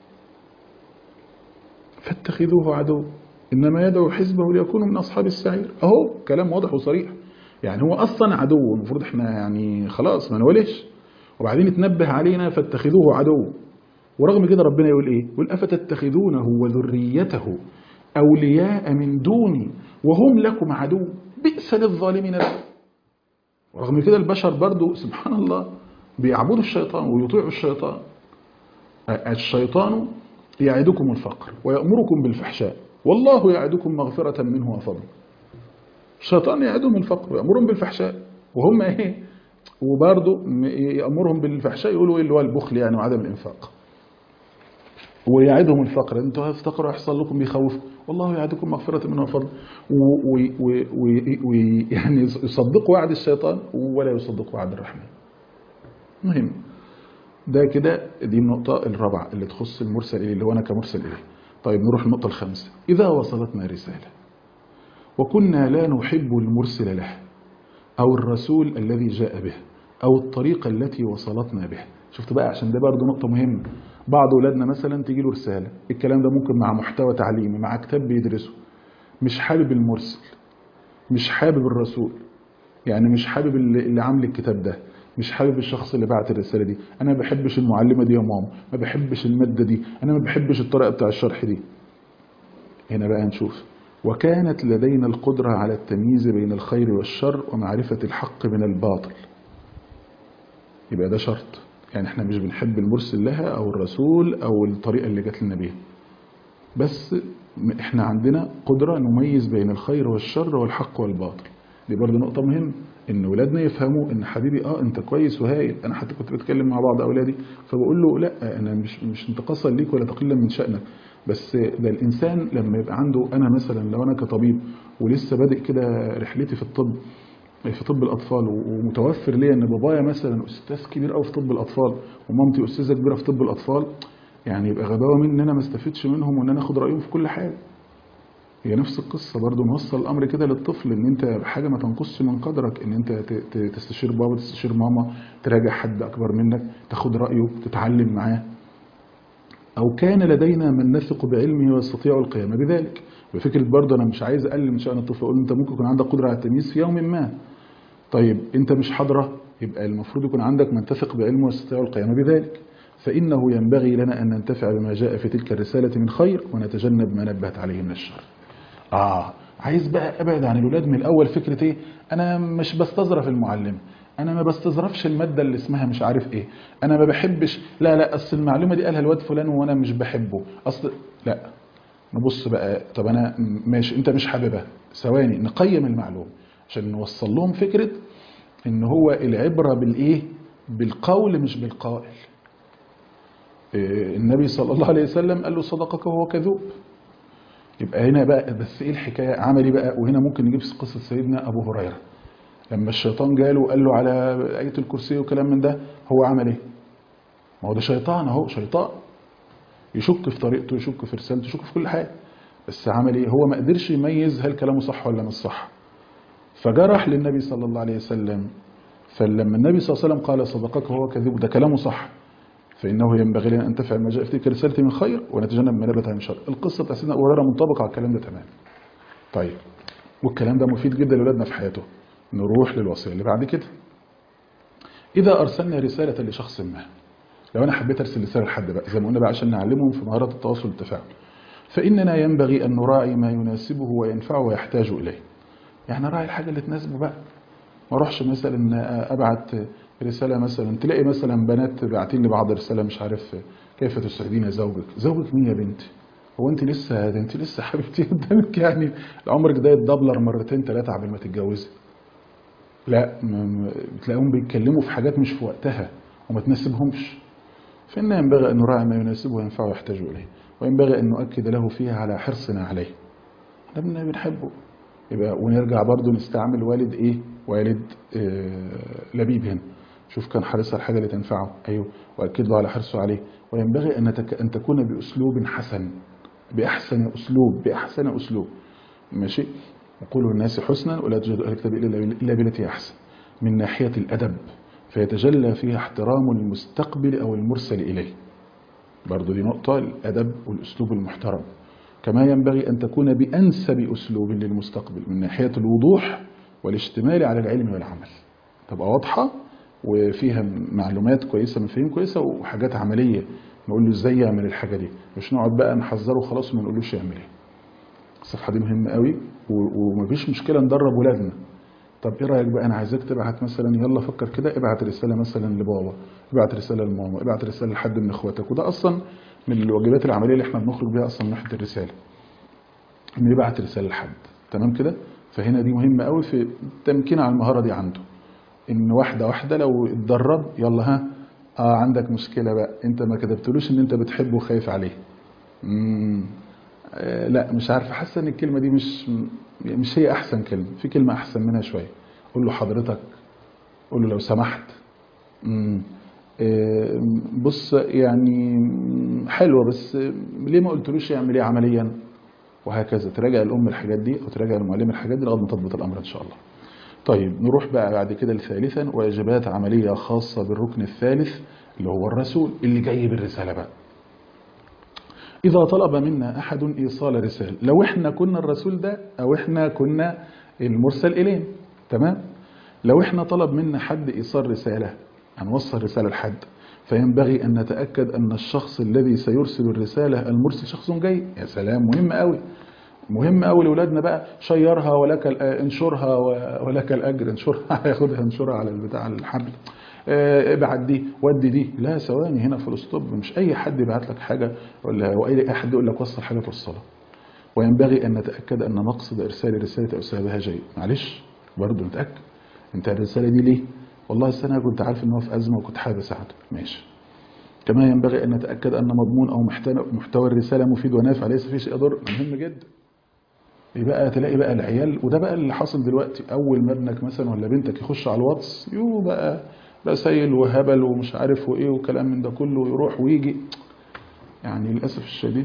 فاتخذوه عدو إنما يدعو حزبه ليكونوا من أصحاب السعير أهو كلام واضح وصريح يعني هو أصلا عدو المفروض احنا يعني خلاص ما نولش وبعدين اتنبه علينا فاتخذوه عدو ورغم كده ربنا يقول ايه يقول أفتتخذونه وذريته أولياء من دوني وهم لكم عدو بئس للظالمين لكم ورغم كده البشر برضو سبحان الله بيعبدوا الشيطان ويطيعوا الشيطان الشيطان يعدكم الفقر ويأمركم بالفحشاء والله يعدكم مغفرة منه وفضل الشيطان يعدهم الفقر ويأمرهم بالفحشاء وهم ايه وبرضه يأمرهم بالفحشاء يقولوا ايه اللي هو البخل يعني وعدم الإنفاق ويعدهم الفقر انتوا هتفتقروا يحصل لكم بيخوف والله يعدكم مغفرة منه وفضل ويعني يصدقوا وعد الشيطان ولا يصدقوا وعد الرحمن مهم ده كده دي النقطة الرابعة اللي تخص المرسل إليه اللي هو أنا كمرسل إليه طيب نروح النقطة الخامسة إذا وصلتنا رسالة وكنا لا نحب المرسل له أو الرسول الذي جاء به أو الطريقة التي وصلتنا به شفت بقى عشان ده برضه نقطة مهمة بعض أولادنا مثلا تيجي له رسالة الكلام ده ممكن مع محتوى تعليمي مع كتاب بيدرسه مش حابب المرسل مش حابب الرسول يعني مش حابب اللي, اللي عامل الكتاب ده مش حابب الشخص اللي بعت الرسالة دي أنا ما بحبش المعلمة دي يا ماما ما بحبش المادة دي أنا ما بحبش الطريقة بتاع الشرح دي هنا بقى نشوف وكانت لدينا القدرة على التمييز بين الخير والشر ومعرفة الحق من الباطل يبقى ده شرط يعني احنا مش بنحب المرسل لها او الرسول او الطريقة اللي جات لنا بيها بس احنا عندنا قدرة نميز بين الخير والشر والحق والباطل دي برضه نقطة مهمة ان ولادنا يفهموا ان حبيبي اه انت كويس وهايل انا حتى كنت بتكلم مع بعض اولادي فبقول له لا انا مش مش انتقاصا ليك ولا تقليلا من شانك بس ده الانسان لما يبقى عنده انا مثلا لو انا كطبيب ولسه بادئ كده رحلتي في الطب في طب الاطفال ومتوفر ليا ان بابايا مثلا استاذ كبير قوي في طب الاطفال ومامتي استاذه كبيره في طب الاطفال يعني يبقى غباوه مني ان انا ما استفدش منهم وان انا اخد رايهم في كل حاجه هي نفس القصه برضو نوصل الامر كده للطفل ان انت حاجه ما تنقصش من قدرك ان انت ت- ت- تستشير بابا تستشير ماما تراجع حد اكبر منك تاخد رايه تتعلم معاه او كان لدينا من نثق بعلمه ويستطيع القيام بذلك بفكره برضه انا مش عايز اقلل من شان الطفل اقول انت ممكن يكون عندك قدره على التمييز في يوم ما طيب انت مش حاضره يبقى المفروض يكون عندك من تثق بعلمه ويستطيع القيام بذلك فانه ينبغي لنا ان ننتفع بما جاء في تلك الرساله من خير ونتجنب ما نبهت عليه من الشر اه عايز بقى ابعد عن الولاد من الاول فكره ايه انا مش بستظرف المعلم انا ما بستظرفش الماده اللي اسمها مش عارف ايه انا ما بحبش لا لا اصل المعلومه دي قالها الواد فلان وانا مش بحبه اصل لا نبص بقى طب انا ماشي انت مش حاببها ثواني نقيم المعلومه عشان نوصل لهم فكره ان هو العبره بالايه بالقول مش بالقائل إيه، النبي صلى الله عليه وسلم قال له صدقك وهو كذوب يبقى هنا بقى بس ايه الحكايه عمل ايه بقى وهنا ممكن نجيب قصه سيدنا ابو هريره لما الشيطان جاله وقال له على ايه الكرسي وكلام من ده هو عمل ايه ما هو ده شيطان اهو شيطان يشك في طريقته يشك في رسالته يشك في كل حاجه بس عمل ايه هو ما قدرش يميز هل كلامه صح ولا مش صح فجرح للنبي صلى الله عليه وسلم فلما النبي صلى الله عليه وسلم قال صدقك وهو كذوب ده كلامه صح فإنه ينبغي لنا أن تفعل ما جاء في تلك رسالتي من خير ونتجنب ما نبت عن شر القصة بتاع سيدنا أبو هريرة منطبقة على الكلام ده تمام طيب والكلام ده مفيد جدا لأولادنا في حياته نروح للوصية اللي بعد كده إذا أرسلنا رسالة لشخص ما لو أنا حبيت أرسل رسالة لحد بقى زي ما قلنا بقى عشان نعلمهم في مهارات التواصل والتفاعل فإننا ينبغي أن نراعي ما يناسبه وينفعه ويحتاج إليه يعني راعي الحاجة اللي تناسبه بقى ما اروحش مثلا ابعت رساله مثلا تلاقي مثلا بنات باعتين لبعض رساله مش عارف كيف تسعدين زوجك زوجك مين يا بنتي هو انت لسه ده انت لسه حبيبتي قدامك يعني عمرك ده يتدبلر مرتين ثلاثه قبل ما تتجوزي لا م- م- بتلاقيهم بيتكلموا في حاجات مش في وقتها وما تناسبهمش فإن ينبغي أن نراعي ما يناسبه وينفعه ويحتاج إليه وينبغي أن نؤكد له فيها على حرصنا عليه احنا بن- بنحبه يبقى ونرجع برضو نستعمل والد ايه والد آه لبيب هنا شوف كان حريص على الحاجه اللي تنفعه ايوه واكد له على حرصه عليه وينبغي ان نتك... ان تكون باسلوب حسن باحسن اسلوب باحسن اسلوب ماشي وقولوا للناس حسنا ولا تجد اهل الكتاب الا الا بالتي احسن من ناحيه الادب فيتجلى فيها احترام المستقبل او المرسل اليه برضو دي نقطه الادب والاسلوب المحترم كما ينبغي أن تكون بأنسب أسلوب للمستقبل من ناحية الوضوح والاشتمال على العلم والعمل تبقى واضحة وفيها معلومات كويسة مفاهيم كويسة وحاجات عملية نقول له ازاي يعمل الحاجة دي مش نقعد بقى نحذره خلاص وما نقولوش يعمل ايه الصفحة دي مهمة قوي و- ومفيش مشكلة ندرب ولادنا طب ايه رايك بقى انا عايزاك تبعت مثلا يلا فكر كده ابعت رساله مثلا لبابا ابعت رساله لماما ابعت رساله لحد من اخواتك وده اصلا من الواجبات العمليه اللي احنا بنخرج بيها اصلا من ناحيه الرساله ان يبعت رساله لحد تمام كده فهنا دي مهمه قوي في التمكين على المهاره دي عنده ان واحده واحده لو اتدرب يلا ها اه عندك مشكله بقى انت ما كتبتلوش ان انت بتحبه وخايف عليه امم آه لا مش عارف حاسه ان الكلمه دي مش مش هي احسن كلمه في كلمه احسن منها شويه قول له حضرتك قول له لو سمحت امم آه، بص يعني حلوه بس ليه ما قلتلوش يعمل ايه عمليا وهكذا تراجع الام الحاجات دي وتراجع المعلم الحاجات دي لغايه ما تضبط الامر ان شاء الله طيب نروح بقى بعد كده لثالثا واجبات عمليه خاصه بالركن الثالث اللي هو الرسول اللي جاي بالرساله بقى إذا طلب منا أحد إيصال رسالة لو إحنا كنا الرسول ده أو إحنا كنا المرسل إليه تمام لو إحنا طلب منا حد إيصال رسالة هنوصل رسالة لحد فينبغي أن نتأكد أن الشخص الذي سيرسل الرسالة المرسل شخص جاي يا سلام مهم قوي مهم قوي لاولادنا بقى شيرها ولك ال- انشرها و- ولك الاجر انشرها هياخدها انشرها على البتاع على الحبل آه، ابعت دي ودي دي لا ثواني هنا في الاسطوب مش اي حد يبعت لك حاجه ولا واي حد يقول لك وصل حاجه توصلها وينبغي ان نتاكد ان مقصد ارسال رساله او سببها جيد معلش برضه نتاكد انت الرسالة دي ليه والله السنة كنت عارف ان هو في أزمة وكنت حابب أساعده ماشي كما ينبغي أن نتأكد أن مضمون أو محتوى- محتوى الرسالة مفيد ونافع ليس فيه شيء يضر مهم جدا يبقى تلاقي بقى العيال وده بقى اللي حاصل دلوقتي اول ما ابنك مثلا ولا بنتك يخش على الواتس يو بقى رسايل وهبل ومش عارف وايه وكلام من ده كله ويروح ويجي يعني للاسف الشديد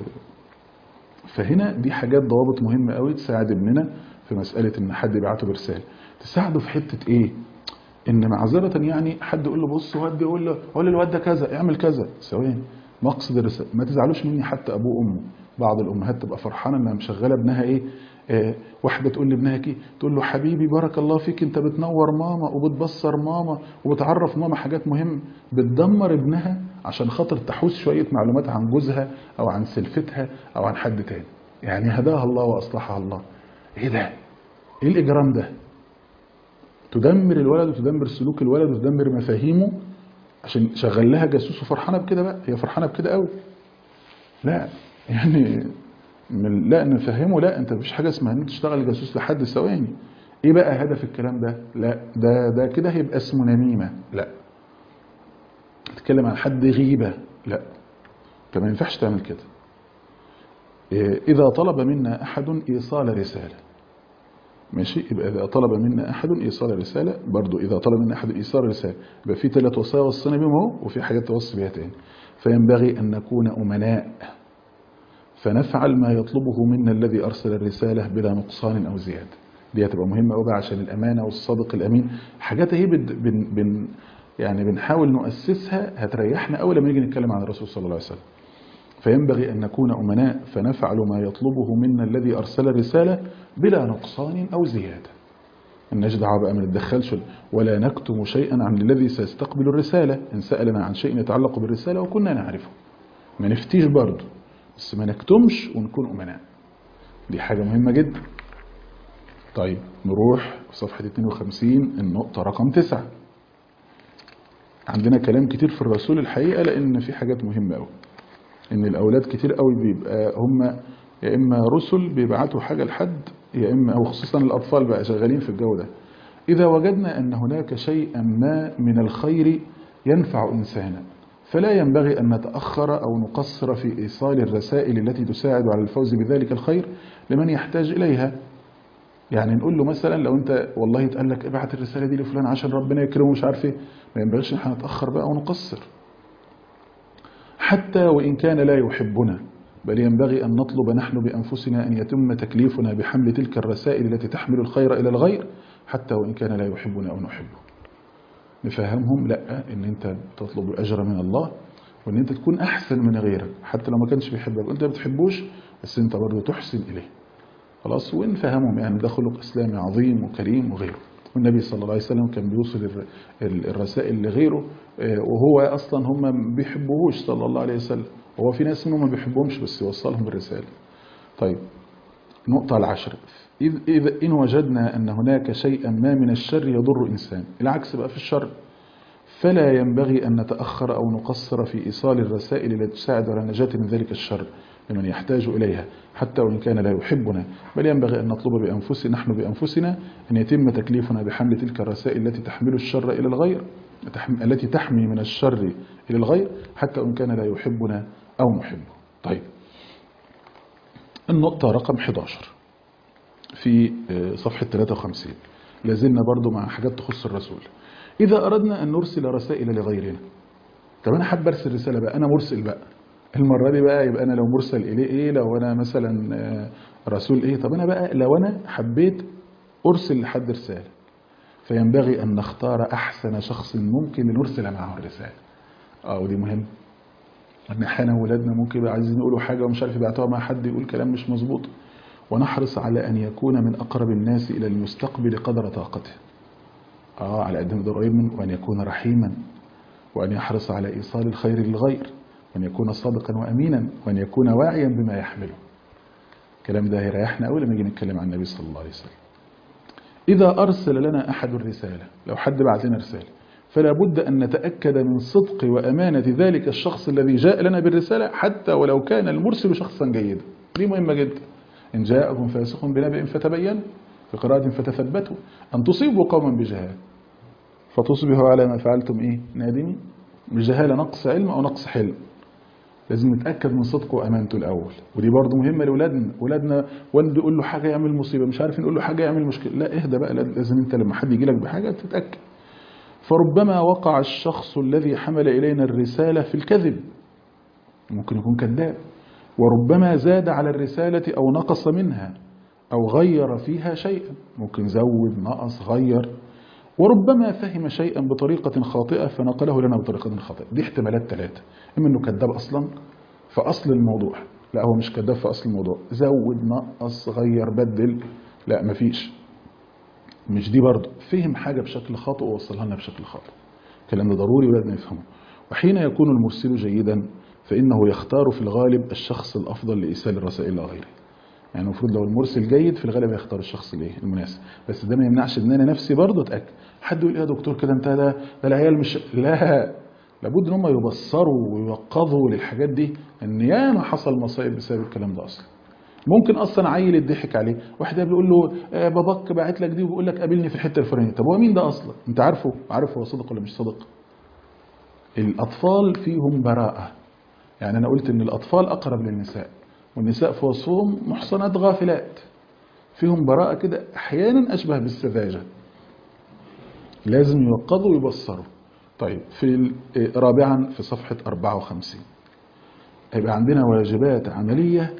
آه، فهنا دي حاجات ضوابط مهمه قوي تساعد ابننا في مساله ان حد يبعته برساله تساعده في حته ايه ان معذره يعني حد يقول له بص ودي يقول له قول للواد ده كذا اعمل كذا ثواني مقصد الرساله ما تزعلوش مني حتى ابوه وامه بعض الامهات تبقى فرحانه انها مشغله ابنها ايه آه واحده تقول لابنها كي تقول له حبيبي بارك الله فيك انت بتنور ماما وبتبصر ماما وبتعرف ماما حاجات مهمه بتدمر ابنها عشان خاطر تحوز شويه معلومات عن جوزها او عن سلفتها او عن حد تاني يعني هداها الله واصلحها الله ايه ده ايه الاجرام ده تدمر الولد وتدمر سلوك الولد وتدمر مفاهيمه عشان شغل لها جاسوس وفرحانه بكده بقى هي فرحانه بكده قوي لا يعني من لا نفهمه لا انت مفيش حاجه اسمها ان انت تشتغل جاسوس لحد ثواني ايه بقى هدف الكلام ده لا ده ده كده هيبقى اسمه نميمه لا تتكلم عن حد غيبه لا انت ما ينفعش تعمل كده إيه، اذا طلب منا احد ايصال رساله ماشي يبقى إذا طلب منا أحد إيصال رسالة برضو إذا طلب منا أحد إيصال رسالة يبقى في ثلاث وصايا وصينا بهم أهو وفي حاجات توصي بها تاني فينبغي أن نكون أمناء فنفعل ما يطلبه منا الذي أرسل الرسالة بلا نقصان أو زيادة دي هتبقى مهمة قوي بقى عشان الأمانة والصادق الأمين حاجات اهي بن بن بن يعني بنحاول نؤسسها هتريحنا أول لما نيجي نتكلم عن الرسول صلى الله عليه وسلم فينبغي أن نكون أمناء فنفعل ما يطلبه منا الذي أرسل الرسالة بلا نقصان أو زيادة الناش دعوة بقى ما نتدخلش ولا نكتم شيئا عن الذي سيستقبل الرسالة إن سألنا عن شيء يتعلق بالرسالة وكنا نعرفه ما نفتيش برضه بس ما نكتمش ونكون أمناء دي حاجة مهمة جدا طيب نروح في صفحة 52 النقطة رقم 9 عندنا كلام كتير في الرسول الحقيقة لأن في حاجات مهمة أوي ان الاولاد كتير قوي بيبقى هم يا اما رسل بيبعتوا حاجه لحد يا اما او خصوصا الاطفال بقى شغالين في الجو ده اذا وجدنا ان هناك شيئا ما من الخير ينفع انسانا فلا ينبغي ان نتاخر او نقصر في ايصال الرسائل التي تساعد على الفوز بذلك الخير لمن يحتاج اليها يعني نقول له مثلا لو انت والله اتقال لك ابعت الرساله دي لفلان عشان ربنا يكرمه مش عارف ايه ما ينبغيش ان احنا نتاخر بقى ونقصر حتى وإن كان لا يحبنا بل ينبغي أن نطلب نحن بأنفسنا أن يتم تكليفنا بحمل تلك الرسائل التي تحمل الخير إلى الغير حتى وإن كان لا يحبنا أو نحبه نفهمهم لا ان انت تطلب الاجر من الله وان انت تكون احسن من غيرك حتى لو ما كانش بيحبك انت ما بتحبوش بس انت برضه تحسن اليه خلاص ونفهمهم يعني ده خلق اسلامي عظيم وكريم وغيره والنبي صلى الله عليه وسلم كان بيوصل الر- ال- الرسائل لغيره آه، وهو اصلا هم ما بيحبوهوش صلى الله عليه وسلم هو في ناس منهم ما بيحبهمش بس يوصلهم الرساله طيب النقطة العشرة إذ إذا إن وجدنا أن هناك شيئا ما من الشر يضر إنسان العكس بقى في الشر فلا ينبغي أن نتأخر أو نقصر في إيصال الرسائل التي تساعد على النجاة من ذلك الشر لمن يحتاج إليها حتى وإن كان لا يحبنا بل ينبغي أن نطلب بأنفسنا نحن بأنفسنا أن يتم تكليفنا بحمل تلك الرسائل التي تحمل الشر إلى الغير تحم- التي تحمي من الشر إلى الغير حتى وإن كان لا يحبنا أو نحبه طيب النقطة رقم 11 في آه، صفحة 53 لازلنا برضو مع حاجات تخص الرسول إذا أردنا أن نرسل رسائل لغيرنا طب أنا حابب أرسل رسالة بقى أنا مرسل بقى المرة دي بقى يبقى أنا لو مرسل إليه إيه لو أنا مثلا آه، رسول إيه طب أنا بقى لو أنا حبيت أرسل لحد رسالة فينبغي أن نختار أحسن شخص ممكن لنرسل معه الرسالة اه ودي مهم ان احيانا ولادنا ممكن يبقى عايزين يقولوا حاجه ومش عارف يبعتوها مع حد يقول كلام مش مظبوط ونحرص على ان يكون من اقرب الناس الى المستقبل قدر طاقته اه على قد ما يقدر قريب منه وان يكون رحيما وان يحرص على ايصال الخير للغير وان يكون صادقا وامينا وان يكون واعيا بما يحمله الكلام ده هيريحنا قوي لما نيجي نتكلم عن النبي صلى الله عليه وسلم إذا أرسل لنا أحد الرسالة لو حد بعت لنا رسالة فلا بد أن نتأكد من صدق وأمانة ذلك الشخص الذي جاء لنا بالرسالة حتى ولو كان المرسل شخصا جيدا دي مهمة جدا إن جاءكم فاسق بنبأ فتبين في قراءة فتثبتوا أن تصيبوا قوما بجهالة فتصبحوا على ما فعلتم إيه نادمين مش جهالة نقص علم أو نقص حلم لازم نتأكد من صدقه وأمانته الأول ودي برضه مهمة لأولادنا أولادنا والد يقول له حاجة يعمل مصيبة مش عارف نقول له حاجة يعمل مشكلة لا اهدى بقى لازم أنت لما حد يجي لك بحاجة تتأكد فربما وقع الشخص الذي حمل إلينا الرسالة في الكذب ممكن يكون كذاب وربما زاد على الرسالة أو نقص منها أو غير فيها شيئا ممكن زود نقص غير وربما فهم شيئا بطريقة خاطئة فنقله لنا بطريقة خاطئة دي احتمالات ثلاثة إما أنه كذاب أصلا في أصل الموضوع لا هو مش كذاب في أصل الموضوع زود نقص غير بدل لا مفيش مش دي برضه فهم حاجة بشكل خاطئ ووصلها لنا بشكل خاطئ الكلام ده ضروري ولازم نفهمه وحين يكون المرسل جيدا فإنه يختار في الغالب الشخص الأفضل لإيصال الرسائل إلى غيره يعني المفروض لو المرسل جيد في الغالب يختار الشخص الايه المناسب بس ده ما يمنعش ان انا نفسي برضه اتاكد حد يقول ايه يا دكتور كده انت ده ده العيال مش لا لابد ان هم يبصروا ويوقظوا للحاجات دي ان ياما حصل مصايب بسبب الكلام ده اصلا ممكن اصلا عيل يضحك عليه واحد بيقول له آه باباك باعت لك دي وبيقول لك قابلني في الحته الفلانيه طب هو مين ده اصلا انت عارفه عارف هو صدق ولا مش صدق الاطفال فيهم براءه يعني انا قلت ان الاطفال اقرب للنساء والنساء في وصفهم محصنات غافلات فيهم براءة كده أحيانا أشبه بالسذاجة لازم يوقظوا ويبصروا طيب في رابعا في صفحة 54 هيبقى عندنا واجبات عملية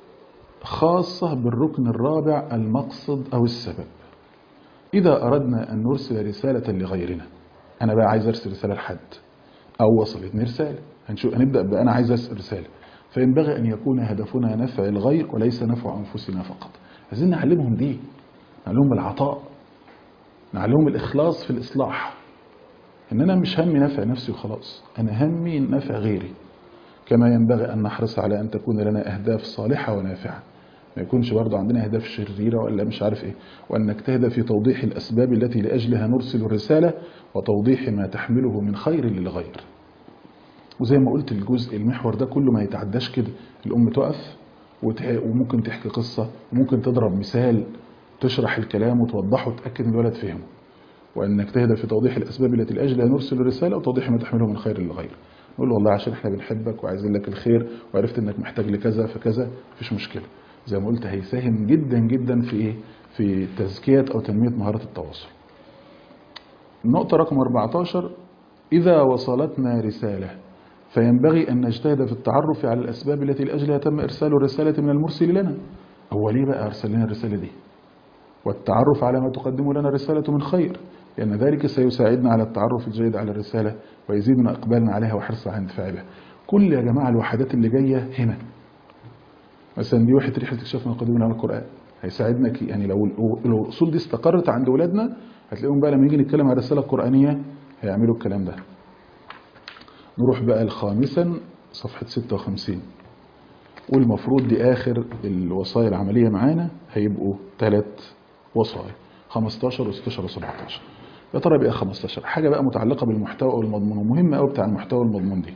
خاصة بالركن الرابع المقصد أو السبب إذا أردنا أن نرسل رسالة لغيرنا أنا بقى عايز أرسل رسالة لحد أو وصلتني رسالة هنشوف هنبدأ بقى أنا عايز أرسل رسالة فينبغي أن يكون هدفنا نفع الغير وليس نفع أنفسنا فقط عايزين نعلمهم دي نعلمهم العطاء نعلمهم الإخلاص في الإصلاح إن أنا مش همي نفع نفسي وخلاص أنا همي نفع غيري كما ينبغي أن نحرص على أن تكون لنا أهداف صالحة ونافعة ما يكونش برضه عندنا أهداف شريرة ولا مش عارف إيه وأن نجتهد في توضيح الأسباب التي لأجلها نرسل الرسالة وتوضيح ما تحمله من خير للغير وزي ما قلت الجزء المحور ده كله ما يتعداش كده الأم تقف وممكن تحكي قصة وممكن تضرب مثال تشرح الكلام وتوضحه وتأكد ان الولد فهمه وأن نجتهد في توضيح الأسباب التي لأجلها نرسل الرسالة وتوضيح ما تحمله من خير للغير نقول له والله عشان احنا بنحبك وعايزين لك الخير وعرفت انك محتاج لكذا فكذا مفيش مشكلة زي ما قلت هيساهم جدا جدا في ايه في تزكية أو تنمية مهارة التواصل النقطة رقم 14 إذا وصلتنا رسالة فينبغي أن نجتهد في التعرف على الأسباب التي لأجلها تم إرسال الرسالة من المرسل لنا هو ليه بقى أرسل لنا الرسالة دي والتعرف على ما تقدم لنا الرسالة من خير لأن ذلك سيساعدنا على التعرف الجيد على الرسالة ويزيدنا إقبالنا عليها وحرصنا على الاندفاع بها كل يا جماعة الوحدات اللي جاية هنا مثلا دي وحدة رحلة اكتشاف ما قدمنا على القرآن هيساعدنا يعني لو لو الأصول دي استقرت عند أولادنا هتلاقيهم بقى لما يجي نتكلم عن الرسالة القرآنية هيعملوا الكلام ده نروح بقى الخامسا صفحة 56 والمفروض دي آخر الوصايا العملية معانا هيبقوا ثلاث وصايا 15 و16 و17 يا ترى بقى 15 حاجة بقى متعلقة بالمحتوى والمضمون ومهمة قوي بتاع المحتوى والمضمون دي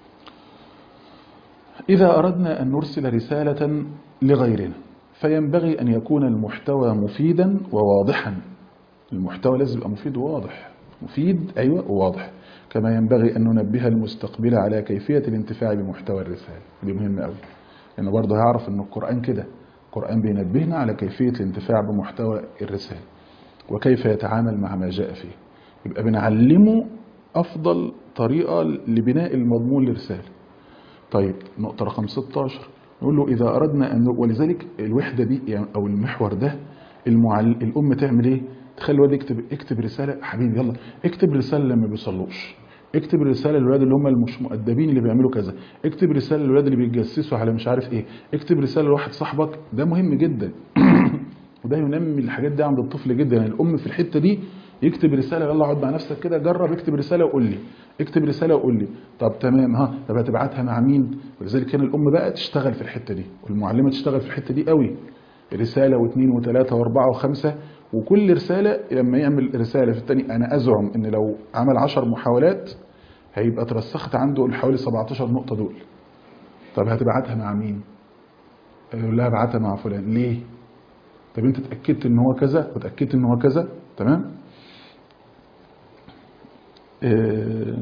إذا أردنا أن نرسل رسالة لغيرنا فينبغي أن يكون المحتوى مفيدا وواضحا المحتوى لازم يبقى مفيد وواضح مفيد أيوة وواضح كما ينبغي أن ننبه المستقبل على كيفية الانتفاع بمحتوى الرسالة دي مهمة قوي لأنه برضه هيعرف أن القرآن كده القرآن بينبهنا على كيفية الانتفاع بمحتوى الرسالة وكيف يتعامل مع ما جاء فيه يبقى بنعلمه أفضل طريقة لبناء المضمون للرسالة طيب نقطة رقم 16 نقول له إذا أردنا أن ولذلك الوحدة دي يعني أو المحور ده المعل... الأم تعمل إيه؟ تخلي الواد يكتب اكتب رسالة حبيبي يلا اكتب رسالة لما بيصلوش اكتب رسالة للولاد اللي هم المش مؤدبين اللي بيعملوا كذا اكتب رسالة للولاد اللي بيتجسسوا على مش عارف ايه اكتب رسالة لواحد صاحبك ده مهم جدا وده ينمي الحاجات دي عند الطفل جدا يعني الام في الحتة دي يكتب رسالة يلا اقعد مع نفسك كده جرب اكتب رسالة وقول لي اكتب رسالة وقول لي طب تمام ها طب هتبعتها مع مين ولذلك كان الام بقى تشتغل في الحتة دي والمعلمة تشتغل في الحتة دي قوي رسالة واثنين وثلاثة واربعة وخمسة وكل رسالة لما يعمل رسالة في الثاني أنا أزعم إن لو عمل عشر محاولات هيبقى ترسخت عنده حوالي 17 نقطة دول طب هتبعتها مع مين؟ يقول لها ابعتها مع فلان ليه؟ طب انت اتاكدت ان هو كذا وتاكدت ان هو كذا تمام آه،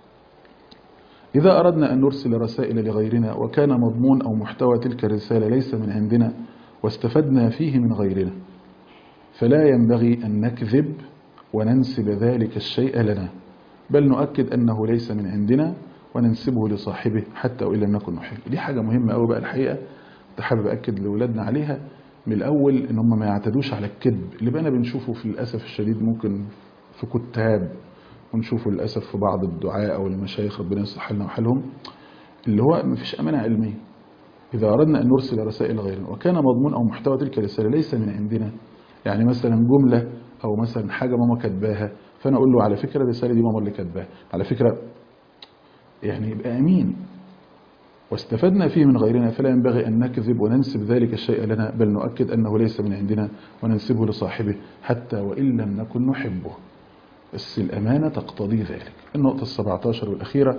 إذا أردنا أن نرسل رسائل لغيرنا وكان مضمون أو محتوى تلك الرسالة ليس من عندنا واستفدنا فيه من غيرنا فلا ينبغي أن نكذب وننسب ذلك الشيء لنا بل نؤكد أنه ليس من عندنا وننسبه لصاحبه حتى وإن لم نكن نحب دي حاجة مهمة أوي بقى الحقيقة كنت حابب أكد لأولادنا عليها من الأول إن هم ما يعتدوش على الكذب اللي بقى بنشوفه في الأسف الشديد ممكن في كتاب ونشوفه للأسف في بعض الدعاء أو المشايخ ربنا يصلح حالنا وحالهم اللي هو ما فيش أمانة علمية إذا أردنا أن نرسل رسائل غيرنا وكان مضمون أو محتوى تلك الرسالة ليس من عندنا يعني مثلا جملة أو مثلا حاجة ماما كاتباها فأنا أقول له على فكرة الرسالة دي ماما اللي كاتباها على فكرة يعني يبقى أمين واستفدنا فيه من غيرنا فلا ينبغي أن نكذب وننسب ذلك الشيء لنا بل نؤكد أنه ليس من عندنا وننسبه لصاحبه حتى وإن لم نكن نحبه بس الأمانة تقتضي ذلك النقطة السبعة عشر والأخيرة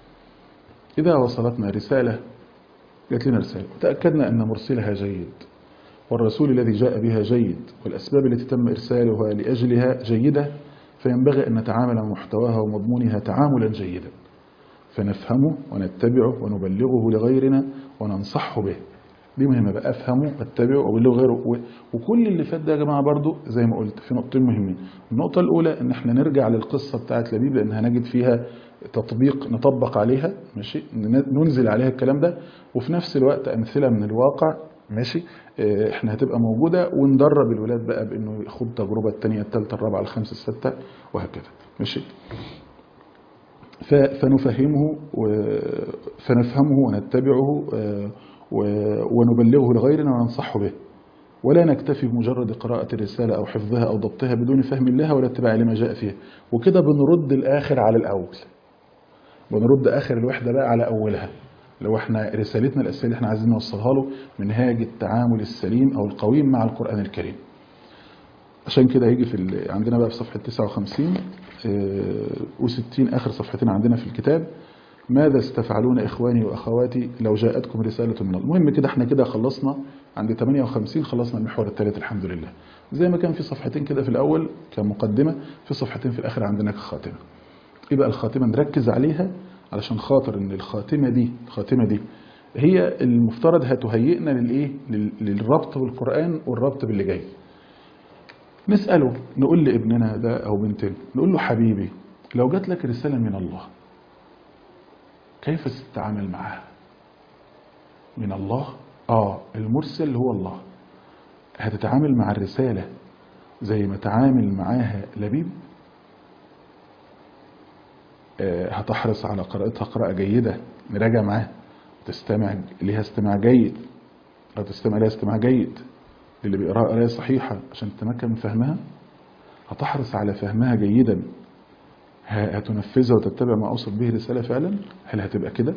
إذا وصلتنا رسالة جات لنا رسالة وتأكدنا أن مرسلها جيد والرسول الذي جاء بها جيد والأسباب التي تم إرسالها لأجلها جيدة فينبغي أن نتعامل مع محتواها ومضمونها تعاملا جيدا فنفهمه ونتبعه ونبلغه لغيرنا وننصحه به دي مهمة بقى أفهمه واتبعه وأبلغه غيره و- وكل اللي فات ده يا جماعة برضو زي ما قلت في نقطتين مهمين النقطة الأولى إن احنا نرجع للقصة بتاعت لبيب لأن هنجد فيها تطبيق نطبق عليها ماشي ن- ننزل عليها الكلام ده وفي نفس الوقت أمثلة من الواقع ماشي اه، احنا هتبقى موجودة وندرب الولاد بقى بأنه يخوض التجربة الثانية الثالثة الرابعة الخامسة السادسة وهكذا ماشي ف- فنفهمه و- فنفهمه ونتبعه آه، و- ونبلغه لغيرنا وننصحه به ولا نكتفي بمجرد قراءة الرسالة أو حفظها أو ضبطها بدون فهم لها ولا اتباع لما جاء فيها وكده بنرد الآخر على الأول بنرد آخر الوحدة بقى على أولها لو احنا رسالتنا الأساسية اللي احنا عايزين نوصلها له منهاج التعامل السليم أو القويم مع القرآن الكريم عشان كده هيجي في ال- عندنا بقى في صفحة 59 و60 آخر صفحتين عندنا في الكتاب ماذا استفعلون إخواني وأخواتي لو جاءتكم رسالة من الله المهم كده احنا كده خلصنا عند 58 خلصنا المحور الثالث الحمد لله زي ما كان في صفحتين كده في الأول كمقدمة في صفحتين في الآخر عندنا كخاتمة يبقى الخاتمة نركز عليها علشان خاطر ان الخاتمة دي الخاتمة دي هي المفترض هتهيئنا للايه لل- للربط بالقرآن والربط باللي جاي نسأله نقول لابننا ده أو بنتنا نقول له حبيبي لو جات لك رسالة من الله كيف تتعامل معها من الله آه المرسل هو الله هتتعامل مع الرسالة زي ما تعامل معاها لبيب آه، هتحرص على قراءتها قراءة جيدة نراجع معاها تستمع ليها استماع جيد أو تستمع ليها استماع جيد اللي بيقراها قراءة صحيحة عشان تتمكن من فهمها هتحرص على فهمها جيدا ه- هتنفذها وتتبع ما أوصل به رسالة فعلا هل هتبقى كده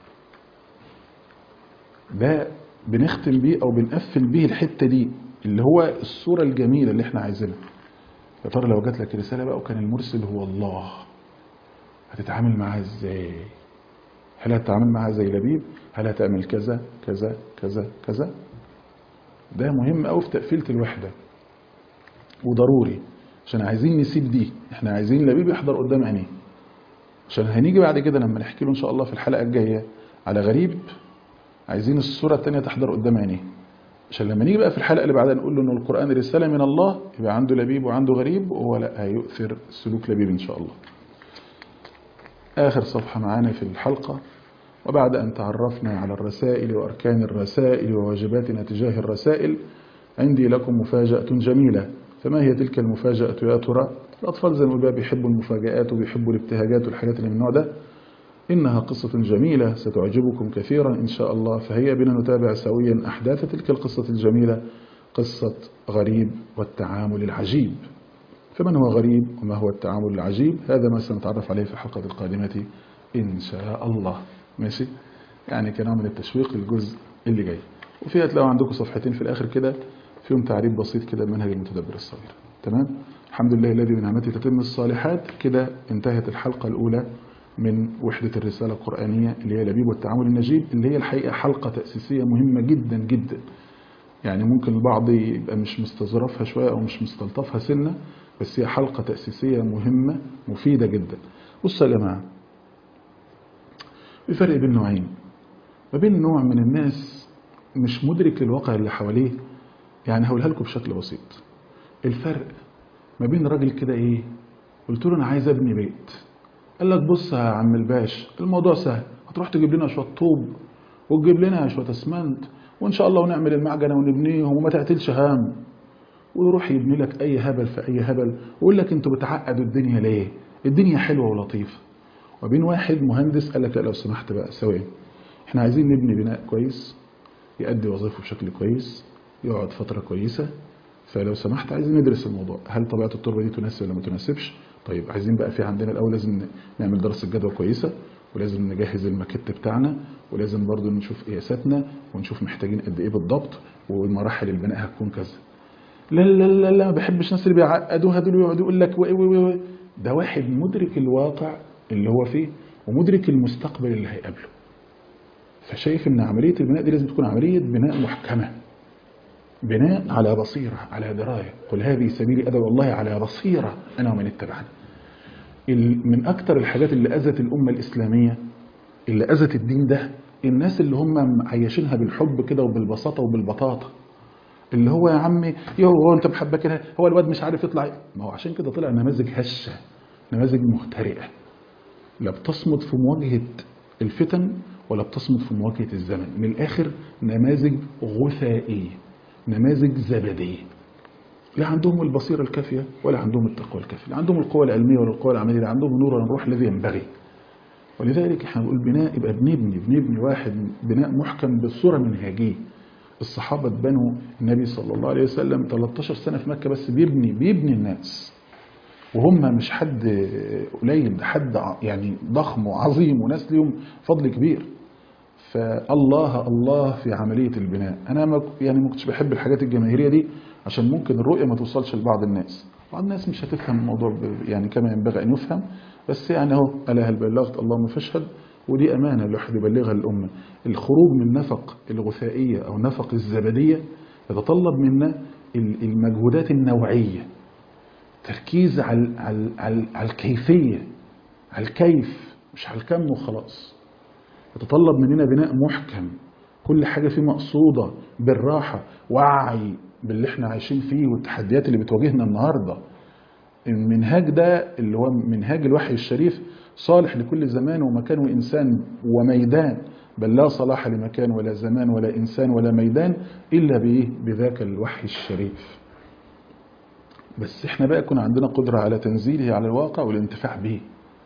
ده بنختم بيه أو بنقفل بيه الحتة دي اللي هو الصورة الجميلة اللي احنا عايزينها يا ترى لو جات لك رسالة بقى وكان المرسل هو الله هتتعامل معاها ازاي هل هتتعامل معاها زي لبيب هل هتعمل كذا كذا كذا كذا ده مهم قوي في تقفيلة الوحدة وضروري عشان عايزين نسيب دي احنا عايزين لبيب يحضر قدام عينيه عشان هنيجي بعد كده لما نحكي له ان شاء الله في الحلقة الجاية على غريب عايزين الصورة التانية تحضر قدام عينيه عشان لما نيجي بقى في الحلقة اللي بعدها نقول له ان القرآن رسالة من الله يبقى عنده لبيب وعنده غريب وهو لا هيؤثر سلوك لبيب ان شاء الله آخر صفحة معانا في الحلقة وبعد أن تعرفنا على الرسائل وأركان الرسائل وواجباتنا تجاه الرسائل عندي لكم مفاجأة جميلة فما هي تلك المفاجأة يا ترى الأطفال زي ما بقى بيحبوا المفاجآت وبيحبوا الابتهاجات والحاجات اللي من النوع ده إنها قصة جميلة ستعجبكم كثيرا إن شاء الله فهيا بنا نتابع سويا أحداث تلك القصة الجميلة قصة غريب والتعامل العجيب فمن هو غريب وما هو التعامل العجيب هذا ما سنتعرف عليه في الحلقة القادمة إن شاء الله ماشي يعني كنوع من التشويق للجزء اللي جاي وفيها تلاقوا عندكم صفحتين في الآخر كده فيهم تعريف بسيط كده بمنهج المتدبر الصغير تمام الحمد لله الذي بنعمته تتم الصالحات كده انتهت الحلقة الأولى من وحدة الرسالة القرآنية اللي هي لبيب والتعامل النجيب اللي هي الحقيقة حلقة تأسيسية مهمة جدا جدا يعني ممكن البعض يبقى مش مستظرفها شوية أو مش مستلطفها سنة بس هي حلقة تأسيسية مهمة مفيدة جدا بصوا يا جماعة في فرق بين نوعين ما بين نوع من الناس مش مدرك للواقع اللي حواليه يعني هقولها لكم بشكل بسيط الفرق ما بين راجل كده ايه قلت له انا عايز ابني بيت قال لك بص يا عم الباش الموضوع سهل هتروح تجيب لنا شويه طوب وتجيب لنا شويه اسمنت وان شاء الله ونعمل المعجنه ونبنيهم وما تعتلش هام ويروح يبني لك اي هبل في اي هبل ويقول لك انتوا بتعقدوا الدنيا ليه الدنيا حلوه ولطيفه وبين واحد مهندس قال لك لا لو سمحت بقى ثواني احنا عايزين نبني بناء كويس يؤدي وظيفه بشكل كويس يقعد فتره كويسه فلو سمحت عايزين ندرس الموضوع هل طبيعه التربه دي تناسب ولا ما تناسبش طيب عايزين بقى في عندنا الاول لازم نعمل دراسه جدوى كويسه ولازم نجهز الماكيت بتاعنا ولازم برضو نشوف قياساتنا ونشوف محتاجين قد ايه بالضبط ومراحل البناء هتكون كذا لا لا لا لا ما بحبش الناس اللي بيعقدوها دول ويقعدوا يقول لك وي وي وي ده واحد مدرك الواقع اللي هو فيه ومدرك المستقبل اللي هيقابله فشايف ان عمليه البناء دي لازم تكون عمليه بناء محكمه بناء على بصيره على درايه قل هذه سبيلي ادعو الله على بصيره انا ومن اتبعني من اكتر الحاجات اللي اذت الامه الاسلاميه اللي اذت الدين ده الناس اللي هم عايشينها بالحب كده وبالبساطه وبالبطاطه اللي هو يا عمي يو هو انت محبه كده هو الواد مش عارف يطلع ما هو عشان كده طلع نماذج هشه نماذج مهترئه لا بتصمد في مواجهه الفتن ولا بتصمد في مواجهه الزمن من الاخر نماذج غثائيه نماذج زبديه لا عندهم البصيره الكافيه ولا عندهم التقوى الكافيه لا عندهم القوه العلميه ولا القوه العمليه لا عندهم النور ولا الروح الذي ينبغي ولذلك احنا بنقول بناء يبقى بنبني بنبني واحد بناء محكم بالصوره منهجيه الصحابة بنوا النبي صلى الله عليه وسلم 13 سنة في مكة بس بيبني بيبني الناس وهم مش حد قليل ده حد يعني ضخم وعظيم وناس ليهم فضل كبير فالله الله في عملية البناء أنا ما يعني ما كنتش بحب الحاجات الجماهيرية دي عشان ممكن الرؤية ما توصلش لبعض الناس بعض الناس مش هتفهم الموضوع يعني كما ينبغي أن يفهم بس يعني أهو ألا هل بلغت اللهم فاشهد ودي أمانة الواحد يبلغها للأمة الخروج من نفق الغثائية أو نفق الزبدية يتطلب منا المجهودات النوعية تركيز على, على, على, على الكيفية على الكيف مش على الكم وخلاص يتطلب مننا بناء محكم كل حاجة فيه مقصودة بالراحة وعي باللي احنا عايشين فيه والتحديات اللي بتواجهنا النهارده المنهاج ده اللي هو منهاج الوحي الشريف صالح لكل زمان ومكان وإنسان وميدان بل لا صلاح لمكان ولا زمان ولا إنسان ولا ميدان إلا بإيه بذاك الوحي الشريف بس احنا بقى يكون عندنا قدرة على تنزيله على الواقع والانتفاع به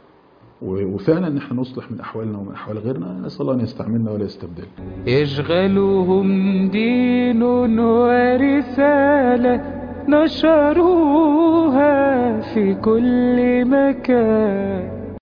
وفعلا نحن نصلح من أحوالنا ومن أحوال غيرنا نسأل الله أن يستعملنا ولا يستبدل يشغلهم دين ورسالة نشروها في كل مكان